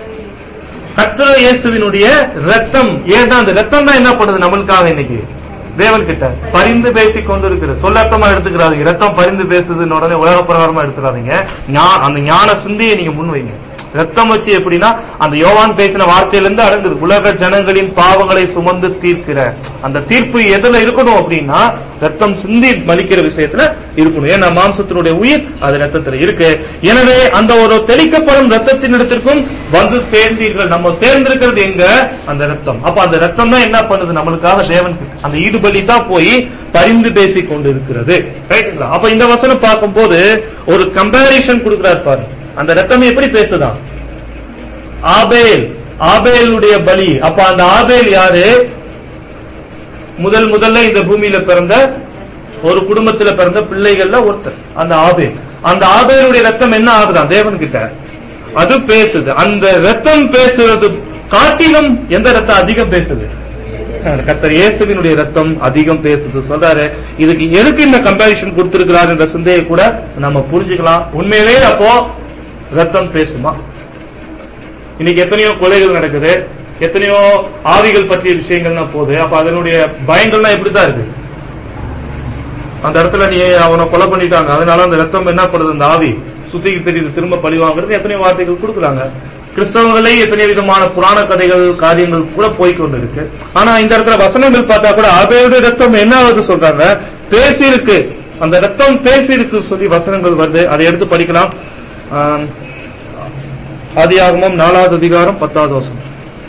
கர்த்தர் இயேசுவினுடைய ரத்தம் ஏன் அந்த ரத்தம் தான் என்ன பண்ணுது நம்மளுக்காக இன்னைக்கு தேவன் கிட்ட பரிந்து பேசி கொண்டிருக்கிறது சொல்லர்த்தமா எடுத்துக்கிறாதீங்க ரத்தம் பரிந்து பேசுதுன்னு உடனே உலக பிரகாரமா எடுத்துக்காதீங்க ஞா- அந்த ஞான சிந்தையை நீங்க முன்வைங்க ரத்தம் வச்சு எப்படின்னா அந்த யோவான் பேசின வார்த்தையிலிருந்து அடங்குது உலக ஜனங்களின் பாவங்களை சுமந்து தீர்க்கிற அந்த தீர்ப்பு எதுல இருக்கணும் அப்படின்னா ரத்தம் சிந்தி மலிக்கிற விஷயத்துல இருக்கணும் ஏன்னா மாம்சத்தினுடைய உயிர் அது ரத்தத்துல இருக்கு எனவே அந்த ஒரு தெளிக்கப்படும் ரத்தத்தின் இடத்திற்கும் வந்து சேர்ந்தீர்கள் நம்ம சேர்ந்திருக்கிறது எங்க அந்த ரத்தம் அப்ப அந்த ரத்தம் தான் என்ன பண்ணுது நம்மளுக்காக தேவன் கிட்ட. அந்த ஈடுபலி தான் போய் பரிந்து பேசி கொண்டு இருக்கிறது ரைட்டுங்களா அப்ப இந்த வசனம் பார்க்கும்போது ஒரு கம்பாரிசன் கொடுக்கிறார் பாரு அந்த ரத்தம் எப்படி பேசுதான் ஆபேல் ஆபேலுடைய பலி அப்ப அந்த ஆபேல் யாரு முதல் முதல்ல இந்த பூமியில பிறந்த ஒரு குடும்பத்துல பிறந்த பிள்ளைகள்ல ஒருத்தர் அந்த ஆபேல் அந்த ஆபேலுடைய ரத்தம் என்ன ஆகுதான் தேவன் கிட்ட அது பேசுது அந்த ரத்தம் பேசுறது காட்டிலும் எந்த ரத்தம் அதிகம் பேசுது கர்த்தர் இயேசுவினுடைய ரத்தம் அதிகம் பேசுது சொல்றாரு இதுக்கு எதுக்கு இந்த கம்பாரிசன் கொடுத்திருக்கிறார் என்ற சிந்தையை கூட நம்ம புரிஞ்சுக்கலாம் உண்மையிலே அப்போ ரத்தம் பேசுமா இன்னைக்கு எத்தனையோ கொலைகள் நடக்குது எத்தனையோ ஆவிகள் பற்றிய விஷயங்கள்லாம் போகுது அப்ப அதனுடைய பயங்கள்லாம் எப்படித்தான் இருக்கு அந்த இடத்துல நீ அவனை கொலை பண்ணிட்டாங்க அதனால அந்த ரத்தம் என்ன பண்ணுது அந்த ஆவி சுத்திக்கு தெரியுது திரும்ப பழி வாங்குறது எத்தனையோ வார்த்தைகள் கொடுக்குறாங்க கிறிஸ்தவங்களே எத்தனை விதமான புராண கதைகள் காரியங்கள் கூட போய்க்கொண்டு இருக்கு ஆனா இந்த இடத்துல வசனங்கள் பார்த்தா கூட ஆபேலுடைய ரத்தம் என்ன ஆகுது சொல்றாங்க பேசி இருக்கு அந்த ரத்தம் பேசி இருக்கு சொல்லி வசனங்கள் வருது அதை எடுத்து படிக்கலாம் ஆம், ஆதியாகமம் நாலாவது அதிகாரம் பத்தாவது வசனம்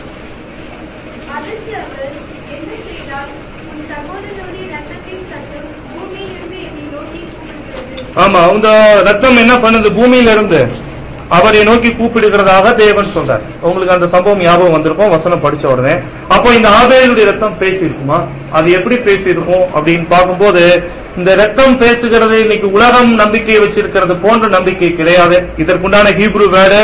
அதற்கு அவர் என்ன செய்தால் உன் சகோதரனுடைய ரத்தத்தின் சத்தம் பூமியிலிருந்து என்னை நோக்கி கூப்பிடுகிறது ஆமா அந்த ரத்தம் என்ன பண்ணுது பூமியில இருந்து அவரை நோக்கி கூப்பிடுகிறதாக தேவன் சொல்றார் உங்களுக்கு அந்த சம்பவம் ஞாபகம் வந்திருக்கும் வசனம் படிச்ச உடனே அப்போ இந்த ஆபேலுடைய ரத்தம் பேசி இருக்குமா அது எப்படி பேசி இருக்கும் அப்படின்னு பார்க்கும்போது இந்த ரத்தம் பேசுகிறது இன்னைக்கு உலகம் நம்பிக்கையை வச்சிருக்கிறது போன்ற நம்பிக்கை கிடையாது இதற்குண்டான ஹீப்ரு வேர்டு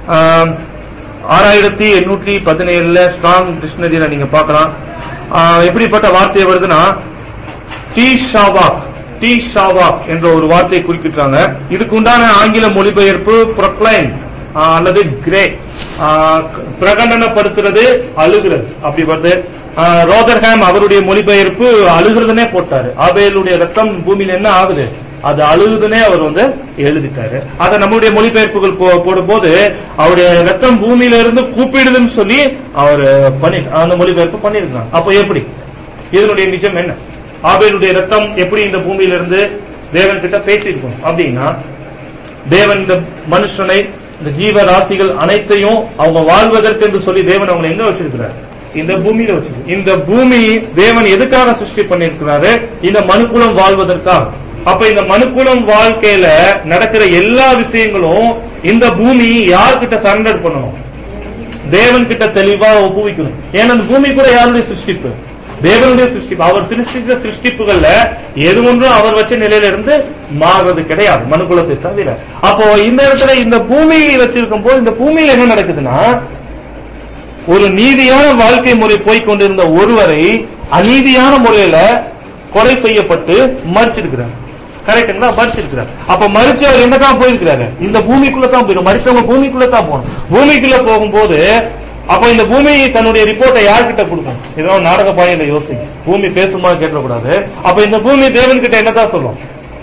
ஆறாயிரத்தி எண்ணூற்றி பதினேழுல ஸ்ட்ராங் டிக்ஷனரியில நீங்க பார்க்கலாம் ஆஹ் எப்படிப்பட்ட வார்த்தை வருதுன்னா டி ஷாவாக் டி ஷாவாக் என்ற ஒரு வார்த்தையை குறிப்பிட்டாங்க இதுக்கு உண்டான ஆங்கில மொழிபெயர்ப்பு ப்ரொக்ளைன் ஆஹ், அல்லது கிரே ஆஹ், பிரகடனப்படுத்துறது அழுகிறது அப்படி வருது ஆஹ், ரோதர்ஹாம் அவருடைய மொழிபெயர்ப்பு அழுகிறதுனே போட்டாரு ஆபேலுடைய ரத்தம் பூமியில என்ன ஆகுது அது அழுகுதுன்னே அவர் வந்து எழுதிட்டாரு அதை நம்முடைய மொழிபெயர்ப்புகள் போ- போடும்போது அவருடைய ரத்தம் பூமியில இருந்து கூப்பிடுதுன்னு சொல்லி அவர் பண்ணி அந்த மொழிபெயர்ப்பு பண்ணிருக்காங்க அப்போ எப்படி இதனுடைய நிஜம் என்ன ஆபேலுடைய ரத்தம் எப்படி இந்த பூமியில இருந்து தேவன் கிட்ட பேசியிருக்கும் அப்படின்னா தேவன் இந்த மனுஷனை இந்த ஜீவ ராசிகள் அனைத்தையும் அவங்க வாழ்வதற்கு என்று சொல்லி தேவன் அவங்களை எங்க வச்சிருக்கிறார் இந்த பூமியில வச்சிருக்கு இந்த பூமி தேவன் எதுக்காக சிருஷ்டி பண்ணிருக்கிறாரு இந்த மனுக்குலம் வாழ்வதற்காக அப்ப இந்த மனுக்குலம் வாழ்க்கையில நடக்கிற எல்லா விஷயங்களும் இந்த பூமி யார்கிட்ட சரண்டர் பண்ணணும் தேவன் கிட்ட தெளிவா ஒப்புவிக்கணும் ஏன்னா அந்த பூமி கூட யாருடைய சிருஷ்டிப்பு தேவனுடைய சிருஷ்டிப்பு அவர் சிருஷ்டித்த சிருஷ்டிப்புகள்ல எது ஒன்றும் அவர் வச்ச நிலையில இருந்து மாறுறது கிடையாது மனுக்குலத்தை தவிர அப்போ இந்த இடத்துல இந்த பூமியை வச்சிருக்கும் போது இந்த பூமியில என்ன நடக்குதுன்னா ஒரு நீதியான வாழ்க்கை முறை போய் கொண்டிருந்த ஒருவரை அநீதியான முறையில கொலை செய்யப்பட்டு மறிச்சிருக்கிறார் கரெக்டுங்களா மறிச்சிருக்கிறார் அப்ப மறிச்சு அவர் எங்க தான் போயிருக்கிறாரு இந்த பூமிக்குள்ள தான் போயிடும் மறித்தவங்க பூமிக்குள்ள தான் போகணும் பூமிக்குள்ள போகும்போது அப்ப இந்த பூமி தன்னுடைய ரிப்போர்ட்டை யார்கிட்ட கொடுக்கும் இதெல்லாம் நாடக பாயில யோசிக்கும் பூமி பேசுமா கேட்டக்கூடாது அப்ப இந்த பூமி தேவன் கிட்ட என்னதான் சொல்லும்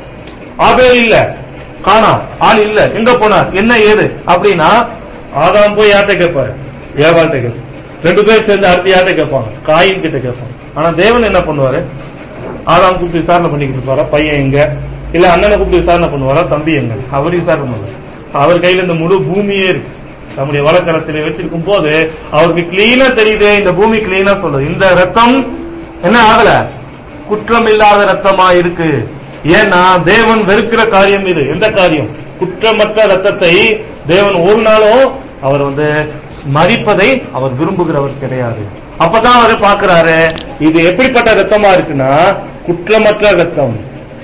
ஆபே இல்ல காணா ஆள் இல்ல எங்க போனார் என்ன ஏது அப்படின்னா ஆதாம் போய் யார்கிட்ட கேட்பாரு ஏவாள்கிட்ட கேட்பாரு ரெண்டு பேர் சேர்ந்து அடுத்து யார்கிட்ட கேட்பாங்க காயின் கிட்ட கேட்பாங்க ஆனா தேவன் என்ன பண்ணுவாரு ஆதாம் கூப்பிட்டு விசாரணை பண்ணிக்கிட்டு இருப்பாரா பையன் எங்க இல்ல அண்ணனை கூப்பிட்டு விசாரணை பண்ணுவாரா தம்பி எங்க அவர் விசாரணை பண்ணுவார் அவர் கையில இந்த முழு பூமியே இருக்கு நம்முடைய வழக்கரத்திலே வச்சிருக்கும் போது அவருக்கு கிளீனா தெரியுது இந்த பூமி கிளீனா சொல்லுது இந்த ரத்தம் என்ன ஆகல குற்றம் இல்லாத ரத்தமா இருக்கு ஏன்னா தேவன் வெறுக்கிற காரியம் இது எந்த காரியம் குற்றமற்ற ரத்தத்தை தேவன் ஒரு நாளும் அவர் வந்து மறிப்பதை அவர் விரும்புகிறவர் கிடையாது அப்பதான் அவர் பார்க்கிறாரு இது எப்படிப்பட்ட ரத்தமா இருக்குன்னா குற்றமற்ற ரத்தம்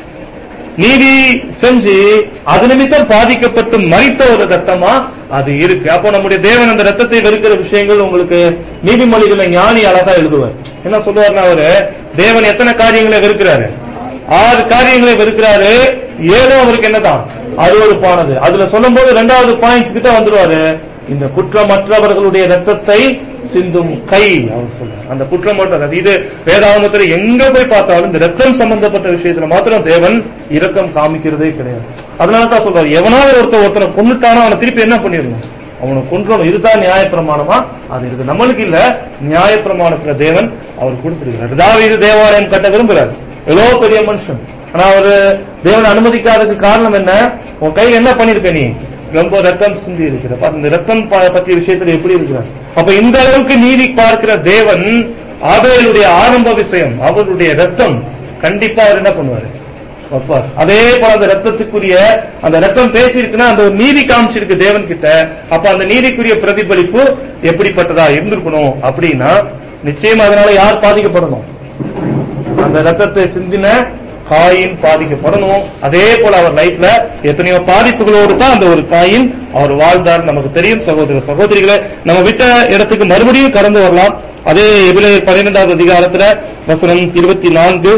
நீதி செஞ்சு அது நிமித்தம் பாதிக்கப்பட்டு மறித்த ஒரு ரத்தமா அது இருக்கு அப்போ நம்முடைய தேவன் அந்த ரத்தத்தை வெறுக்கிற விஷயங்கள் உங்களுக்கு நீதிமொழிகளை ஞானி அழகா எழுதுவார் என்ன சொல்லுவார்னா அவரு தேவன் எத்தனை காரியங்களை வெறுக்கிறாரு ஆறு காரியங்களை வெறுக்கிறாரு ஏதோ அவருக்கு என்னதான் அருவருப்பானது அதுல சொல்லும் போது ரெண்டாவது பாயிண்ட்ஸ் கிட்ட வந்துருவாரு இந்த குற்றமற்றவர்களுடைய ரத்தத்தை சிந்தும் கை அவர் சொல்றார் அந்த குற்றமற்ற ரத்தம். இது வேதாகமத்துல எங்க போய் பார்த்தாலும் இந்த ரத்தம் சம்பந்தப்பட்ட விஷயத்துல மாத்திரம் தேவன் இரக்கம் காமிக்கிறதே கிடையாது அதனால தான் சொல்றாரு எவனாவது ஒருத்தர் ஒருத்தனை கொண்டுட்டானோ அவனை திருப்பி என்ன பண்ணிடணும் அவனை கொன்றணும் இதுதான் நியாயப்பிரமாணமா அது இருக்கு நம்மளுக்கு இல்ல நியாயப்பிரமாணத்துல தேவன் அவர் கொடுத்திருக்கிறார் தாவீது தேவாலயம் கட்ட விரும்புறாரு ஏதோ பெரிய மனுஷன் ஆனா அவரு தேவன் அனுமதிக்காததுக்கு காரணம் என்ன உன் கையில என்ன பண்ணிருக்க நீ ரொம்ப ரத்தம் சிந்தி இருக்கிற பாரு, இந்த ரத்தம் ப- பற்றிய விஷயத்துல எப்படி இருக்கிறார் அப்ப இந்த அளவுக்கு நீதி பார்க்கிற தேவன் ஆபேலுடைய ஆரம்ப விஷயம் அவருடைய ரத்தம் கண்டிப்பா அவர் என்ன பண்ணுவாரு வைப்பார் அதே போல அந்த ரத்தத்துக்குரிய அந்த ரத்தம் பேசியிருக்குன்னா அந்த ஒரு நீதி காமிச்சிருக்கு தேவன் கிட்ட அப்ப அந்த நீதிக்குரிய பிரதிபலிப்பு எப்படிப்பட்டதா இருந்திருக்கணும் அப்படின்னா நிச்சயம் அதனால யார் பாதிக்கப்படணும் அந்த ரத்தத்தை சிந்தின காயின் பாதிக்கப்படணும் அதே போல அவர் லைஃப்ல எத்தனையோ பாதிப்புகளோடு தான் அந்த ஒரு காயின் அவர் வாழ்ந்தார் நமக்கு தெரியும் சகோதர சகோதரிகளை நம்ம விட்ட இடத்துக்கு மறுபடியும் கடந்து வரலாம் அதே இதிலே பன்னிரெண்டாவது அதிகாரத்துல வசனம் இருபத்தி நான்கு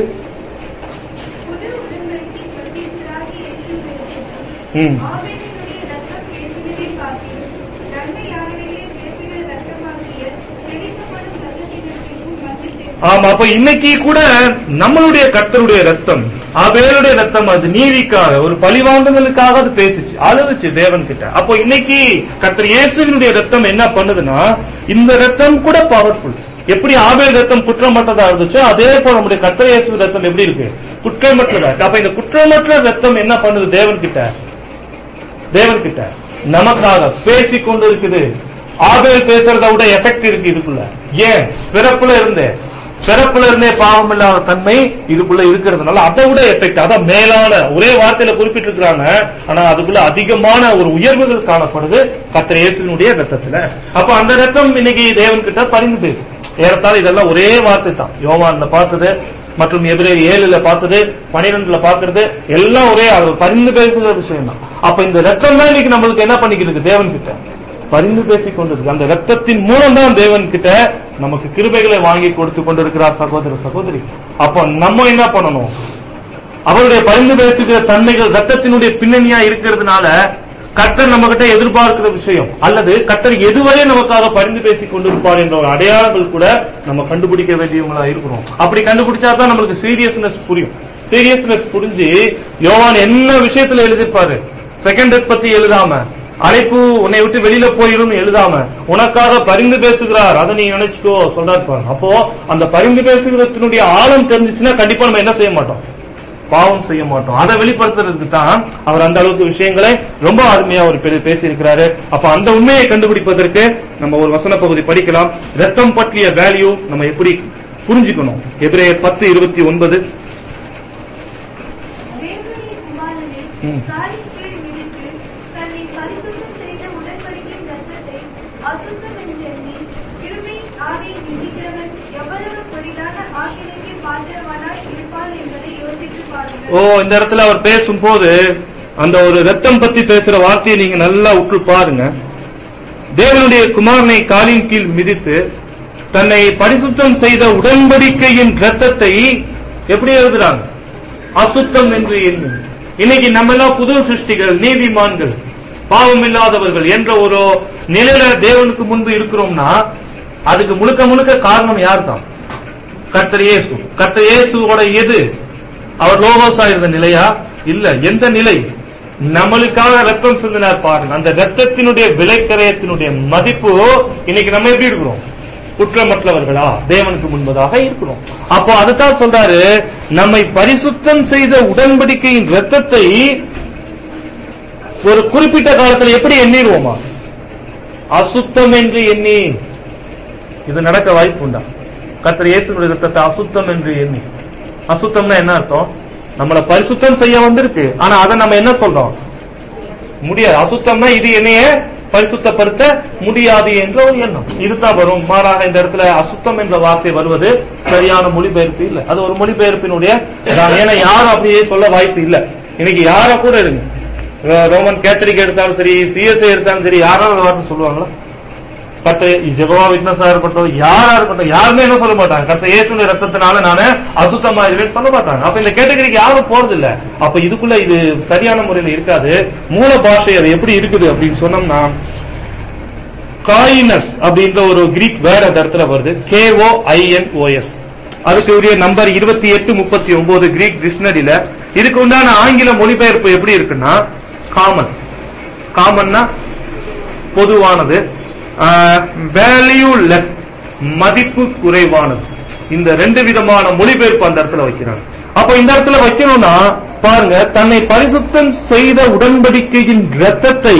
புது உடன்படிக்கை மத்தியஸ்தராகி இயேசு கிறிஸ்து. ம். ஆபேலினுடைய இரத்தம் பேசுகிறதை பார்க்கிலும் நன்மையானவைகளை பேசுகிற இரத்தமாகிய தெளிக்கப்படும் இரத்தத்தினின்றும் மற்ற சேர்த்து ஆமா அப்ப இன்னைக்கு கூட நம்மளுடைய கர்த்தருடைய ரத்தம் ஆபேலுடைய ரத்தம் அது நீதிக்காக ஒரு பழிவாங்குதலுக்காக அது பேசிச்சு அழுதுச்சு தேவன் கிட்ட அப்போ இன்னைக்கு கர்த்தர் இயேசுவினுடைய ரத்தம் என்ன பண்ணுதுன்னா இந்த ரத்தம் கூட பவர்ஃபுல் எப்படி ஆபேல் ரத்தம் குற்றமற்றதா இருந்துச்சோ அதே போல நம்முடைய கர்த்தர் இயேசு ரத்தம் எப்படி இருக்கு குற்றமற்றதா இருக்கு. அப்ப இந்த குற்றமற்ற ரத்தம் என்ன பண்ணுது தேவன் கிட்ட தேவன் கிட்ட நமக்காக பேசிக் கொண்டு இருக்குது ஆபேல் பேசுறத விட எஃபெக்ட் இருக்கு இதுக்குள்ள ஏன் பிறப்புல இருந்தே பிறப்புல இருந்தே பாவம் இல்லாத தன்மை இதுக்குள்ள இருக்கிறதுனால அதை விட எஃபெக்ட் அதான் மேலான ஒரே வார்த்தையில குறிப்பிட்டிருக்கிறாங்க ஆனா அதுக்குள்ள அதிகமான ஒரு உயர்வுகள் காணப்படுது கத்திர இயேசுனுடைய ரத்தத்துல அப்ப அந்த ரத்தம் இன்னைக்கு தேவன் கிட்ட பரிந்து பேசும் ஏறத்தாழ இதெல்லாம் ஒரே வார்த்தை தான் யோவான்ல பார்த்தது மற்றும் எபிரேயர் ஏழுல பார்த்தது பனிரெண்டுல பாக்குறது எல்லாம் ஒரே அவர் பரிந்து பேசுகிற விஷயம் தான் அப்ப இந்த ரத்தம் தான் இன்னைக்கு நம்மளுக்கு என்ன பண்ணிக்கிறது தேவன் கிட்ட பரிந்து பேசிக் கொண்டிருக்கு அந்த ரத்தத்தின் மூலம் தான் தேவன் கிட்ட நமக்கு கிருபைகளை வாங்கி கொடுத்து கொண்டிருக்கிறார் சகோதர சகோதரி அப்ப நம்ம என்ன பண்ணணும் அவருடைய பரிந்து பேசுகிற தன்மைகள் ரத்தத்தினுடைய பின்னணியா இருக்கிறதுனால கர்த்தர் நம்ம கிட்ட எதிர்பார்க்கிற விஷயம் அல்லது கர்த்தர் எதுவரை நமக்காக பரிந்து பேசிக் கொண்டிருப்பார் என்ற ஒரு அடையாளங்கள் கூட நம்ம கண்டுபிடிக்க வேண்டியவங்களா இருக்கிறோம் அப்படி கண்டுபிடிச்சா தான் நம்மளுக்கு சீரியஸ்னஸ் புரியும் சீரியஸ்னஸ் புரிஞ்சு யோவான் என்ன விஷயத்துல எழுதிருப்பாரு செகண்ட் டெத் பத்தி எழுதாம அழைப்பு உன்னை விட்டு வெளியில போயிரும் எழுதாம உனக்காக பரிந்து பேசுகிறார் அதை நீ நினைச்சுக்கோ சொல்றாரு பாருங்க அப்போ அந்த பரிந்து பேசுகிறதுனுடைய ஆழம் தெரிஞ்சுச்சுன்னா கண்டிப்பா நம்ம என்ன செய்ய மாட்டோம் பாவம் செய்ய மாட்டோம் அதை வெளிப்படுத்துறதுக்கு தான் அவர் அந்த அளவுக்கு விஷயங்களை ரொம்ப அருமையா ஒரு பேர் பேசியிருக்கிறாரு அப்ப அந்த உண்மையை கண்டுபிடிப்பதற்கு நம்ம ஒரு வசன பகுதி படிக்கலாம் ரத்தம் பற்றிய வேல்யூ நம்ம எப்படி புரிஞ்சுக்கணும் எபிரேயர் பத்து இருபத்தி ஒன்பது தேவனுடைய குமாரனை ம். காலின் கீழ் மிதித்து, தன்னை பரிசுத்தம் செய்த உடன்படிக்கையின் இரத்தத்தை அசுத்தம் என்று எண்ணி, கிருபை ஆவியை மிதிக்கிறவன் எவ்வளவு பெரிதான ஆக்கினைக்கு பாத்திரவானாய் இருப்பான் என்பதை யோசித்து பாருங்கள் ஓ இந்த இடத்துல அவர் பேசும்போது அந்த ஒரு ரத்தம் பத்தி பேசுற வார்த்தையை நீங்க நல்லா உற்று பாருங்க தேவனுடைய குமாரனை காலின் கீழ் மிதித்து தன்னை பரிசுத்தம் செய்த உடன்படிக்கையின் ரத்தத்தை எப்படி எழுதுறாங்க அசுத்தம் என்று எண்ணி இன்னைக்கு நம்ம எல்லாம் புது சிருஷ்டிகள் நீதிமான்கள் பாவம் இல்லாதவர்கள் என்ற ஒரு நிலையில தேவனுக்கு முன்பு இருக்கிறோம்னா அதுக்கு முழுக்க முழுக்க காரணம் யார் தான் கர்த்தர் இயேசு கர்த்தர் இயேசுவோட எது அவர் லோகோஸா இருந்த நிலையா இல்ல எந்த நிலை நம்மளுக்காக ரத்தம் சிந்தினார் பாருங்க அந்த ரத்தத்தினுடைய விலைக்கரையத்தினுடைய மதிப்பு இன்னைக்கு நம்ம எப்படி இருக்கிறோம் குற்றமற்றவர்களா தேவனுக்கு முன்பதாக இருக்கிறோம் அப்போ அதுதான் சொல்றாரு நம்மை பரிசுத்தம் செய்த உடன்படிக்கையின் ரத்தத்தை ஒரு குறிப்பிட்ட காலத்துல எப்படி எண்ணிடுவோமா அசுத்தம் என்று எண்ணி இது நடக்க வாய்ப்பு உண்டா கர்த்தர் இயேசுனுடைய ரத்தத்தை அசுத்தம் என்று எண்ணி அசுத்தம்னா என்ன அர்த்தம் நம்மளை பரிசுத்தம் செய்ய வந்திருக்கு ஆனா அதை நம்ம என்ன சொல்றோம் முடியாது அசுத்தம்னா இது என்னைய பரிசுத்தப்படுத்த முடியாது என்ற ஒரு எண்ணம் இதுதான் வரும் மாறாக இந்த இடத்துல அசுத்தம் என்ற வார்த்தை வருவது சரியான மொழிபெயர்ப்பு இல்ல அது ஒரு மொழிபெயர்ப்பினுடைய தான். ஏன்னா யாரும் அப்படியே சொல்ல வாய்ப்பு இல்ல இன்னைக்கு யார கூட இருங்க ரோ- ரோமன் கேத்தலிக் எடுத்தாலும் சரி சிஎஸ்ஐ எடுத்தாலும் சரி யாராவது ஒரு வார்த்தை சொல்லுவாங்களா கத்த ஜெகவா விக்னஸா இருக்கட்டும் யாரா இருக்கட்டும் யாருமே என்ன சொல்ல மாட்டாங்க கத்த இயேசுடைய ரத்தத்தினால நானு அசுத்தமாயிருவேன் சொல்ல மாட்டாங்க அப்ப இந்த கேட்டகரிக்கு யாரும் போறது இல்ல அப்ப இதுக்குள்ள இது சரியான முறையில இருக்காது மூல பாஷை அது எப்படி இருக்குது அப்படின்னு சொன்னோம்னா காயினஸ் அப்படின்ற ஒரு கிரீக் வேர்ட் அந்த இடத்துல வருது கே ஓ ஐ என் ஓஎஸ் அதுக்கு உரிய நம்பர் இருபத்தி எட்டு முப்பத்தி ஒன்பது கிரீக் டிக்ஷனரியில இதுக்கு உண்டான ஆங்கில மொழிபெயர்ப்பு எப்படி இருக்குன்னா காமன் காமன்னா பொதுவானது வேல்யூலெஸ் மதிப்பு குறைவானது இந்த ரெண்டு விதமான மொழிபெயர்ப்பு அந்த இடத்துல வைக்கிறாங்க அப்ப இந்த இடத்துல வைக்கணும்னா பாருங்க தன்னை பரிசுத்தம் செய்த உடன்படிக்கையின் இரத்தத்தை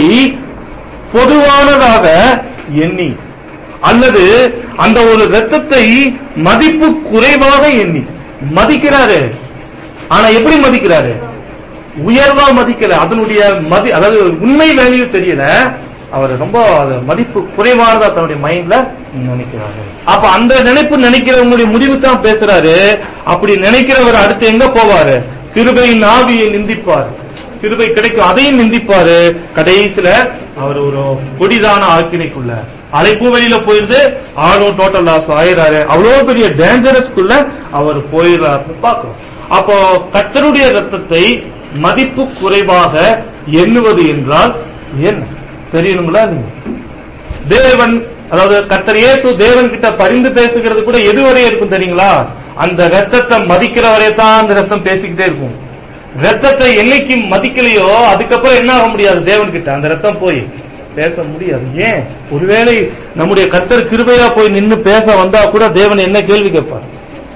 பொதுவானதாக எண்ணி அல்லது அந்த ஒரு இரத்தத்தை மதிப்பு குறைவாக எண்ணி மதிக்கிறாரு ஆனா எப்படி மதிக்கிறாரு உயர்வா மதிக்கல அதனுடைய மதி அதாவது உண்மை வேல்யூ தெரியல அவர் ரொம்ப அது மதிப்பு குறைவானதா தன்னுடைய மைண்ட்ல நினைக்கிறாரு அப்ப அந்த நினைப்பு நினைக்கிறவங்களுடைய முடிவு தான் பேசுறாரு அப்படி நினைக்கிறவர் அடுத்து எங்க போவாரு கிருபையின் ஆவியை நிந்திப்பார் கிருபை கிடைக்கும் அதையும் நிந்திப்பாரு கடைசியில அவர் ஒரு கொடிதான ஆக்கினைக்குள்ள அழைப்பு வெளியில போயிருந்து ஆளும் டோட்டல் லாஸ் ஆயிராரு அவ்வளவு பெரிய டேஞ்சரஸ்க்குள்ள அவர் போயிடுறாருன்னு பாக்குறோம் அப்போ கர்த்தருடைய ரத்தத்தை மதிப்பு குறைவாக எண்ணுவது என்றால் என்ன தெரியணுங்களா நீங்க தேவன் அதாவது கர்த்தர் இயேசு தேவன் கிட்ட பரிந்து பேசுகிறது கூட எதுவரை இருக்கும் தெரியுங்களா அந்த ரத்தத்தை மதிக்கிறவரே தான் அந்த ரத்தம் பேசிக்கிட்டே இருக்கும் ரத்தத்தை என்னைக்கு மதிக்கலையோ அதுக்கப்புறம் என்ன ஆக முடியாது தேவன் கிட்ட அந்த ரத்தம் போய் பேச முடியாது ஏன் ஒருவேளை நம்முடைய கர்த்தர் கிருபையா போய் நின்னு பேச வந்தா கூட தேவன் என்ன கேள்வி கேட்பார்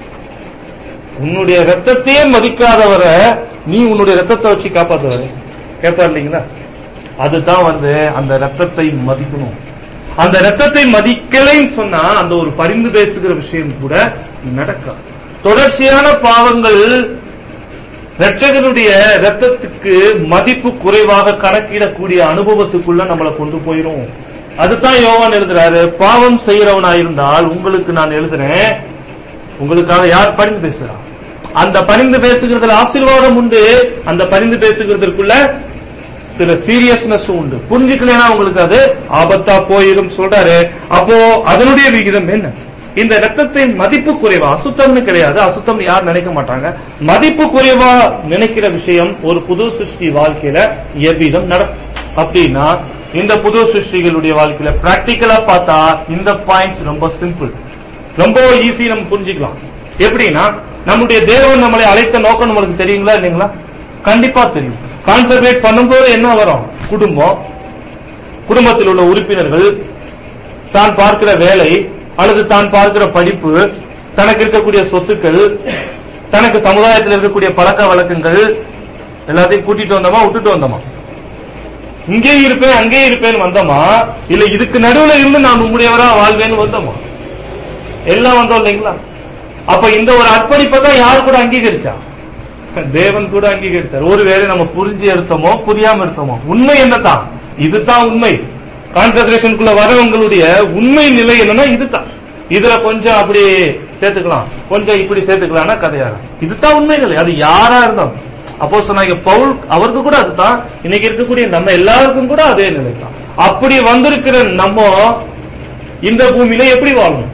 உன்னுடைய ரத்தத்தையே மதிக்காதவரை நீ உன்னுடைய ரத்தத்தை வச்சு காப்பாத்துவாரு கேட்பார் இல்லைங்களா அதுதான் வந்து அந்த ரத்தத்தை மதிக்கணும் அந்த ரத்தத்தை மதிக்கலைன்னு சொன்னா அந்த ஒரு பரிந்து பேசுகிற விஷயம் கூட நடக்கும் தொடர்ச்சியான பாவங்கள் ரட்சகனுடைய ரத்தத்துக்கு மதிப்பு குறைவாக கணக்கிடக்கூடிய அனுபவத்துக்குள்ள நம்மளை கொண்டு போயிரும் அதுதான் யோவான் எழுதுறாரு பாவம் செய்யறவனாயிருந்தால் உங்களுக்கு நான் எழுதுறேன் உங்களுக்காக யார் பரிந்து பேசுறா அந்த பரிந்து பேசுகிறதுல ஆசீர்வாதம் உண்டு அந்த பரிந்து பேசுகிறதுக்குள்ள சில சீரியஸ்னஸ் உண்டு புரிஞ்சுக்கலைன்னா உங்களுக்கு அது ஆபத்தா போயிடும் சொல்றாரு அப்போ அதனுடைய விகிதம் என்ன இந்த ரத்தத்தின் மதிப்பு குறைவா அசுத்தம்னு கிடையாது அசுத்தம் யார் நினைக்க மாட்டாங்க மதிப்பு குறைவா நினைக்கிற விஷயம் ஒரு புது சிருஷ்டி வாழ்க்கையில எவ்விதம் நடக்கும் அப்படின்னா இந்த புது சிருஷ்டிகளுடைய வாழ்க்கையில பிராக்டிக்கலா பார்த்தா இந்த பாயிண்ட்ஸ் ரொம்ப சிம்பிள் ரொம்ப ஈஸி நம்ம புரிஞ்சுக்கலாம் எப்படின்னா நம்முடைய தேவன் நம்மளை அழைத்த நோக்கம் நம்மளுக்கு தெரியுங்களா இல்லைங்களா கண்டிப்பா தெரியும் கான்சென்ட்ரேட் பண்ணும்போது என்ன வரும் குடும்பம் குடும்பத்தில் உள்ள உறுப்பினர்கள் தான் பார்க்கிற வேலை அல்லது தான் பார்க்கிற படிப்பு தனக்கு இருக்கக்கூடிய சொத்துக்கள் தனக்கு சமுதாயத்தில் இருக்கக்கூடிய பழக்க வழக்கங்கள் எல்லாத்தையும் கூட்டிட்டு வந்தோமா விட்டுட்டு வந்தோமா இங்கே இருப்பேன் அங்கே இருப்பேன் வந்தோமா இல்ல இதுக்கு நடுவுல இருந்து நான் உங்களுடையவரா வாழ்வேன்னு வந்தோமா எல்லாம் வந்தோம் இல்லைங்களா அப்ப இந்த ஒரு அர்ப்பணிப்பை தான் யார் கூட அங்கீகரிச்சா தேவன் கூட அங்கீகரிச்சார் ஒருவேளை நம்ம புரிஞ்சு எடுத்தோமோ புரியாம எடுத்தோமோ உண்மை என்னதான் இதுதான் உண்மை கான்சன்ட்ரேஷனுக்குள்ள வரவங்களுடைய உண்மை நிலை என்னன்னா இதுதான் இதுல கொஞ்சம் அப்படி சேர்த்துக்கலாம் கொஞ்சம் இப்படி சேர்த்துக்கலாம்னா கதையாக இதுதான் உண்மை நிலை அது யாரா இருந்தாலும் அப்போ சொன்னாங்க பவுல் அவருக்கு கூட அதுதான் இன்னைக்கு இருக்கக்கூடிய நம்ம எல்லாருக்கும் கூட அதே நிலை தான் அப்படி வந்திருக்கிற நம்ம இந்த பூமியில எப்படி வாழணும்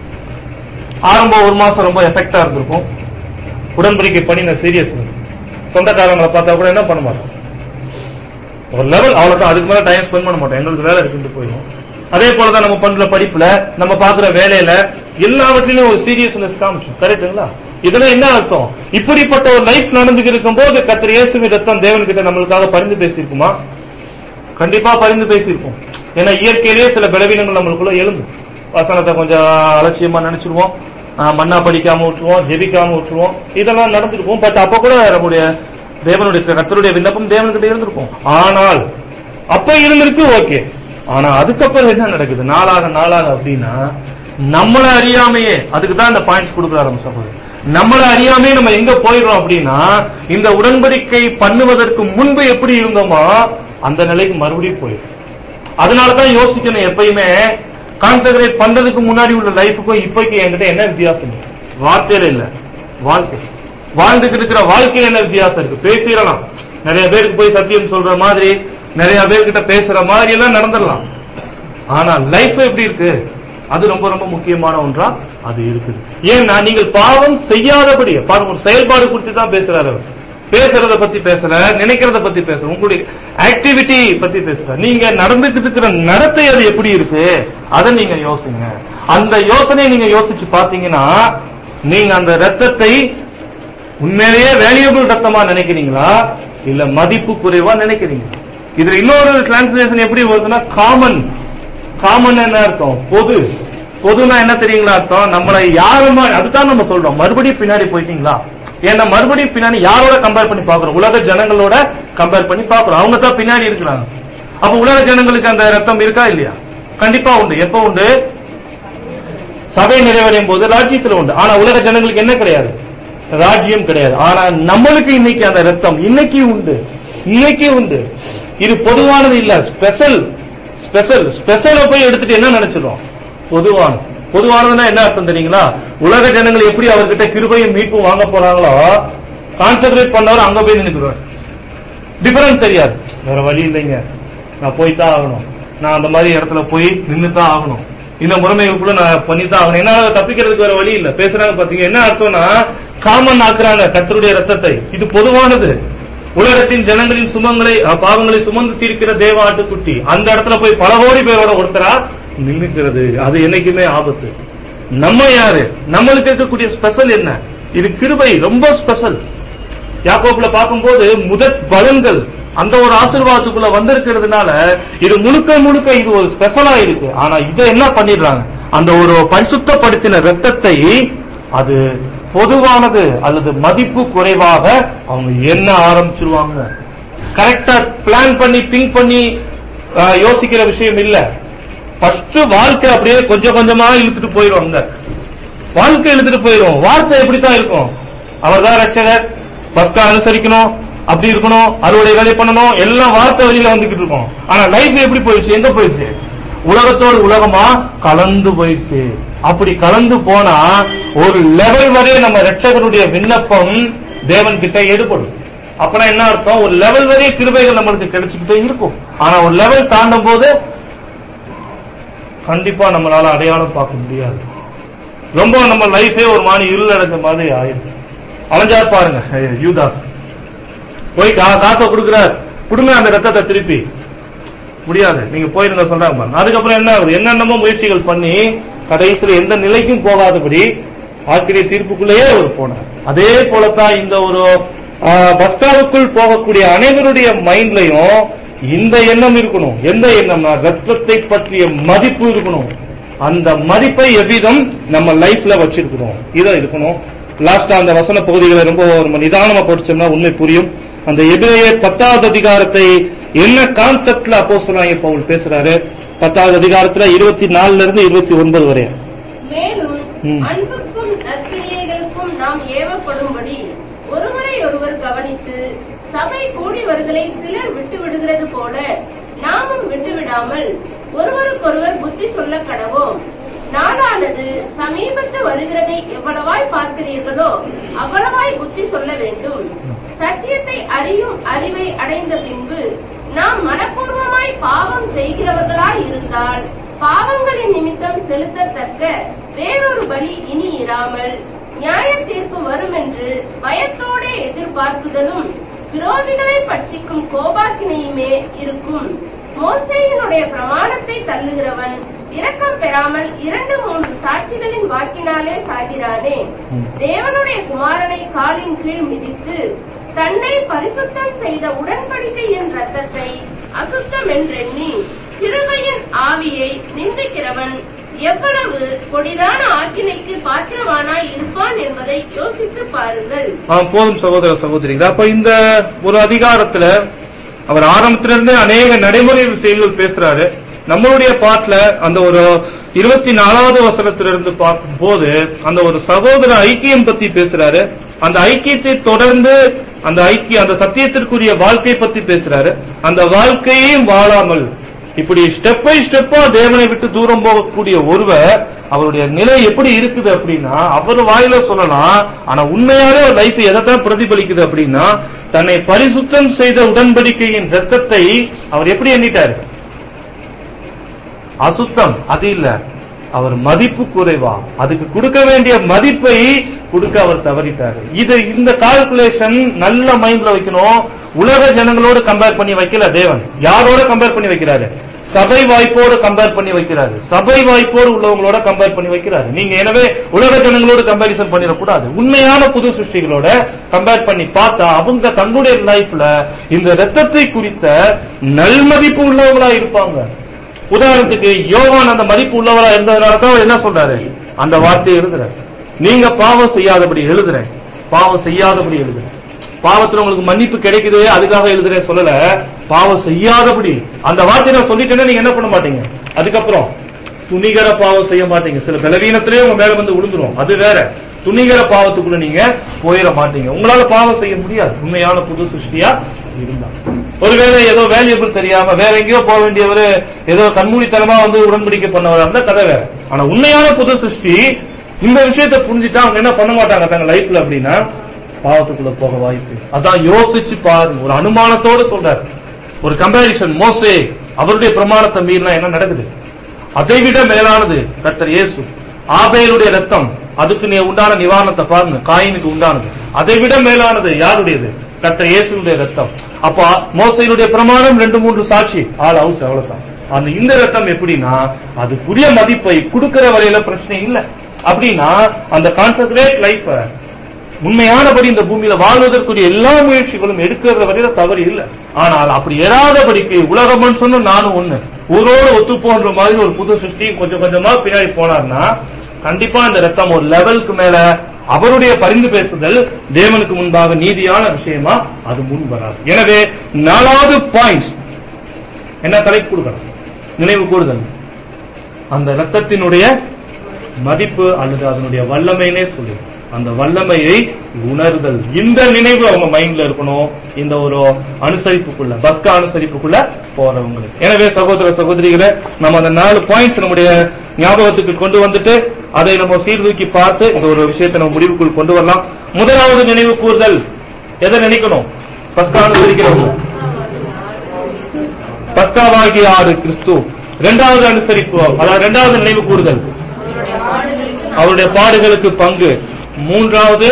ஆரம்பம் ஒரு மாசம் ரொம்ப எஃபெக்டா இருந்திருக்கும் உடன்படிக்கை பண்ணின சீரியஸ்னஸ் சொந்தக்காரங்களை பார்த்தா கூட என்ன பண்ண மாட்டோம் ஒரு லெவல் அவ்வளவுதான் அதுக்கு மேல டைம் ஸ்பெண்ட் பண்ண மாட்டோம் எங்களுக்கு வேலை இருக்குன்னு போயிடும் அதே போலதான் நம்ம பண்ற படிப்புல நம்ம பாக்குற வேலையில எல்லாவற்றிலும் ஒரு சீரியஸ்னஸ் காமிச்சோம் கரெக்டுங்களா இதெல்லாம் என்ன அர்த்தம் இப்படிப்பட்ட ஒரு லைஃப் நடந்துட்டு இருக்கும் போது கத்திர இயேசுவின் ரத்தம் தேவன் கிட்ட நம்மளுக்காக பரிந்து பேசியிருக்குமா கண்டிப்பா பரிந்து பேசியிருப்போம் ஏன்னா இயற்கையிலேயே சில பலவீனங்கள் நம்மளுக்குள்ள எழும்பும் வசனத்தை கொஞ்சம் அலட்சியமா நினைச்சிருவோம் ஆஹ் மண்ணா படிக்காம விட்டுருவோம் ஜெபிக்காம விட்டுருவோம் இதெல்லாம் நடந்திருக்கும் பட் அப்ப கூட நம்முடைய தேவனுடைய கத்தருடைய விண்ணப்பம் தேவன்கிட்ட இருந்திருக்கும் ஆனால் அப்ப இருந்திருக்கு ஓகே ஆனா அதுக்கப்புறம் என்ன நடக்குது நாளாக நாளாக அப்படின்னா நம்மள அறியாமையே அதுக்கு தான் இந்த பாயிண்ட்ஸ் கொடுக்குறாரு நம்ம சகோதரர் நம்மள அறியாமே நம்ம எங்க போயிடுறோம் அப்படின்னா இந்த உடன்படிக்கை பண்ணுவதற்கு முன்பு எப்படி இருந்தோமோ அந்த நிலைக்கு மறுபடியும் போயிடும் அதனாலதான் யோசிக்கணும் எப்பயுமே கான்சென்ட்ரேட் பண்றதுக்கு முன்னாடி உள்ள லைஃபுக்கும் இப்போக்கு என்கிட்ட என்ன வித்தியாசம் வார்த்தையில இல்ல வாழ்க்கை வாழ்ந்துட்டு இருக்கிற வாழ்க்கையில என்ன வித்தியாசம் இருக்கு பேசிடலாம் நிறைய பேருக்கு போய் சத்தியம் சொல்ற மாதிரி நிறைய பேர்கிட்ட பேசுற மாதிரி எல்லாம் நடந்துடலாம் ஆனா லைஃப் எப்படி இருக்கு அது ரொம்ப ரொம்ப முக்கியமான ஒன்றா அது இருக்குது ஏன்னா நீங்கள் பாவம் செய்யாதபடி பாருங்க ஒரு செயல்பாடு குறித்து தான் பேசுறாரு அவர் பேசுறத பத்தி பேசல நினைக்கிறத பத்தி பேசல உங்களுடைய ஆக்டிவிட்டி பத்தி பேசுற நீங்க நடந்துட்டு இருக்கிற நடத்தை அது எப்படி இருக்கு அதை நீங்க யோசிங்க அந்த யோசனையை நீங்க யோசிச்சு பாத்தீங்கன்னா நீங்க அந்த ரத்தத்தை உண்மையிலேயே வேல்யூபிள் ரத்தமா நினைக்கிறீங்களா இல்ல மதிப்பு குறைவா நினைக்கிறீங்களா இதுல இன்னொரு டிரான்ஸ்லேஷன் எப்படி வருதுன்னா காமன் காமன் என்ன அர்த்தம் பொது பொதுனா என்ன தெரியுங்களா அர்த்தம் நம்மளை யாருமா அதுதான் நம்ம சொல்றோம் மறுபடியும் பின்னாடி போயிட்டீங்களா ஏன்னா மறுபடியும் பின்னாடி யாரோட கம்பேர் பண்ணி பாக்குறோம் உலக ஜனங்களோட கம்பேர் பண்ணி பாக்குறோம் அவங்க தான் பின்னாடி இருக்கிறாங்க அப்ப உலக ஜனங்களுக்கு அந்த ரத்தம் இருக்கா இல்லையா கண்டிப்பா உண்டு எப்ப உண்டு சபை நிறைவடையும் போது ராஜ்யத்துல உண்டு ஆனா உலக ஜனங்களுக்கு என்ன கிடையாது ராஜ்யம் கிடையாது ஆனா நம்மளுக்கு இன்னைக்கு அந்த ரத்தம் இன்னைக்கு உண்டு இன்னைக்கு உண்டு இது பொதுவானது இல்ல ஸ்பெஷல் ஸ்பெஷல் ஸ்பெஷலை போய் எடுத்துட்டு என்ன நினைச்சிடும் பொதுவான பொதுவானதுன்னா என்ன அர்த்தம் தெரியுங்களா உலக ஜனங்கள் எப்படி அவர்கிட்ட கிருபையும் மீட்பும் வாங்க போறாங்களோ கான்சென்ட்ரேட் பண்ணவர் அங்க போய் நினைக்கிறார் டிஃபரன்ஸ் தெரியாது வேற வழி இல்லைங்க நான் போய் தான் ஆகணும் நான் அந்த மாதிரி இடத்துல போய் நின்று தான் ஆகணும் இந்த முறைமைகளுக்குள்ள நான் பண்ணி தான் ஆகணும் என்னால தப்பிக்கிறதுக்கு வேற வழி இல்ல பேசுறாங்க பாத்தீங்க என்ன அர்த்தம்னா காமன் ஆக்குறாங்க கத்தருடைய ரத்தத்தை இது பொதுவானது உலகத்தின் ஜனங்களின் சுமங்களை அஹ், பாவங்களை சுமந்து தீர்க்கிற தேவ ஆட்டுக்குட்டி அந்த இடத்துல போய் பல கோடி பேரோட ஒருத்தரா நின்னுக்கிறது அது என்னைக்குமே ஆபத்து நம்ம யாரு நம்மளுக்கு இருக்கக்கூடிய ஸ்பெஷல் என்ன இது கிருபை ரொம்ப ஸ்பெஷல் யாக்கோப்ல பார்க்கும்போது முதற் பலன்கள் அந்த ஒரு ஆசீர்வாதத்துக்குள்ள வந்திருக்கிறதுனால இது முழுக்க முழுக்க இது ஒரு ஸ்பெஷலா இருக்கு ஆனா இதை என்ன பண்ணிடுறாங்க அந்த ஒரு பரிசுத்தப்படுத்தின ரத்தத்தை அது பொதுவானது அல்லது மதிப்பு குறைவாக அவங்க என்ன ஆரம்பிச்சிருவாங்க கரெக்டா பிளான் பண்ணி திங்க் பண்ணி ஆஹ், யோசிக்கிற விஷயம் இல்ல ஃபர்ஸ்ட் வாழ்க்கை அப்படியே கொஞ்சம் கொஞ்சமா இழுத்துட்டு போயிடுவாங்க வாழ்க்கை இழுத்துட்டு போயிடும் வார்த்தை எப்படித்தான் இருக்கும் அவர் தான் ரட்சகர் ஃபர்ஸ்ட் அனுசரிக்கணும் அப்படி இருக்கணும் அறுவடை வேலை பண்ணணும் எல்லாம் வார்த்தை வழியில வந்துகிட்டு இருக்கோம் ஆனா லைஃப் எப்படி போயிடுச்சு எங்க போயிடுச்சு உலகத்தோடு உலகமா கலந்து போயிடுச்சு அப்படி கலந்து போனா ஒரு லெவல் வரை நம்ம ரட்சகருடைய விண்ணப்பம் தேவன் கிட்ட எடுபடும் அப்புறம் என்ன அர்த்தம் ஒரு லெவல் வரை கிருபைகள் நம்மளுக்கு கிடைச்சுக்கிட்டே இருக்கும் ஆனா ஒரு லெவல் தாண்டும் போது கண்டிப்பா நம்மளால அடையாளம் பார்க்க முடியாது ரொம்ப நம்ம லைஃபே ஒரு மாதிரி இருள் அடைஞ்ச மாதிரி ஆயிடும் அலைஞ்சா பாருங்க ஐயோ, யூதாஸ் போய் கா- காசை கொடுக்கிறார் கொடுங்க அந்த ரத்தத்தை திருப்பி முடியாது நீங்க போயிருந்தா சொல்றாங்க பாருங்க. அதுக்கப்புறம் என்ன ஆகுது என்னென்னமோ முயற்சிகள் பண்ணி கடைசியில் எந்த நிலைக்கும் போகாதபடி ஆக்கிரிய தீர்ப்புக்குள்ளேயே அவர் போனார் அதே போலத்தான் இந்த ஒரு பஸ்டாவுக்குள் போகக்கூடிய அனைவருடைய மைண்ட்லயும் இந்த எண்ணம் இருக்கணும் எந்த எண்ணம்னா ரத்தத்தை பற்றிய மதிப்பு இருக்கணும் அந்த மதிப்பை எவ்விதம் நம்ம லைஃப்ல வச்சிருக்கணும் இதை இருக்கணும் லாஸ்டா அந்த வசன பகுதிகளை ரொம்ப நம்ம நிதானமா படிச்சோம்னா உண்மை புரியும் அந்த எபிரேய பத்தாவது அதிகாரத்தை என்ன கான்செப்ட்ல அப்போஸ்தலனாகிய பவுல் பேசுறாரு பத்தாவது அதிகாரத்துல இருபத்தி நாலுல இருந்து இருபத்தி ஒன்பது வரை மேலும் ம். அன்புக்கும் நற்கிரியைகளுக்கும் நாம் ஏவப்படும்படி ஒருவரை ஒருவர் கவனித்து சபை கூடி வருதலை சிலர் விட்டு விடுகிறது போல நாமும் விட்டுவிடாமல் ஒருவருக்கொருவர் புத்தி சொல்ல கடவோம் நாளானது சமீபத்து வருகிறதை எவ்வளவாய் பார்க்கிறீர்களோ அவ்வளவாய் புத்தி சொல்ல வேண்டும் சத்தியத்தை அறியும் அறிவை அடைந்த பின்பு நாம் மனப்பூர்வமாய் பாவம் செய்கிறவர்களாய் இருந்தால் பாவங்களின் நிமித்தம் செலுத்தத்தக்க வேறொரு பலி இனி இராமல் நியாய தீர்ப்பு வரும் என்று பயத்தோடே எதிர்பார்க்குதலும் விரோதிகளை பட்சிக்கும் கோபாக்கினையுமே இருக்கும் மோசேயினுடைய பிரமாணத்தை தள்ளுகிறவன் இரக்கம் பெறாமல் இரண்டு மூன்று சாட்சிகளின் வாக்கினாலே சாகிறானே தேவனுடைய குமாரனை காலின் கீழ் மிதித்து தன்னை பரிசுத்தம் செய்த உடன்படிக்கையின் ரத்தத்தை அசுத்தம் என்றெண்ணி கிருபையின் ஆவியை நிந்திக்கிறவன் எவ்வளவு கொடிதான ஆக்கினைக்கு பாத்திரவானாய் இருப்பான் என்பதை யோசித்து பாருங்கள் ஆ, போதும் சகோதர சகோதரிகள் அப்ப இந்த ஒரு அதிகாரத்துல அவர் ஆரம்பத்திலிருந்தே அநேக நடைமுறை விஷயங்கள் பேசுறாரு நம்மளுடைய பாட்டுல அந்த ஒரு இருபத்தி நாலாவது வசனத்திலிருந்து பார்க்கும் போது அந்த ஒரு சகோதர ஐக்கியம் பத்தி பேசுறாரு அந்த ஐக்கியத்தை தொடர்ந்து அந்த ஐக்கிய அந்த சத்தியத்திற்குரிய வாழ்க்கை பத்தி பேசுறாரு அந்த வாழ்க்கையையும் வாழாமல் இப்படி ஸ்டெப் பை ஸ்டெப்பா தேவனை விட்டு தூரம் போகக்கூடிய ஒருவர் அவருடைய நிலை எப்படி இருக்குது அப்படின்னா அவர் வாயில சொல்லலாம் ஆனா உண்மையாவே அவர் லைஃப் எதைத்தான் பிரதிபலிக்குது அப்படின்னா தன்னை பரிசுத்தம் செய்த உடன்படிக்கையின் ரத்தத்தை அவர் எப்படி எண்ணிட்டாரு அசுத்தம் அது இல்ல அவர் மதிப்பு குறைவா அதுக்கு கொடுக்க வேண்டிய மதிப்பை கொடுக்க அவர் தவறிட்டாரு இது இந்த கால்குலேஷன் நல்ல மைண்ட்ல வைக்கணும் உலக ஜனங்களோடு கம்பேர் பண்ணி வைக்கல தேவன் யாரோட கம்பேர் பண்ணி வைக்கிறாரு சபை வாய்ப்போடு கம்பேர் பண்ணி வைக்கிறாரு சபை வாய்ப்போடு உள்ளவங்களோட கம்பேர் பண்ணி வைக்கிறாரு நீங்க எனவே உலக ஜனங்களோடு கம்பேரிசன் பண்ணிடக்கூடாது உண்மையான புது சிருஷ்டிகளோட கம்பேர் பண்ணி பார்த்தா அவங்க தங்களுடைய லைஃப்ல இந்த ரத்தத்தை குறித்த நல்மதிப்பு உள்ளவங்களா இருப்பாங்க உதாரணத்துக்கு யோவான் அந்த மதிப்பு உள்ளவரா இருந்ததுனால தான் அவர் என்ன சொல்றாரு அந்த வார்த்தையை எழுதுறாரு நீங்க பாவம் செய்யாதபடி எழுதுறேன் பாவம் செய்யாதபடி எழுதுறேன் பாவத்துல உங்களுக்கு மன்னிப்பு கிடைக்குது அதுக்காக எழுதுறேன் சொல்லல பாவம் செய்யாதபடி அந்த வார்த்தையை நான் சொல்லிட்டேன்னா நீங்க என்ன பண்ண மாட்டீங்க அதுக்கப்புறம் துணிகர பாவம் செய்ய மாட்டீங்க சில பலவீனத்திலே உங்க மேல வந்து விழுந்துரும் அது வேற துணிகர பாவத்துக்குள்ள நீங்க போயிட மாட்டீங்க உங்களால பாவம் செய்ய முடியாது உண்மையான புது சிருஷ்டியா இருந்தா ஒருவேளை ஏதோ வேல்யூபிள் தெரியாம வேற எங்கேயோ போக வேண்டியவர் ஏதோ கண்மூடித்தனமா வந்து உடன்படிக்கை பண்ணவர் அந்த கதை வேற ஆனா உண்மையான புது சிருஷ்டி இந்த விஷயத்தை புரிஞ்சுட்டா அவங்க என்ன பண்ண மாட்டாங்க தங்க லைஃப்ல அப்படின்னா பாவத்துக்குள்ள போக வாய்ப்பு அதான் யோசிச்சு பாருங்க ஒரு அனுமானத்தோடு சொல்றாரு ஒரு கம்பேரிசன் மோசே அவருடைய பிரமாணத்தை மீறினா என்ன நடக்குது அதை விட மேலானது கர்த்தர் இயேசு ஆபேலுடைய ரத்தம் அதுக்கு நீ உண்டான நிவாரணத்தை பாருங்க காயினுக்கு உண்டானது அதை விட மேலானது யாருடையது கர்த்தர் இயேசுடைய ரத்தம் அப்ப மோசையினுடைய பிரமாணம் ரெண்டு மூன்று சாட்சி ஆள் அவுட் அவ்வளவுதான் அந்த இந்த ரத்தம் எப்படின்னா அதுக்குரிய மதிப்பை கொடுக்கிற வரையில பிரச்சனை இல்ல அப்படின்னா அந்த கான்சென்ட்ரேட் லைஃப் உண்மையானபடி இந்த பூமியில வாழ்வதற்குரிய எல்லா முயற்சிகளும் எடுக்கிற வரையில தவறு இல்லை ஆனால் அப்படி எறாதபடிக்கு உலகம்னு சொன்ன நானும் ஒண்ணு ஊரோடு ஒத்து போன்ற மாதிரி ஒரு புது சிருஷ்டி கொஞ்சம் கொஞ்சமா பின்னாடி போனார்னா கண்டிப்பா இந்த ரத்தம் ஒரு லெவலுக்கு மேல அவருடைய பரிந்து பேசுதல் தேவனுக்கு முன்பாக நீதியான விஷயமா அது முன் வராது எனவே நாலாவது பாயிண்ட்ஸ் என்ன தலைப்பு கொடுக்கணும் நினைவு கூடுதல் அந்த ரத்தத்தினுடைய மதிப்பு அல்லது அதனுடைய வல்லமைனே சொல்லி அந்த வல்லமையை உணர்தல் இந்த நினைவு அவங்க மைண்ட்ல இருக்கணும் இந்த ஒரு அனுசரிப்புக்குள்ள பஸ்கா அனுசரிப்புக்குள்ள போறவங்களுக்கு எனவே சகோதர சகோதரிகளை நம்ம அந்த நாலு பாயிண்ட்ஸ் நம்முடைய ஞாபகத்துக்கு கொண்டு வந்துட்டு அதை நம்ம சீர்தூக்கி பார்த்து இந்த ஒரு விஷயத்தை நம்ம முடிவுக்குள் கொண்டு வரலாம் முதலாவது நினைவு கூறுதல் எதை நினைக்கணும் பஸ்கா அனுசரிக்கிறவங்க பஸ்காவாகிய ஆறு கிறிஸ்து இரண்டாவது அனுசரிப்பு அதாவது இரண்டாவது நினைவு கூறுதல் அவருடைய பாடுகளுக்கு பங்கு மூன்றாவது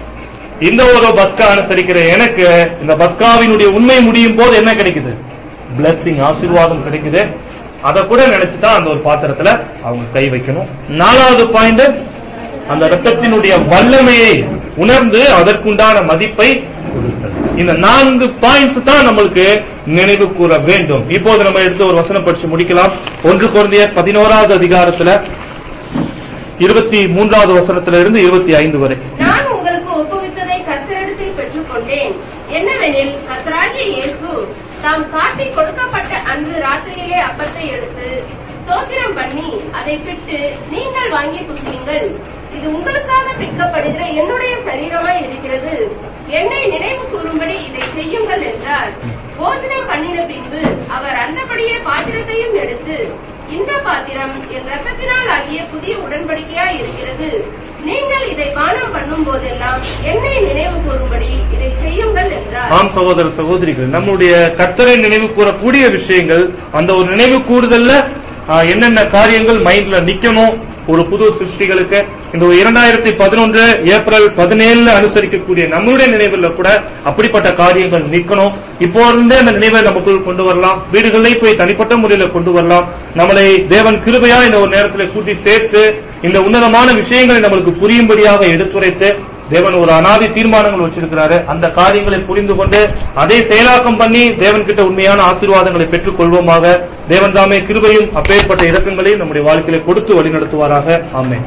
இந்த ஒரு பஸ்கா அனுசரிக்கிற எனக்கு இந்த பஸ்காவினுடைய உண்மை முடியும் போது என்ன கிடைக்குது blessing ஆசீர்வாதம் கிடைக்குது அதை கூட நினைச்சுதான் அந்த ஒரு பாத்திரத்துல அவங்க கை வைக்கணும் நாலாவது பாயிண்ட் அந்த ரத்தத்தினுடைய வல்லமையை உணர்ந்து அதற்குண்டான மதிப்பை கொடுத்தல் இந்த நான்கு பாயிண்ட்ஸ் தான் நம்மளுக்கு நினைவு கூற வேண்டும் இப்போது நம்ம எடுத்து ஒரு வசனம் படிச்சு முடிக்கலாம் ஒன்று குழந்தையர் பதினோராவது அதிகாரத்துல இருபத்தி மூன்றாவது வசனத்துல இருந்து இருபத்தி ஐந்து வரை நான் உங்களுக்கு ஒப்புவித்ததை கர்த்தரிடத்தில் பெற்றுக்கொண்டேன் என்னவெனில் கர்த்தராகிய இயேசு தாம் காட்டி கொடுக்கப்பட்ட அன்று ராத்திரியிலே அப்பத்தை எடுத்து ஸ்தோத்திரம் பண்ணி அதை பிட்டு நீங்கள் வாங்கி புசியுங்கள் இது உங்களுக்காக பிற்கப்படுகிற என்னுடைய சரீரமாய் இருக்கிறது என்னை நினைவு கூறும்படி இதை செய்யுங்கள் என்றார் போஜனம் பண்ணின பின்பு அவர் அந்தபடியே பாத்திரத்தையும் எடுத்து இந்த பாத்திரம் என் ரத்தத்தினால் ஆகிய புதிய உடன்படிக்கையாய் இருக்கிறது நீங்கள் இதை பானம் பண்ணும் போதெல்லாம் என்னை நினைவு கூறும்படி இதை செய்யுங்கள் என்றார் ஆம் சகோதர சகோதரிகள் நம்முடைய கர்த்தரை நினைவு கூறக்கூடிய விஷயங்கள் அந்த ஒரு நினைவு கூறுதல்ல ஆ, என்னென்ன காரியங்கள் மைண்ட்ல நிக்கணும் ஒரு புது சிருஷ்டிகளுக்கு இந்த இரண்டாயிரத்தி பதினொன்று ஏப்ரல் பதினேழுல அனுசரிக்கக்கூடிய நம்மளுடைய நினைவுல கூட அப்படிப்பட்ட காரியங்கள் நிக்கணும் இப்போ இருந்தே அந்த நினைவை நமக்குள் கொண்டு வரலாம் வீடுகளிலே போய் தனிப்பட்ட முறையில கொண்டு வரலாம் நம்மளை தேவன் கிருபையா இந்த ஒரு நேரத்தில் கூட்டி சேர்த்து இந்த உன்னதமான விஷயங்களை நம்மளுக்கு புரியும்படியாக எடுத்துரைத்து தேவன் ஒரு அனாதி தீர்மானங்கள் வச்சிருக்கிறாரு அந்த காரியங்களை புரிந்து கொண்டு அதை செயலாக்கம் பண்ணி தேவன் கிட்ட உண்மையான ஆசீர்வாதங்களை பெற்றுக் கொள்வோமாக தேவன் தாமே கிருபையும் அப்பேற்பட்ட இறக்கங்களையும் நம்முடைய வாழ்க்கையில கொடுத்து வழிநடத்துவாராக ஆமென்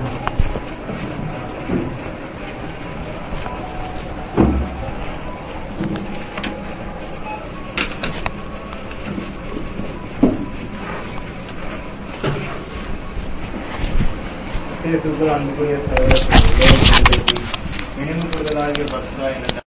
இயேசுவுக்கு அன்புக்குரிய சகோதரர்களே, நினைவு கூறுதலாகிய பரிசுத்த